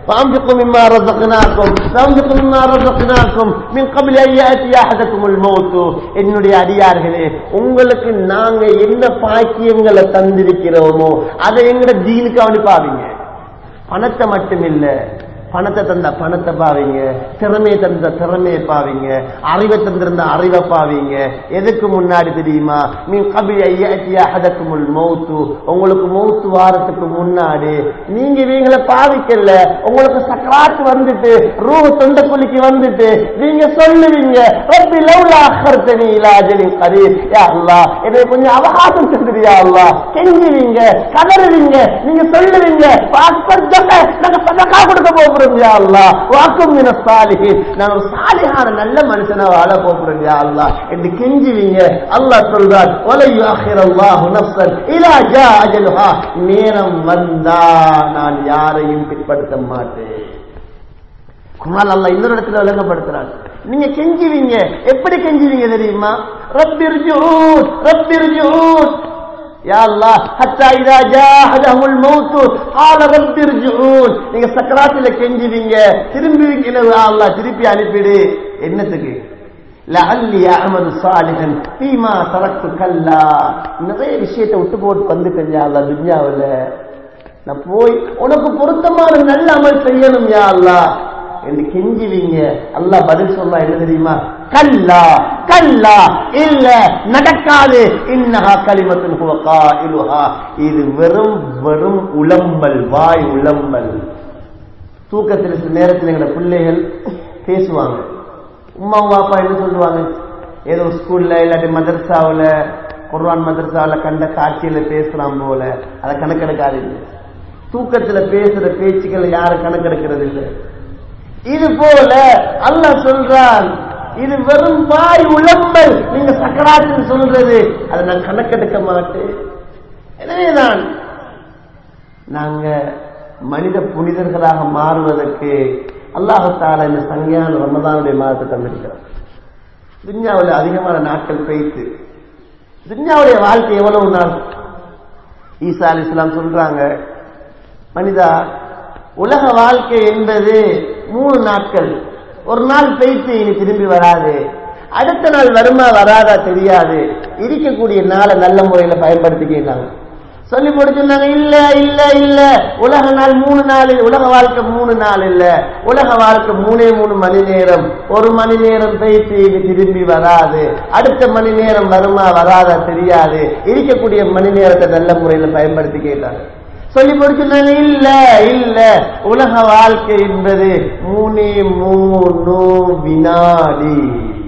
فأنفقوا مما رزقناكم فأنفقوا مما رزقناكم من قبل أن يأتي أحدكم الموت என்னுடைய அடியார்களே உங்களுக்கு நாங்க என்ன பாக்கியங்களை தந்திருக்கிறோமோ அதை எங்கட தீனுக்கு அவனுப்பாவீங்க பணத்தை மட்டும் இல்ல பணத்தை தந்த பணத்தை பாவீங்க திறமையை தந்த திறமையை பாவீங்க அறிவை தந்திருந்த அறிவை பாவீங்க எதுக்கு முன்னாடி தெரியுமா நீ கபி ஐயாத்தியாகதக்குமுள் மௌத்து உங்களுக்கு மௌத்து வாரத்துக்கு முன்னாடி நீங்க இவங்களை பாவிக்கல உங்களுக்கு சக்கராத்து வந்துட்டு ரூஹ தொண்ட குலுக்கி வந்துட்டு நீங்க சொல்லுவீங்க ரப்பி லவ்லா அஹர்தனி இலா அஜலின் கரீப் யா அல்லாஹ் எனக்கு கொஞ்சம் அவகாசம் தந்துறியா அல்லாஹ் கெஞ்சுவீங்க கதறுவீங்க நீங்க சொல்லுவீங்க பாஸ்பர்தக்க நாங்க சதக்கா கொடுக்க போகிறோம் யா அல்லாஹ் வாக்கும் மின சாலிஹின் நான் ஒரு சாலிஹான நல்ல மனுஷனா வாழ போகிறோம் யா அல்லாஹ் என்று கெஞ்சுவீங்க அல்லாஹ் சொல்றார் வலை யுஅஹிரல்லாஹு நஃப்ஸன் இலா ஜா அஜலுஹா நேரம் வந்தா நான் யாரையும் பிற்படுத்த மாட்டேன் குரான் அல்ல இன்னொரு இடத்துல விளங்கப்படுத்துறான் நீங்க கெஞ்சுவீங்க எப்படி கெஞ்சுவீங்க தெரியுமா ரப்பிர்ஜூன் ரப்பிர்ஜூன் யா அல்லாஹ் ஹத்தா இதா ஜாஹதஹுல் மௌத் قال رب ارجعون நீங்க சக்கராத்துல கெஞ்சுவீங்க திரும்புவீங்க யா அல்லாஹ் திருப்பி அனுப்பிடு என்னத்துக்கு லஅல்லி அமலு சாலிஹன் ஃபீமா தரக்து கல்லா நிறைய விஷயத்தை விட்டு போட்டு வந்துட்டேன் யா அல்லாஹ் துன்யாவுல நான் போய் உனக்கு பொருத்தமான நல்ல அமல் செய்யணும் யா அல்லாஹ் என்று கெஞ்சுவீங்க அல்லாஹ் பதில் சொல்றா என்ன தெரியுமா கல்லா கல்லா இல்ல நடக்காது இன்னஹா கலிமத்துன் ஹுவ காயிலுஹா இது வெறும் வெறும் உளம்பல் வாய் உளம்பல் தூக்கத்தில் சில நேரத்தில் எங்களோட பிள்ளைகள் பேசுவாங்க உமா அப்பா என்ன சொல்லுவாங்க ஏதோ ஸ்கூல்ல இல்லாட்டி மதர்சாவுல குர்ஆன் மதர்சாவுல கண்ட காட்சியில பேசுறான் போல அதை கணக்கெடுக்காதீங்க தூக்கத்துல பேசுற பேச்சுக்களை யாரும் கணக்கெடுக்கிறது இல்லை இது போல அல்லாஹ் சொல்றான் இது வெறும் வாய் உளம்பல் நீங்க சக்கராத்தில் சொல்றது அதை நான் கணக்கெடுக்க மாட்டேன் எனவேதான் நாங்க மனித புனிதர்களாக மாறுவதற்கு அல்லாஹத்தால இந்த சங்கியான ரமதானுடைய மாதத்தை தந்திருக்கிறோம் துன்யாவில் அதிகமான நாட்கள் பெய்த்து துன்யாவுடைய வாழ்க்கை எவ்வளவு நாள் ஈசா அலி இஸ்லாம் சொல்றாங்க மனிதா உலக வாழ்க்கை என்பது மூணு நாட்கள் ஒரு நாள் பெய்த்து இனி திரும்பி வராது அடுத்த நாள் வருமா வராதா தெரியாது இருக்கக்கூடிய நாளை நல்ல முறையில பயன்படுத்திக்கிறாங்க சொல்லி முடிச்சிருந்தாங்க இல்ல இல்ல இல்ல உலக நாள் மூணு நாள் உலக வாழ்க்கை மூணு நாள் இல்ல உலக வாழ்க்கை மூணே மூணு மணி நேரம் ஒரு மணி நேரம் பெய்த்து இனி திரும்பி வராது அடுத்த மணி நேரம் வருமா வராதா தெரியாது இருக்கக்கூடிய மணி நேரத்தை நல்ல முறையில பயன்படுத்தி கேட்டாங்க சொல்லி முடிச்சுட்டாங்க இல்ல இல்ல உலக வாழ்க்கை என்பது மூணே மூணு வினாடி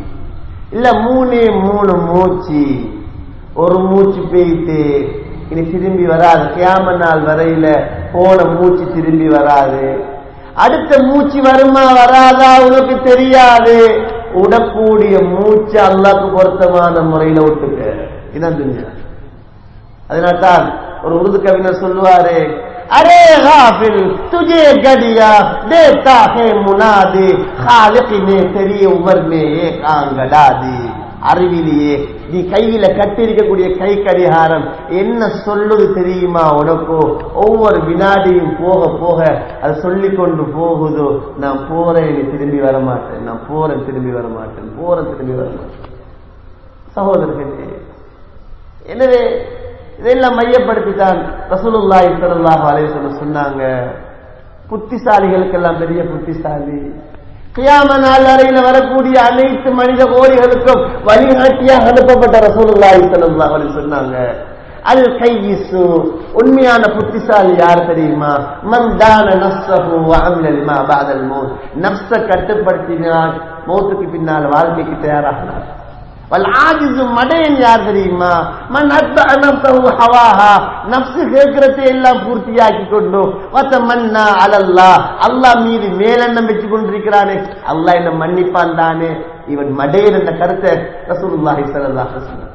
இல்ல மூணே மூணு மூச்சு ஒரு மூச்சு பெய்த்து இனி திரும்பி வராது கியாம நாள் வரையில போன மூச்சு திரும்பி வராது அடுத்த மூச்சு வருமா வராதா உனக்கு தெரியாது உடக்கூடிய மூச்சு அல்லாக்கு பொருத்தமான முறையில விட்டுக்க இதான் துன்யா அதனால்தான் ஒரு உருது கவிஞர் சொல்லுவாரு அரே காஃபில் துஜே கடியா தேத்தா ஹே முனாதி खालिक ने तेरी उम्र में एक आंगड़ा दी அறிவிலேயே நீ கையில கட்டியிருக்கக்கூடிய கை கடிகாரம் என்ன சொல்லுது தெரியுமா உனக்கோ ஒவ்வொரு வினாடியும் போக போக அது சொல்லி கொண்டு போகுதோ நான் போறேன் நீ திரும்பி வர மாட்டேன் நான் போறேன் திரும்பி வர மாட்டேன் போறேன் திரும்பி வர மாட்டேன் சகோதரர்களே எனவே இதெல்லாம் மையப்படுத்தித்தான் ரசூலுல்லாஹி ஸல்லல்லாஹு அலைஹி வஸல்லம் சொன்னாங்க புத்திசாலிகளுக்கெல்லாம் பெரிய புத்திசாலி கியாம நாள் அறையில் வரக்கூடிய அனைத்து மனித கோரிகளுக்கும் வழிகாட்டியாக அனுப்பப்பட்ட ரசூலுல்லாஹி ஸல்லல்லாஹு அலைஹி சொன்னாங்க அல் கையிசு உண்மையான புத்திசாலி யார் தெரியுமா மன் தான நஃப்ஸஹு வ அமில லிமா பஅதல் மௌத் நஃப்ஸ கட்டுப்படுத்தினார் மௌத்துக்கு பின்னால் வாழ்க்கைக்கு தயாராகினார் வல்ஆஜிசு மடையன் யார் தெரியுமா மன் அத்த நஃப்ஸஹு ஹவாஹா நஃப்ஸ் கேட்கிறதை எல்லாம் பூர்த்தியாக்கி கொண்டு வத்தமன்னா அலல்லாஹ் அல்லாஹ் மீது மேலெண்ணம் வச்சு கொண்டிருக்கிறானே அல்லாஹ் என்ன மன்னிப்பான் தானே இவன் மடையன் என்ற கருத்தை ரசூலுல்லாஹி ஸல்லல்லாஹு அலைஹி வஸல்லம்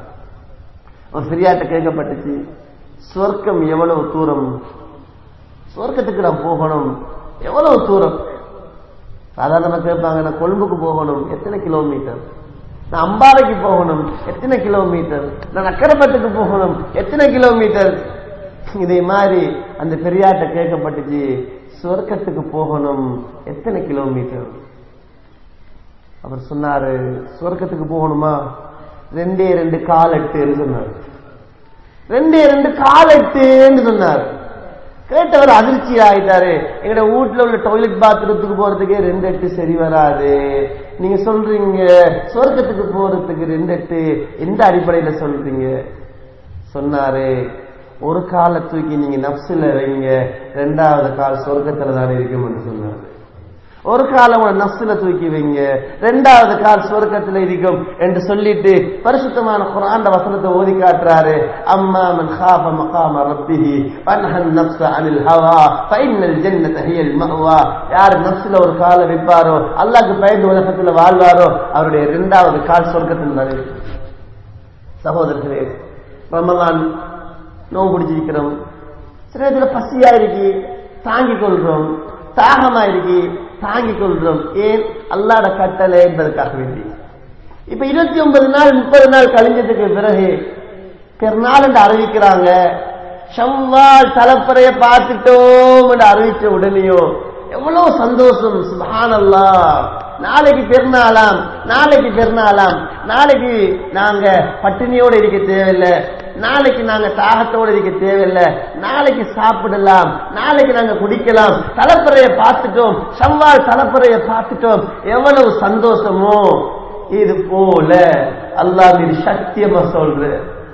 ஒரு பெரியாட்ட கேட்கப்பட்டுச்சு சொர்க்கம் எவ்வளவு தூரம் சொர்க்கத்துக்கு நான் போகணும் எவ்வளவு தூரம் சாதாரணமா கேட்பாங்க நான் கொழும்புக்கு போகணும் எத்தனை கிலோமீட்டர் நான் அம்பாறைக்கு போகணும் எத்தனை கிலோமீட்டர் நான் அக்கரைப்பட்டுக்கு போகணும் எத்தனை கிலோமீட்டர் இதே மாதிரி அந்த பெரியாட்ட கேட்கப்பட்டுச்சு சுவர்க்கத்துக்கு போகணும் எத்தனை கிலோமீட்டர் அவர் சொன்னாரு சுவர்க்கத்துக்கு போகணுமா ரெண்டே ரெண்டு காலெட்டுன்னு சொன்னார் ரெண்டே ரெண்டு காலெட்டுன்னு சொன்னார் கேட்டவர் அதிர்ச்சி ஆயிட்டாரு எங்கட வீட்டுல உள்ள டாய்லெட் பாத்ரூத்துக்கு போறதுக்கே ரெண்டு எட்டு சரி வராது நீங்க சொல்றீங்க சொர்க்கத்துக்கு போறதுக்கு ரெண்டு எட்டு எந்த அடிப்படையில சொல்றீங்க சொன்னாரு ஒரு காலை தூக்கி நீங்க நப்சுல வைங்க ரெண்டாவது கால் சொர்க்கத்துல தானே இருக்கும்னு சொன்னாரு ஒரு காலம் உன நப்சுல தூக்கி வைங்க ரெண்டாவது கால் சொர்க்கத்துல இருக்கும் என்று சொல்லிட்டு பரிசுத்தமான குரான் வசனத்தை ஓதி காட்டுறாரு அம்மா மன் خاف مقام ربه وانهى النفس عن الهوى فان الجنه هي المأوى யார் நப்சுல ஒரு கால வைப்பாரோ அல்லாஹ்க்கு பயந்து உலகத்துல வாழ்வாரோ அவருடைய இரண்டாவது கால் சொர்க்கத்தில் தான் இருக்கும் சகோதரர்களே ரமலான் நோவு பிடிச்சிருக்கிறோம் சில இதுல பசியா இருக்கு தாங்கிக் கொள்றோம் தாகமா இருக்கு தாங்கிக் கொள்றோம் ஏன் அல்லாட கட்டளை என்பதற்காக வேண்டி இப்ப இருபத்தி ஒன்பது நாள் முப்பது நாள் கழிஞ்சதுக்கு பிறகு பெருநாள் என்று அறிவிக்கிறாங்க செவ்வால் தலைப்பறைய பார்த்துட்டோம் என்று அறிவிச்ச உடனேயோ எவ்வளவு சந்தோஷம் சுபானல்லா நாளைக்கு பெருநாளாம் நாளைக்கு பெருநாளாம் நாளைக்கு நாங்க பட்டினியோட இருக்க தேவையில்லை நாளைக்கு நாங்க தாகத்தோட இருக்க தேவையில்லை நாளைக்கு சாப்பிடலாம் நாளைக்கு நாங்க குடிக்கலாம் தலைப்பறைய பார்த்துட்டோம் செவ்வால் தலைப்பறைய பார்த்துட்டோம் எவ்வளவு சந்தோஷமோ இது போல அல்லாஹ் மீது சத்தியமா சொல்ற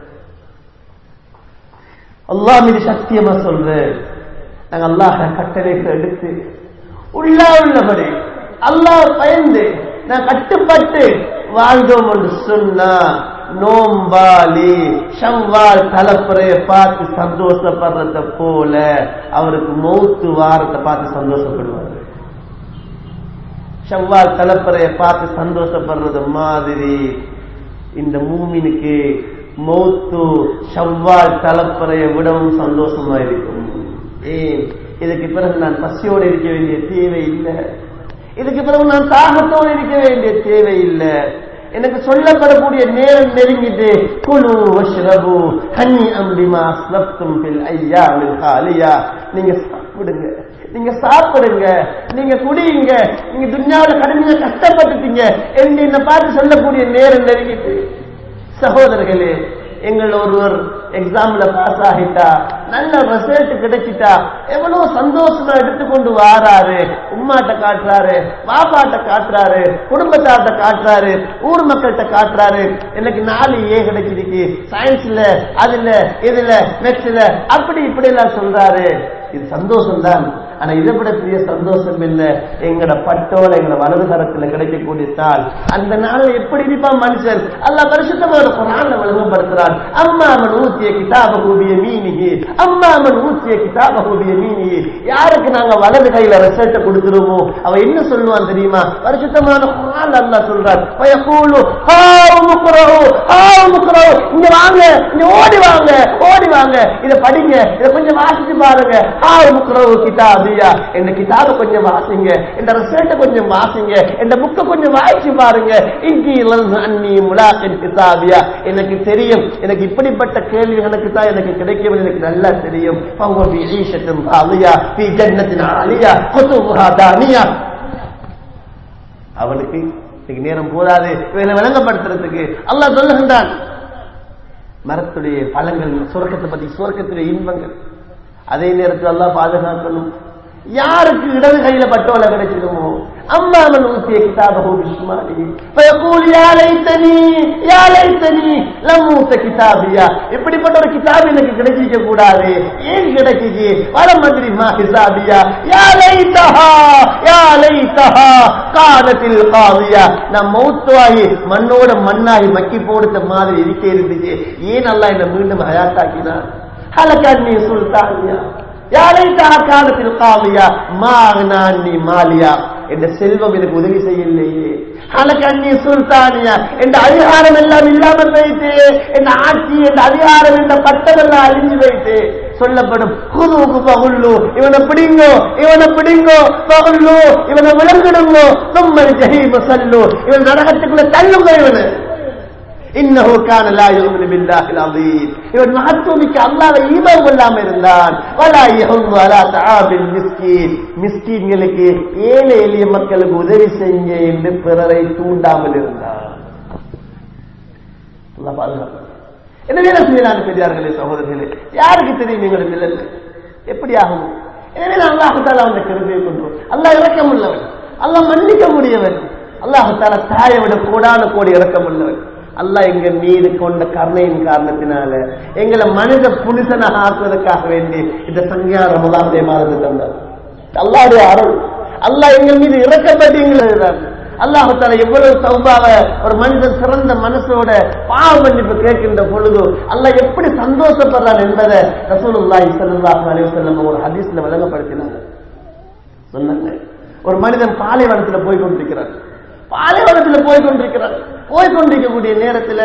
அல்லாஹ் மீது சத்தியமா சொல்ற நாங்க அல்லாஹ் கட்டளைகளை எடுத்து உள்ளா உள்ளபடி அல்லாஹ் பயந்து நான் கட்டுப்பட்டு வாழ்ந்தோம் என்று சொன்னா நோம்பாளி ஷவ்வால் தலைப்புறைய பார்த்து சந்தோஷப்படுறத போல அவருக்கு மௌத்து வாரத்தை பார்த்து சந்தோஷப்படுவாரு ஷவ்வால் தலைப்புறைய பார்த்து சந்தோஷப்படுறது மாதிரி இந்த மூமினுக்கு மௌத்து ஷவ்வால் தலைப்புறைய விடவும் சந்தோஷமா இருக்கும் ஏன் இதுக்கு பிறகு நான் பசியோடு இருக்க வேண்டிய தேவை இல்லை இதுக்கு பிறகு நான் தாகத்தோடு இருக்க வேண்டிய தேவை இல்லை எனக்கு சொல்லப்படக்கூடிய நேரம் நெருங்கிட்டு குழு வஷ்ரபு ஹனி அம்பிமா ஸ்லப்தும் பில் ஐயா காலியா நீங்க சாப்பிடுங்க நீங்க சாப்பிடுங்க நீங்க குடியுங்க நீங்க துன்யாவில் கடுமையா கஷ்டப்பட்டுட்டீங்க என்று என்ன பார்த்து சொல்லக்கூடிய நேரம் நெருங்கிட்டு சகோதரர்களே எங்கள் ஒருவர் எக்ஸாம்ல பாஸ் ஆகிட்டா நல்ல ரிசல்ட் கிடைச்சிட்டா எவ்வளவு சந்தோஷமா எடுத்துக்கொண்டு வாராரு உம்மாட்ட காட்டுறாரு பாப்பாட்ட காட்டுறாரு குடும்பத்தார்ட்ட காட்டுறாரு ஊர் மக்கள்கிட்ட காட்டுறாரு எனக்கு நாலு ஏ கிடைச்சிருக்கு சயின்ஸ்ல அதுல இதுல மெட்ஸ்ல அப்படி இப்படி எல்லாம் சொல்றாரு இது சந்தோஷம் தான் ஆனா இதை விட பெரிய சந்தோஷம் இல்ல எங்கட பட்டோல எங்கட வலது கரத்துல கிடைக்கக்கூடிய தாள் அந்த நாள்ல எப்படி இருப்பான் மனுஷன் அல்ல பரிசுத்தமான குரான்ல விளங்கப்படுத்துறான் அம்மா அவன் ஊத்திய கிதாப கூடிய மீனிகி அம்மா அவன் ஊத்திய கிதாப கூடிய மீனிகி யாருக்கு நாங்க வலது கையில ரிசல்ட்ட கொடுத்துருவோம் அவ என்ன சொல்லுவான் தெரியுமா பரிசுத்தமான குரான் அல்லா சொல்றான் பயக்கூலு இங்க வாங்க இங்க ஓடி வாங்க ஓடி வாங்க இத படிங்க இத கொஞ்சம் வாசிச்சு பாருங்க ஹாவு முக்குறவு கிதாபியா இந்த கிதாப கொஞ்சம் வாசிங்க இந்த ரிசல்ட்ட கொஞ்சம் வாசிங்க இந்த புக்க கொஞ்சம் வாசிச்சு பாருங்க இங்கி அன்னி முலாக்கின் கிதாபியா எனக்கு தெரியும் எனக்கு இப்படிப்பட்ட கேள்விகளுக்கு தான் எனக்கு கிடைக்கும் எனக்கு நல்லா தெரியும் பவ பி ஈஷத்தும் ஆலியா பி ஜன்னத்தின் ஆலியா குதுபுஹா தானியா அவனுக்கு இன்னைக்கு நேரம் போதாது இவனை விளங்கப்படுத்துறதுக்கு அல்லாஹ் சொல்லுகின்றான் மரத்துடைய பழங்கள் சுரக்கத்தை பத்தி சுரக்கத்துடைய இன்பங்கள் அதே நேரத்தில் எல்லாம் பாதுகாக்கணும் யாருக்கு இடது கையில பட்டோல கிடைச்சிருமோ அம்மா அவன் ஊத்திய கிதாபகு பிஸ்மாலி ஃபயகூல் யா லைத்தனி யா லைத்தனி லம் ஊத்த கிதாபியா இப்படிப்பட்ட ஒரு கிதாப் எனக்கு கிடைச்சிக்க கூடாது ஏன் கிடைச்சிச்சு வர மந்திரி மா ஹிசாபியா யா லைத்தஹா யா லைத்தஹா காதத்தில் காவியா நான் மௌத்துவாகி மண்ணோட மண்ணாகி மக்கி போடுத்த மாதிரி இருக்க இருந்துச்சு ஏன் அல்லாஹ் என்ன மீண்டும் ஹயாத்தாக்கினான் ஹலக்கன்னி சுல்தானியா யாரை காலத்தில் காவியா மாகனான்னி மாலியா என்ற செல்வம் எனக்கு உதவி செய்யலையே ஹலக்கன்னி சுல்தானியா என்ற அதிகாரம் எல்லாம் இல்லாமல் வைத்து என் ஆட்சி என்ற அதிகாரம் என்ற பட்டம் எல்லாம் அழிஞ்சு வைத்து சொல்லப்படும் குதுவுக்கு பகுல்லு இவனை பிடிங்கோ இவனை பிடிங்கோ பகுல்லு இவனை விளங்கிடுங்கோ தும்மல் ஜஹீம சல்லு இவன் நரகத்துக்குள்ள தள்ளுங்க இவனை இன்னஹு கான லா யுமினு பில்லாஹில் அஸீம் இவன் மகத்துவமிக்க அல்லாஹ்வை ஈமான் கொள்ளாம இருந்தான் வலா யஹும்மு அலா தஆபில் மிஸ்கீன் மிஸ்கீன்களுக்கு ஏழை எளிய மக்களுக்கு உதவி செய்ய என்று பிறரை தூண்டாமல் இருந்தான் அல்லாஹ் பாதுகாப்பான் எனவே செய்யலாம் பெரியார்களே சகோதரர்களே யாருக்கு தெரியும் எங்களுடைய நிலை எப்படி ஆகும் எனவே அல்லாஹால அவன் கருவியை கொண்டு அல்லாஹ் இறக்கம் உள்ளவன் அல்லாஹ் மன்னிக்க முடியவன் அல்லாஹால தாயை விட கோடான கோடி இறக்கம் உள்ளவன் அல்லாஹ் எங்க மீது கொண்ட கருணையின் காரணத்தினால எங்களை மனித புனிதனாக ஆக்குவதற்காக வேண்டி இந்த சங்கியா ரமதானுடைய மாதத்தை தந்தார் அல்லாஹ்வுடைய அருள் அல்லாஹ் எங்கள் மீது இறக்கப்பட்டு எங்களை அல்லாஹால எவ்வளவு சௌபாவ ஒரு மனிதன் சிறந்த மனசோட பாவ மன்னிப்பு கேட்கின்ற பொழுது அல்லாஹ் எப்படி சந்தோஷப்படுறான் என்பதை ரசூலுல்லாஹி ஸல்லல்லாஹு அலைஹி வஸல்லம் ஒரு ஹதீஸ்ல விளங்கப்படுத்தினாங்க சொன்னாங்க ஒரு மனிதன் பாலைவனத்துல போய் கொண்டிருக்கிறார் பாலைவனத்துல போய் கொண்டிருக்கிறார் போய் கொண்டிருக்கக்கூடிய நேரத்துல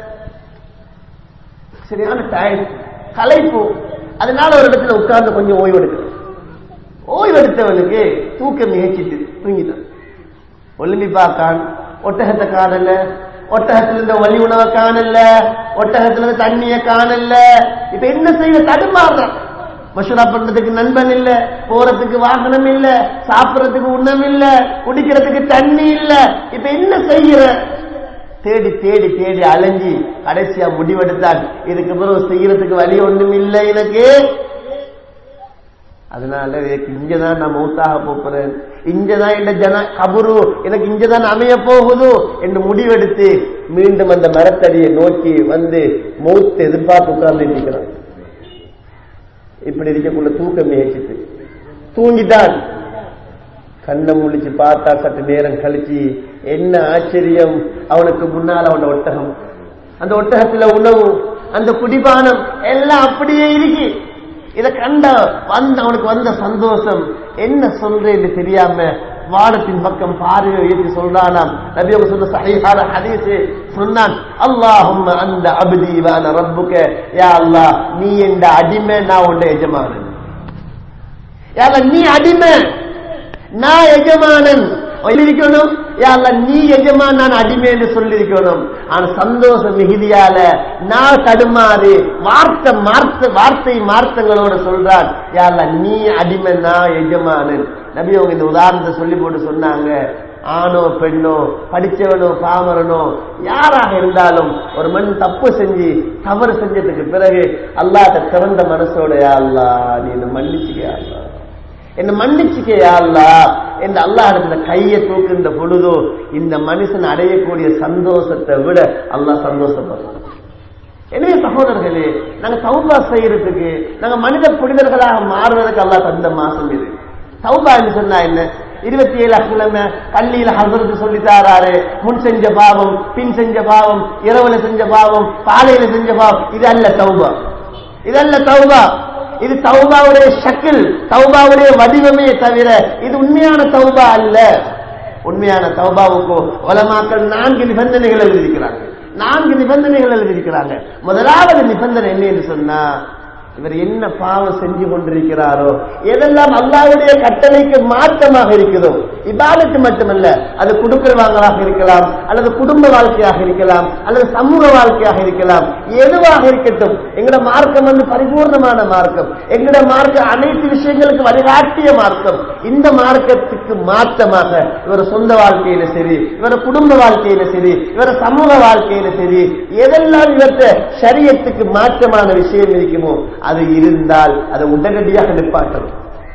சரியான டயர்ட் களைப்பு அதனால ஒரு இடத்துல உட்கார்ந்து கொஞ்சம் ஓய்வு எடுக்கிறார் ஓய்வு எடுத்தவனுக்கு தூக்கம் மிகச்சிட்டு தூங்கிட்டான் ஒலிம்பி பார்க்கான் ஒட்டகத்தை காணல ஒட்டகத்துல இருந்த வலி உணவை காணல ஒட்டகத்துல இருந்து தண்ணிய காணல இப்ப என்ன செய்ய தடுமாறுறான் மஷூரா பண்றதுக்கு நண்பன் இல்ல போறதுக்கு வாகனம் இல்ல சாப்பிடறதுக்கு உணவு இல்ல குடிக்கிறதுக்கு தண்ணி இல்ல இப்ப என்ன செய்யற தேடி தேடி தேடி அலைஞ்சி கடைசியா முடிவெடுத்தான் இதுக்கு பிறகு செய்யறதுக்கு வழி ஒண்ணும் இல்லை எனக்கு அதனால எனக்கு இங்கதான் நான் மௌத்தாக போறேன் இங்கதான் இந்த ஜன கபுரு எனக்கு இங்கதான் அமைய போகுது என்று முடிவெடுத்து மீண்டும் அந்த மரத்தடியை நோக்கி வந்து மௌத்து எதிர்பார்த்து உட்கார்ந்து இருக்கிறான் இப்படி இருக்கக்குள்ள தூக்கம் முயற்சித்து தூங்கிட்டான் கண்ணை முழிச்சு பார்த்தா சற்று நேரம் கழிச்சு என்ன ஆச்சரியம் அவனுக்கு முன்னால் அவன ஒட்டகம் அந்த ஒட்டகத்துல உணவு அந்த குடிபானம் எல்லாம் அப்படியே இருக்கு இத கண்ட வந்த அவனுக்கு வந்த சந்தோஷம் என்ன சொல்றேன்னு தெரியாம வானத்தின் பக்கம் பார்வையை ஏற்றி சொல்றானாம் நபி அவங்க சொன்ன சஹீஹான ஹதீஸ் சொன்னான் அல்லாஹும் அந்த அபதி வான ரப்புக்க யா அல்லாஹ் நீ என்ற அடிமை நான் உண்ட எஜமானன் யா அல்லாஹ், நீ அடிமை நான் எஜமானன் இருக்கணும் யாழ்ல நீ எஜமான் நான் அடிமை என்று சொல்லியிருக்கணும் ஆனா சந்தோஷம் மிகுதியால நான் தடுமாறு வார்த்தை மார்த்த வார்த்தை மார்த்தங்களோட சொல்றான் யாழ்ல நீ அடிமை நான் எஜமானன் நபி அவங்க இந்த உதாரணத்தை சொல்லி போட்டு சொன்னாங்க ஆணோ பெண்ணோ படிச்சவனோ பாமரனோ யாராக இருந்தாலும் ஒரு மண் தப்பு செஞ்சு தவறு செஞ்சதுக்கு பிறகு அல்லாட்ட திறந்த மனசோட யா அல்லாஹ் நீ என்ன மன்னிச்சுக்க அல்லா என்ன மன்னிச்சுக்கையா அல்லா என்று அல்லாஹ் இடத்துல கையை தூக்குகின்ற பொழுதோ இந்த மனுஷன் அடையக்கூடிய சந்தோஷத்தை விட அல்லாஹ் சந்தோஷப்படுறான் எனவே சகோதரர்களே நாங்க தௌபா செய்யறதுக்கு நாங்க மனித புனிதர்களாக மாறுவதற்கு அல்லாஹ் தந்த மாசம் இது தௌபா என்று சொன்னா என்ன இருபத்தி ஏழு கிழமை பள்ளியில ஹசரத்து சொல்லி தாராரு முன் செஞ்ச பாவம் பின் செஞ்ச பாவம் இரவுல செஞ்ச பாவம் காலையில செஞ்ச பாவம் இது அல்ல தௌபா இதல்ல தௌபா இது தௌபாவுடைய ஷக்கில் தௌபாவுடைய வடிவமே தவிர இது உண்மையான தௌபா அல்ல உண்மையான தௌபாவுக்கு உலமாக்கள் நான்கு நிபந்தனைகள் எழுதியிருக்கிறாங்க நான்கு நிபந்தனைகள் எழுதியிருக்கிறாங்க முதலாவது நிபந்தனை என்ன என்று சொன்னா இவர் என்ன பாவம் செஞ்சு கொண்டிருக்கிறாரோ எதெல்லாம் அல்லாவுடைய கட்டளைக்கு மாற்றமாக இருக்குதோ இபாதத்து மட்டுமல்ல அது குடுக்கல் வாங்கலாக இருக்கலாம் அல்லது குடும்ப வாழ்க்கையாக இருக்கலாம் அல்லது சமூக வாழ்க்கையாக இருக்கலாம் எதுவாக இருக்கட்டும் எங்கட மார்க்கம் வந்து பரிபூர்ணமான மார்க்கம் எங்கட மார்க்கம் அனைத்து விஷயங்களுக்கு வழிகாட்டிய மார்க்கம் இந்த மார்க்கத்துக்கு மாற்றமாக இவர் சொந்த வாழ்க்கையில சரி இவர குடும்ப வாழ்க்கையில சரி இவர சமூக வாழ்க்கையில சரி எதெல்லாம் இவற்றை சரியத்துக்கு மாற்றமான விஷயம் இருக்குமோ அது இருந்தால் அதை உடனடியாக நிப்பாட்டணும்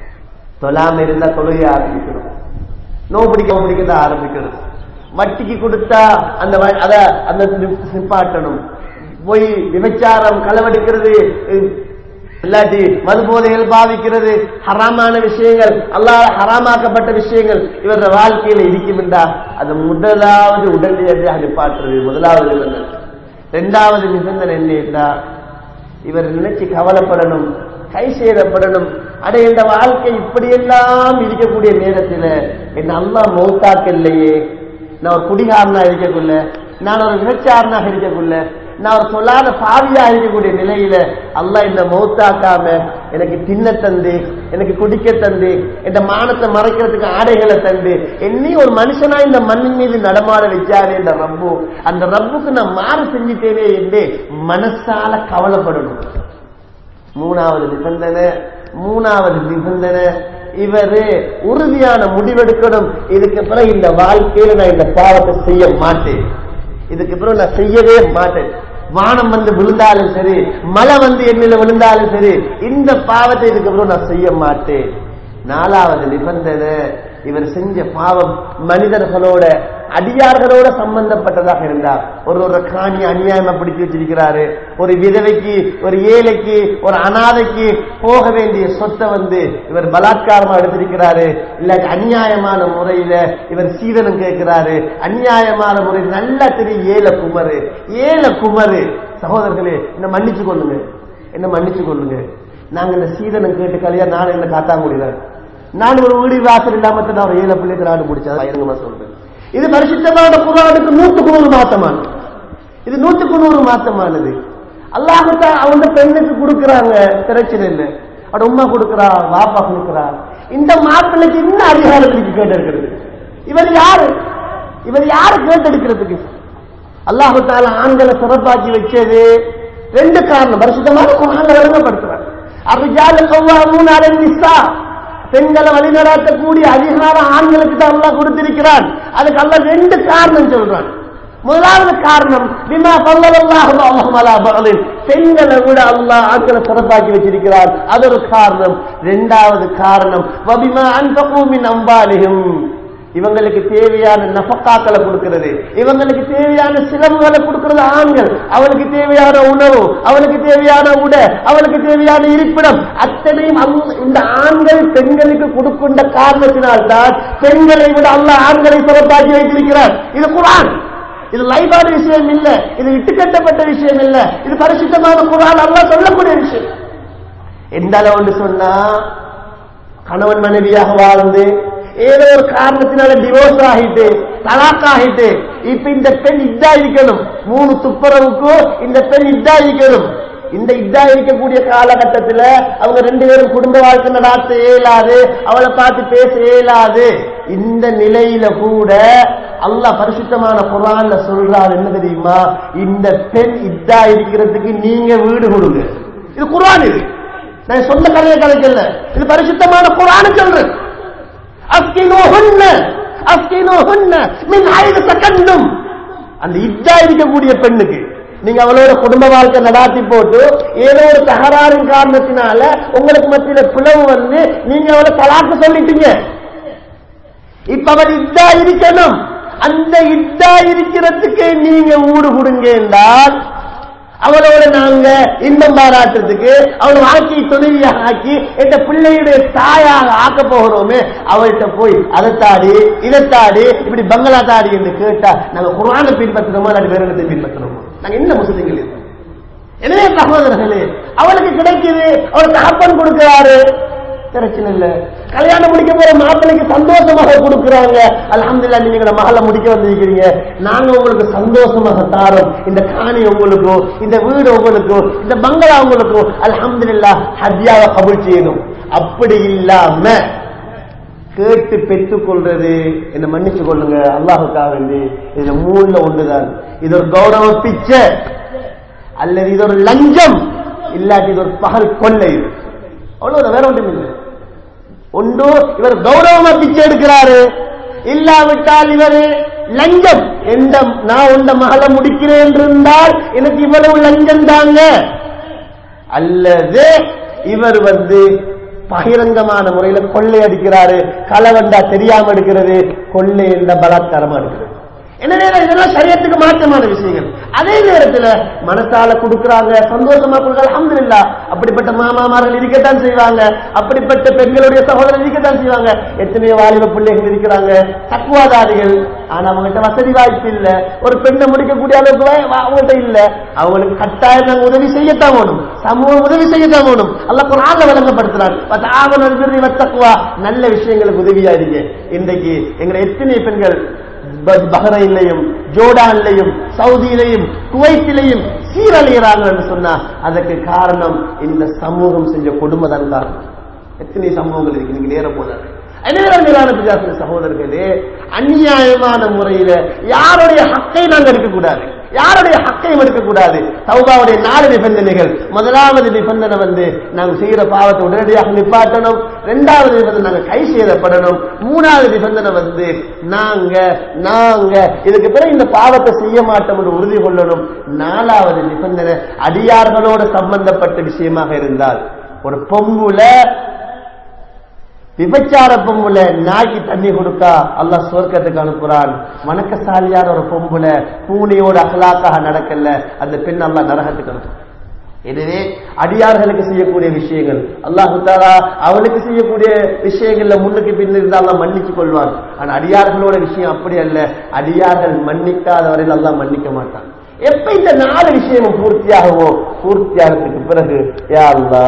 தொழாம இருந்தா தொழுகை ஆரம்பிக்கணும் நோ பிடிக்க பிடிக்க ஆரம்பிக்கணும் வட்டிக்கு கொடுத்தா அந்த வ- அத அந்த நிப்- நிப்பாட்டணும் போய் விபச்சாரம் களவெடுக்கிறது அஹ், இல்லாட்டி மது போதைகள் பாவிக்கிறது ஹராமான விஷயங்கள் அல்லாஹ் ஹராமாக்கப்பட்ட விஷயங்கள் இவர வாழ்க்கையில இருக்கும் என்றா அது முதலாவது உடனடியாக நிப்பாட்டுறது முதலாவது நிபந்தனை இரண்டாவது நிபந்தனை என்ன என்றா இவர் நினைச்சு கவலைப்படணும் கை சேதப்படணும் அட இந்த வாழ்க்கை இப்படியெல்லாம் இருக்கக்கூடிய நேரத்தில் என்ன அல்லா மௌத்தாக்கல்லையே நான் ஒரு குடிகாரனா இருக்கக்குள்ள நான் ஒரு விபச்சாரனாக இருக்கக்குள்ள நான் ஒரு சொல்லாத பாவியா இருக்கக்கூடிய நிலையில அல்லாஹ் இந்த மௌத்தாக்காம எனக்கு தின்ன தந்து எனக்கு குடிக்க தந்து இந்த மானத்தை மறைக்கிறதுக்கு ஆடைகளை தந்து என்னை ஒரு மனுஷனா இந்த மண்ணின் மீது நடமாட வச்சாரு இந்த ரப்பு அந்த ரப்புக்கு நான் மாறு செஞ்சுட்டேனே என்று மனசால கவலைப்படணும் மூணாவது நிபந்தனை மூணாவது நிபந்தனை இவரு உறுதியான முடிவெடுக்கணும் இதுக்கு பிறகு இந்த வாழ்க்கையில நான் இந்த பாவத்தை செய்ய மாட்டேன் இதுக்கு பிறகு நான் செய்யவே மாட்டேன் வானம் வந்து விழுந்தாலும் சரி மழை வந்து எண்ணில விழுந்தாலும் சரி இந்த பாவத்தை இதுக்கு பிறகு நான் செய்ய மாட்டேன் நாலாவது நிபந்தனை இவர் செஞ்ச பாவம் மனிதர்களோட அடியார்களோட சம்பந்தப்பட்டதாக இருந்தா ஒரு ஒரு காணி அநியாயமா பிடிச்சு வச்சிருக்கிறாரு ஒரு விதவைக்கு ஒரு ஏழைக்கு ஒரு அனாதைக்கு போக வேண்டிய சொத்தை வந்து இவர் பலாத்காரமா எடுத்திருக்கிறாரு இல்லாட்டி அநியாயமான முறையில இவர் சீதனம் கேட்கிறாரு அநியாயமான முறையில் நல்லா தெரியும் ஏல குமரு ஏல குமரு சகோதரர்களே என்ன மன்னிச்சு கொள்ளுங்க என்ன மன்னிச்சு கொள்ளுங்க நாங்க இந்த சீதனம் கேட்டு கல்யாணம் நான் என்ன காத்தாங்குடிதான் நான் ஒரு வீடு வாசல் இல்லாம தான் ஒரு ஏழு பிள்ளைக்கு நாடு முடிச்சா பயங்கரமா சொல்றேன் இது பரிசுத்தமான குரானுக்கு நூற்றுக்கு நூறு மாத்தமானது இது நூற்றுக்கு நூறு மாத்தமானது அல்லாஹத்தான் அவங்க பெண்ணுக்கு கொடுக்கறாங்க பிரச்சனை இல்லை அவட உமா கொடுக்கறா வாப்பா கொடுக்கறா இந்த மாப்பிள்ளைக்கு இன்னும் அதிகாரத்துக்கு கேட்டு இருக்கிறது இவர் யாரு இவர் யாரு கேட்டெடுக்கிறதுக்கு அல்லாஹு தால ஆண்களை சிறப்பாக்கி வச்சது ரெண்டு காரணம் பரிசுத்தமான குரான் விளங்கப்படுத்துறாங்க அபிஜால கவ்வாமூன் அலன் நிசா பெண்களை வழிநடாத்தக்கூடிய அதிகாரம் ஆண்களுக்கு தான் அல்லாஹ் கொடுத்திருக்கிறான் அதுக்கு அல்லாஹ் ரெண்டு காரணம் சொல்றான் முதலாவது காரணம் பிமா பல்லவல்லாஹு அல்லாஹும் அலா பகலின் பெண்களை விட அல்லாஹ் ஆண்களை சிறப்பாக்கி வச்சிருக்கிறான் அது ஒரு காரணம் இரண்டாவது காரணம் வபிமா அன்பகு மின் அம்பாலிகும் இவங்களுக்கு தேவையான நபக்காக்களை கொடுக்கிறது இவங்களுக்கு தேவையான சிலம்புகளை கொடுக்கிறது ஆண்கள் அவளுக்கு தேவையான உணவு அவளுக்கு தேவையான உடை அவளுக்கு தேவையான இருப்பிடம் அத்தனையும் அல்- இந்த ஆண்கள் பெண்களுக்கு கொடுக்கின்ற காரணத்தினால்தான் பெண்களை விட அல்ல ஆண்களை சிறப்பாக்கி வைத்திருக்கிறார் இது குரான் இது லைவான விஷயம் இல்ல இது இட்டுக்கட்டப்பட்ட விஷயம் இல்ல இது பரிசுத்தமான குரான் அல்ல சொல்லக்கூடிய விஷயம் எந்த அளவுன்னு சொன்னா கணவன் மனைவியாக வாழ்ந்து ஏதோ ஒரு காரணத்தினால டிவோர்ஸ் ஆகிட்டு தலாக் ஆகிட்டு இப்ப இந்த பெண் இதா இருக்கணும் மூணு துப்புரவுக்கு இந்த பெண் இதா இருக்கணும் இந்த இதா இருக்கக்கூடிய காலகட்டத்தில் அவங்க ரெண்டு பேரும் குடும்ப வாழ்க்கை நடாத்த இயலாது அவளை பார்த்து பேச இயலாது இந்த நிலையில கூட அல்லாஹ் பரிசுத்தமான குரான்ல சொல்றாரு என்ன தெரியுமா இந்த பெண் இதா இருக்கிறதுக்கு நீங்க வீடு கொடுங்க இது குரான் இது நான் சொந்த கதையை கதைக்கல இது பரிசுத்தமான குரான் சொல்றேன் அஸ்கினோஹுன்ன அஸ்கினோஹுன்ன மின் ஐது சகண்டும் அந்த இத்தா இருக்கக்கூடிய பெண்ணுக்கு நீங்க அவளோட குடும்ப வாழ்க்கை நடாத்தி போட்டு ஏதோ ஒரு தகராறின் காரணத்தினால உங்களுக்கு மத்தியில பிளவு வந்து நீங்க அவளை தலாக்கு சொல்லிட்டீங்க இப்ப அவள் இத்தா இருக்கணும் அந்த இத்தா இருக்கிறதுக்கு நீங்க ஊடு கொடுங்க என்றால் அவளோட நாங்க இன்பம் பாராட்டுறதுக்கு அவளை வாழ்க்கையை துணைவியாக ஆக்கி எந்த பிள்ளையுடைய தாயாக ஆக்க போகிறோமே அவள்கிட்ட போய் அதை தாடி இதை தாடி இப்படி பங்களா தாடி என்று கேட்டா நாங்க குரானை பின்பற்றணுமா இல்லாட்டி வேற இடத்தை பின்பற்றணுமா நாங்க என்ன முஸ்லிம்கள் இருக்கோம் எனவே சகோதரர்களே அவளுக்கு கிடைக்குது அவளுக்கு தகப்பன் கொடுக்கிறாரு பிரச்சனை இல்ல கல்யாணம் முடிக்க போற மாப்பிள்ளைக்கு சந்தோஷமாக கொடுக்கறாங்க அல்ஹம்துலில்லாஹ் நீங்க எங்க மகளை முடிக்க வந்திருக்கிறீங்க நாங்க உங்களுக்கு சந்தோஷமாக தாரோம் இந்த காணி உங்களுக்கோ இந்த வீடு உங்களுக்கோ இந்த பங்களா உங்களுக்கோ அல்ஹம்துலில்லாஹ் ஹஜ்ஜாவை கபூல் செய்யணும் அப்படி இல்லாம கேட்டு பெற்றுக் கொள்றது என்ன மன்னிச்சு கொள்ளுங்க அல்லாஹுக்காக வேண்டி இதுல மூணுல ஒன்றுதான் இது ஒரு கௌரவ பிச்சை அல்லது இது ஒரு லஞ்சம் இல்லாட்டி இது ஒரு பகல் கொள்ளை அவ்வளவு வேற ஒன்றும் இல்லை ஒன்று இவர் கௌரவமா பிச்சை எடுக்கிறாரு இல்லாவிட்டால் இவர் லஞ்சம் எந்த நான் உண்ட மகளை முடிக்கிறேன் இருந்தால் எனக்கு இவ்வளவு லஞ்சம் தாங்க அல்லது இவர் வந்து பகிரங்கமான முறையில கொள்ளை அடிக்கிறாரு களவண்டா தெரியாம எடுக்கிறது கொள்ளை என்ற பலாத்காரமா எடுக்கிறது எனவே இதெல்லாம் சரியத்துக்கு மாற்றமான விஷயங்கள் அதே நேரத்தில் மனசால கொடுக்கறாங்க சந்தோஷமா கொடுக்கறாங்க அல்ஹம்துலில்லாஹ் அப்படிப்பட்ட மாமாமார்கள் இருக்கத்தான் செய்வாங்க அப்படிப்பட்ட பெண்களுடைய சகோதரர் இருக்கத்தான் செய்வாங்க எத்தனையோ வாலிப பிள்ளைகள் இருக்கிறாங்க தக்குவாதாரிகள் ஆனா அவங்ககிட்ட வசதி வாய்ப்பு இல்ல ஒரு பெண்ணை முடிக்கக்கூடிய அளவுக்கு வா- வா- அவங்ககிட்ட இல்ல அவங்களுக்கு கட்டாயம் நாங்க உதவி செய்யத்தான் வேணும் சமூகம் உதவி செய்யத்தான் வேணும் அல்ல குரான்ல விளங்கப்படுத்துறான் ஆவண தக்குவா நல்ல விஷயங்களுக்கு உதவியா இருங்க இன்றைக்கு எங்களை எத்தனை பெண்கள் ப- பஹ்ரைன்லையும் ஜோர்டான்லையும் சவுதியிலையும் குவைத்திலையும் சீரழிகிறாங்கன்னு சொன்னா அதற்கு காரணம் இந்த சமூகம் செஞ்ச கொடுமை தான் காரணம் எத்தனை சம்பவங்கள் இருக்கு நீங்க நேரம் போதாது எனவே மேலான பிஜாசின சகோதரர்களே அநியாயமான முறையில யாருடைய ஹக்கை நாங்கள் எடுக்கக்கூடாது யாருடைய ஹக்கையும் எடுக்கக்கூடாது சௌபாவுடைய நாலு நிபந்தனைகள் முதலாவது நிபந்தனை வந்து நாங்க செய்யற பாவத்தை உடனடியாக நிப்பாட்டணும் இரண்டாவது நிபந்தனை நாங்க கை செய்யப்படணும் மூணாவது நிபந்தனை வந்து நாங்க நாங்க இதுக்கு பிறகு இந்த பாவத்தை செய்ய மாட்டோம் என்று உறுதி கொள்ளணும் நாலாவது நிபந்தனை அடியார்களோட சம்பந்தப்பட்ட விஷயமாக இருந்தால் ஒரு பொம்புல விபச்சார பொம்புல நாய்க்கு தண்ணி கொடுக்கா அல்லாஹ் சொர்க்கத்துக்கு அனுப்புறான் வணக்கசாலியான ஒரு பொம்புல பூனையோட அகலாக்காக நடக்கல அந்த பெண் அல்லாஹ் நரகத்துக்கு அனுப்புறான் எனவே அடியார்களுக்கு செய்யக்கூடிய விஷயங்கள் அல்லாஹு தாலா அவனுக்கு செய்யக்கூடிய விஷயங்கள்ல முன்னுக்கு பின் இருந்தாலும் மன்னிச்சு கொள்வான் ஆனா அடியார்களோட விஷயம் அப்படி அல்ல அடியார்கள் மன்னிக்காத வரையில் அல்லாஹ் மன்னிக்க மாட்டான் எப்ப இந்த நாலு விஷயமும் பூர்த்தியாகவோ பூர்த்தியாகிறதுக்கு பிறகு யா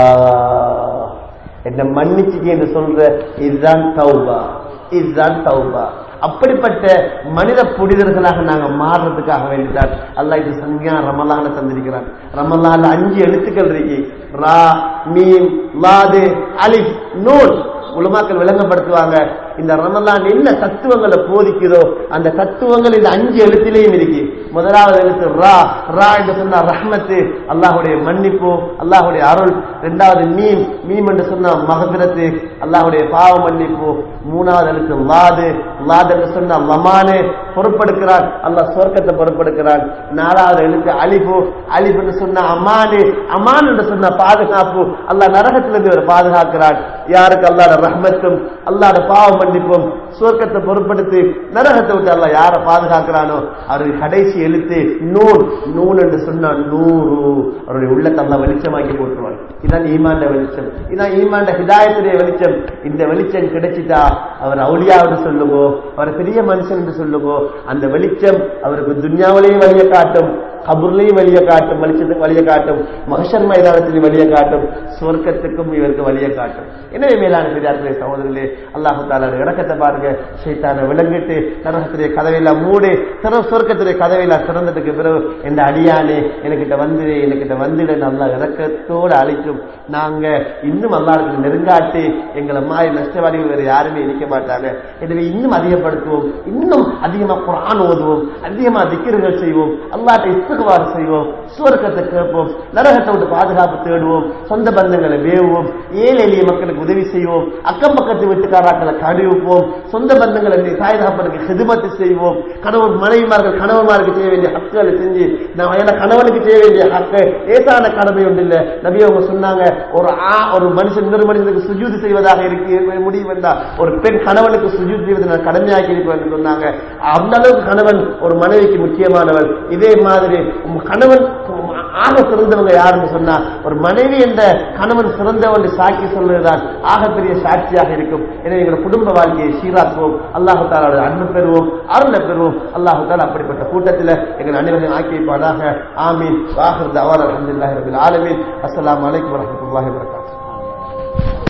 அல்லாஹ் என்ன மன்னிச்சுக்கு என்று சொல்ற இதுதான் தௌபா இதுதான் தௌபா அப்படிப்பட்ட மனித புனிதர்களாக நாங்க மாறுறதுக்காக வேண்டிதான் அல்லாஹ் இது சங்கியா ரமலான தந்திருக்கிறான் ரமலான்ல அஞ்சு எழுத்துக்கள் இருக்கு ரா மீம் லாது அலிஃப் நூல் உலமாக்கள் விளங்கப்படுத்துவாங்க இந்த ரமலான் என்ன தத்துவங்களை போதிக்கிறோ அந்த தத்துவங்கள் இந்த அஞ்சு எழுத்திலையும் இருக்கு முதலாவது எழுத்து ரா ரா என்று சொன்னா ரஹ்மத்து அல்லாஹுடைய மன்னிப்பு அல்லாஹுடைய அருள் இரண்டாவது மீம் மீம் என்று சொன்னா மகதிரத்து அல்லாஹுடைய பாவ மன்னிப்பு மூணாவது எழுத்து லாது லாது என்று சொன்னா லமானு பொறுப்பெடுக்கிறான் அல்லாஹ் சொர்க்கத்தை பொறுப்பெடுக்கிறான் நாலாவது எழுத்து அலிஃபு அலிஃப் என்று சொன்னா அமானு அமான் என்று சொன்ன பாதுகாப்பு அல்லாஹ் நரகத்திலிருந்து ஒரு பாதுகாக்கிறான் யாருக்கு அல்லாட ரஹ்மத்தும் அல்லாட பாவ மன்னிப்பும் சுவர்க்கத்தை பொருட்படுத்தி நரகத்தை விட்டு அல்ல யாரை பாதுகாக்கிறானோ அவருடைய கடைசி எழுத்து நூன் நூன் என்று சொன்னால் நூறு அவருடைய உள்ளத்தை அல்ல வெளிச்சமாக்கி போட்டுருவான் இதான் ஈமாண்ட வெளிச்சம் இதான் ஈமாண்ட ஹிதாயத்துடைய வெளிச்சம் இந்த வெளிச்சம் கிடைச்சிட்டா அவர் அவுளியா என்று சொல்லுங்கோ அவர் பெரிய மனுஷன் என்று சொல்லுங்கோ அந்த வெளிச்சம் அவருக்கு துன்யாவிலையும் வழியை காட்டும் கபூர்லையும் வழியை காட்டும் வெளிச்சத்துக்கு வழியை காட்டும் மகஷர் மைதானத்திலும் வழியை காட்டும் சுவர்க்கத்துக்கும் இவருக்கு வழியை காட்டும் எனவே மேலான பெரியார்களே சகோதரர்களே அல்லாஹு தாலா இடக்கத்தை பாருங்க ஷைத்தான விளங்கிட்டு நரகத்திலே கதவையெல்லாம் மூடு திற சுவர்க்கத்திலே கதவையெல்லாம் திறந்ததுக்கு பிறகு இந்த அடியானே எனக்கிட்ட வந்துடு எனக்கிட்ட வந்துடு நல்லா இறக்கத்தோடு அழைக்கும் நாங்க இன்னும் அல்லாருக்கு நெருங்காட்டி எங்களை மாதிரி நஷ்டவாதிகள் வேற யாருமே நிற்க மாட்டாங்க எனவே இன்னும் அதிகப்படுத்துவோம் இன்னும் அதிகமா குரான் ஓதுவோம் அதிகமா திக்கிர்கள் செய்வோம் அல்லாட்டை இஸ்துகுவாறு செய்வோம் சுவர்க்கத்தை கேட்போம் நரகத்தை விட்டு பாதுகாப்பு தேடுவோம் சொந்த பந்தங்களை வேவுவோம் ஏழை எளிய மக்களுக்கு உதவி செய்வோம் அக்கம் பக்கத்து வீட்டுக்காராக்களை கழுவிப்போம் சொந்த பந்தங்களை தாய் தகப்பனுக்கு ஹிதுமத்து செய்வோம் கணவன் மனைவிமார்கள் கணவன்மாருக்கு செய்ய வேண்டிய ஹக்குகளை செஞ்சு நான் ஏன்னா கணவனுக்கு செய்ய வேண்டிய ஹக்கு லேசான கடமை ஒன்று இல்லை நபி அவங்க சொன்னாங்க ஒரு ஆ ஒரு மனுஷன் இன்னொரு மனுஷனுக்கு சுஜூதி செய்வதாக இருக்கு முடியும் என்றா ஒரு பெண் கணவனுக்கு சுஜூதி செய்வதை நான் கடமையாக்கி இருப்பேன் என்று சொன்னாங்க அந்த அளவுக்கு கணவன் ஒரு மனைவிக்கு முக்கியமானவன் இதே மாதிரி உம் கணவன் ஆக சிறந்தவங்க யாருன்னு சொன்னா ஒரு மனைவி என்ற கணவன் சிறந்தவன் சாட்சி சொல்வதுதான் ஆகப்பெரிய சாட்சியாக இருக்கும் எனவே எங்கள் குடும்ப வாழ்க்கையை சீராக்குவோம் அல்லாஹு தாலோட அன்பு பெறுவோம் அருளை பெறுவோம் அல்லாஹு தாலா அப்படிப்பட்ட கூட்டத்தில் எங்கள் அனைவரையும் ஆக்கி வைப்பானாக ஆமீன் வாஹர் தவான் அலமதுல்லாஹி ரபில் ஆலமீன் அஸ்ஸலாமு அலைக்கும் வரஹ்மத்துல்லாஹி வபரகாத்துஹு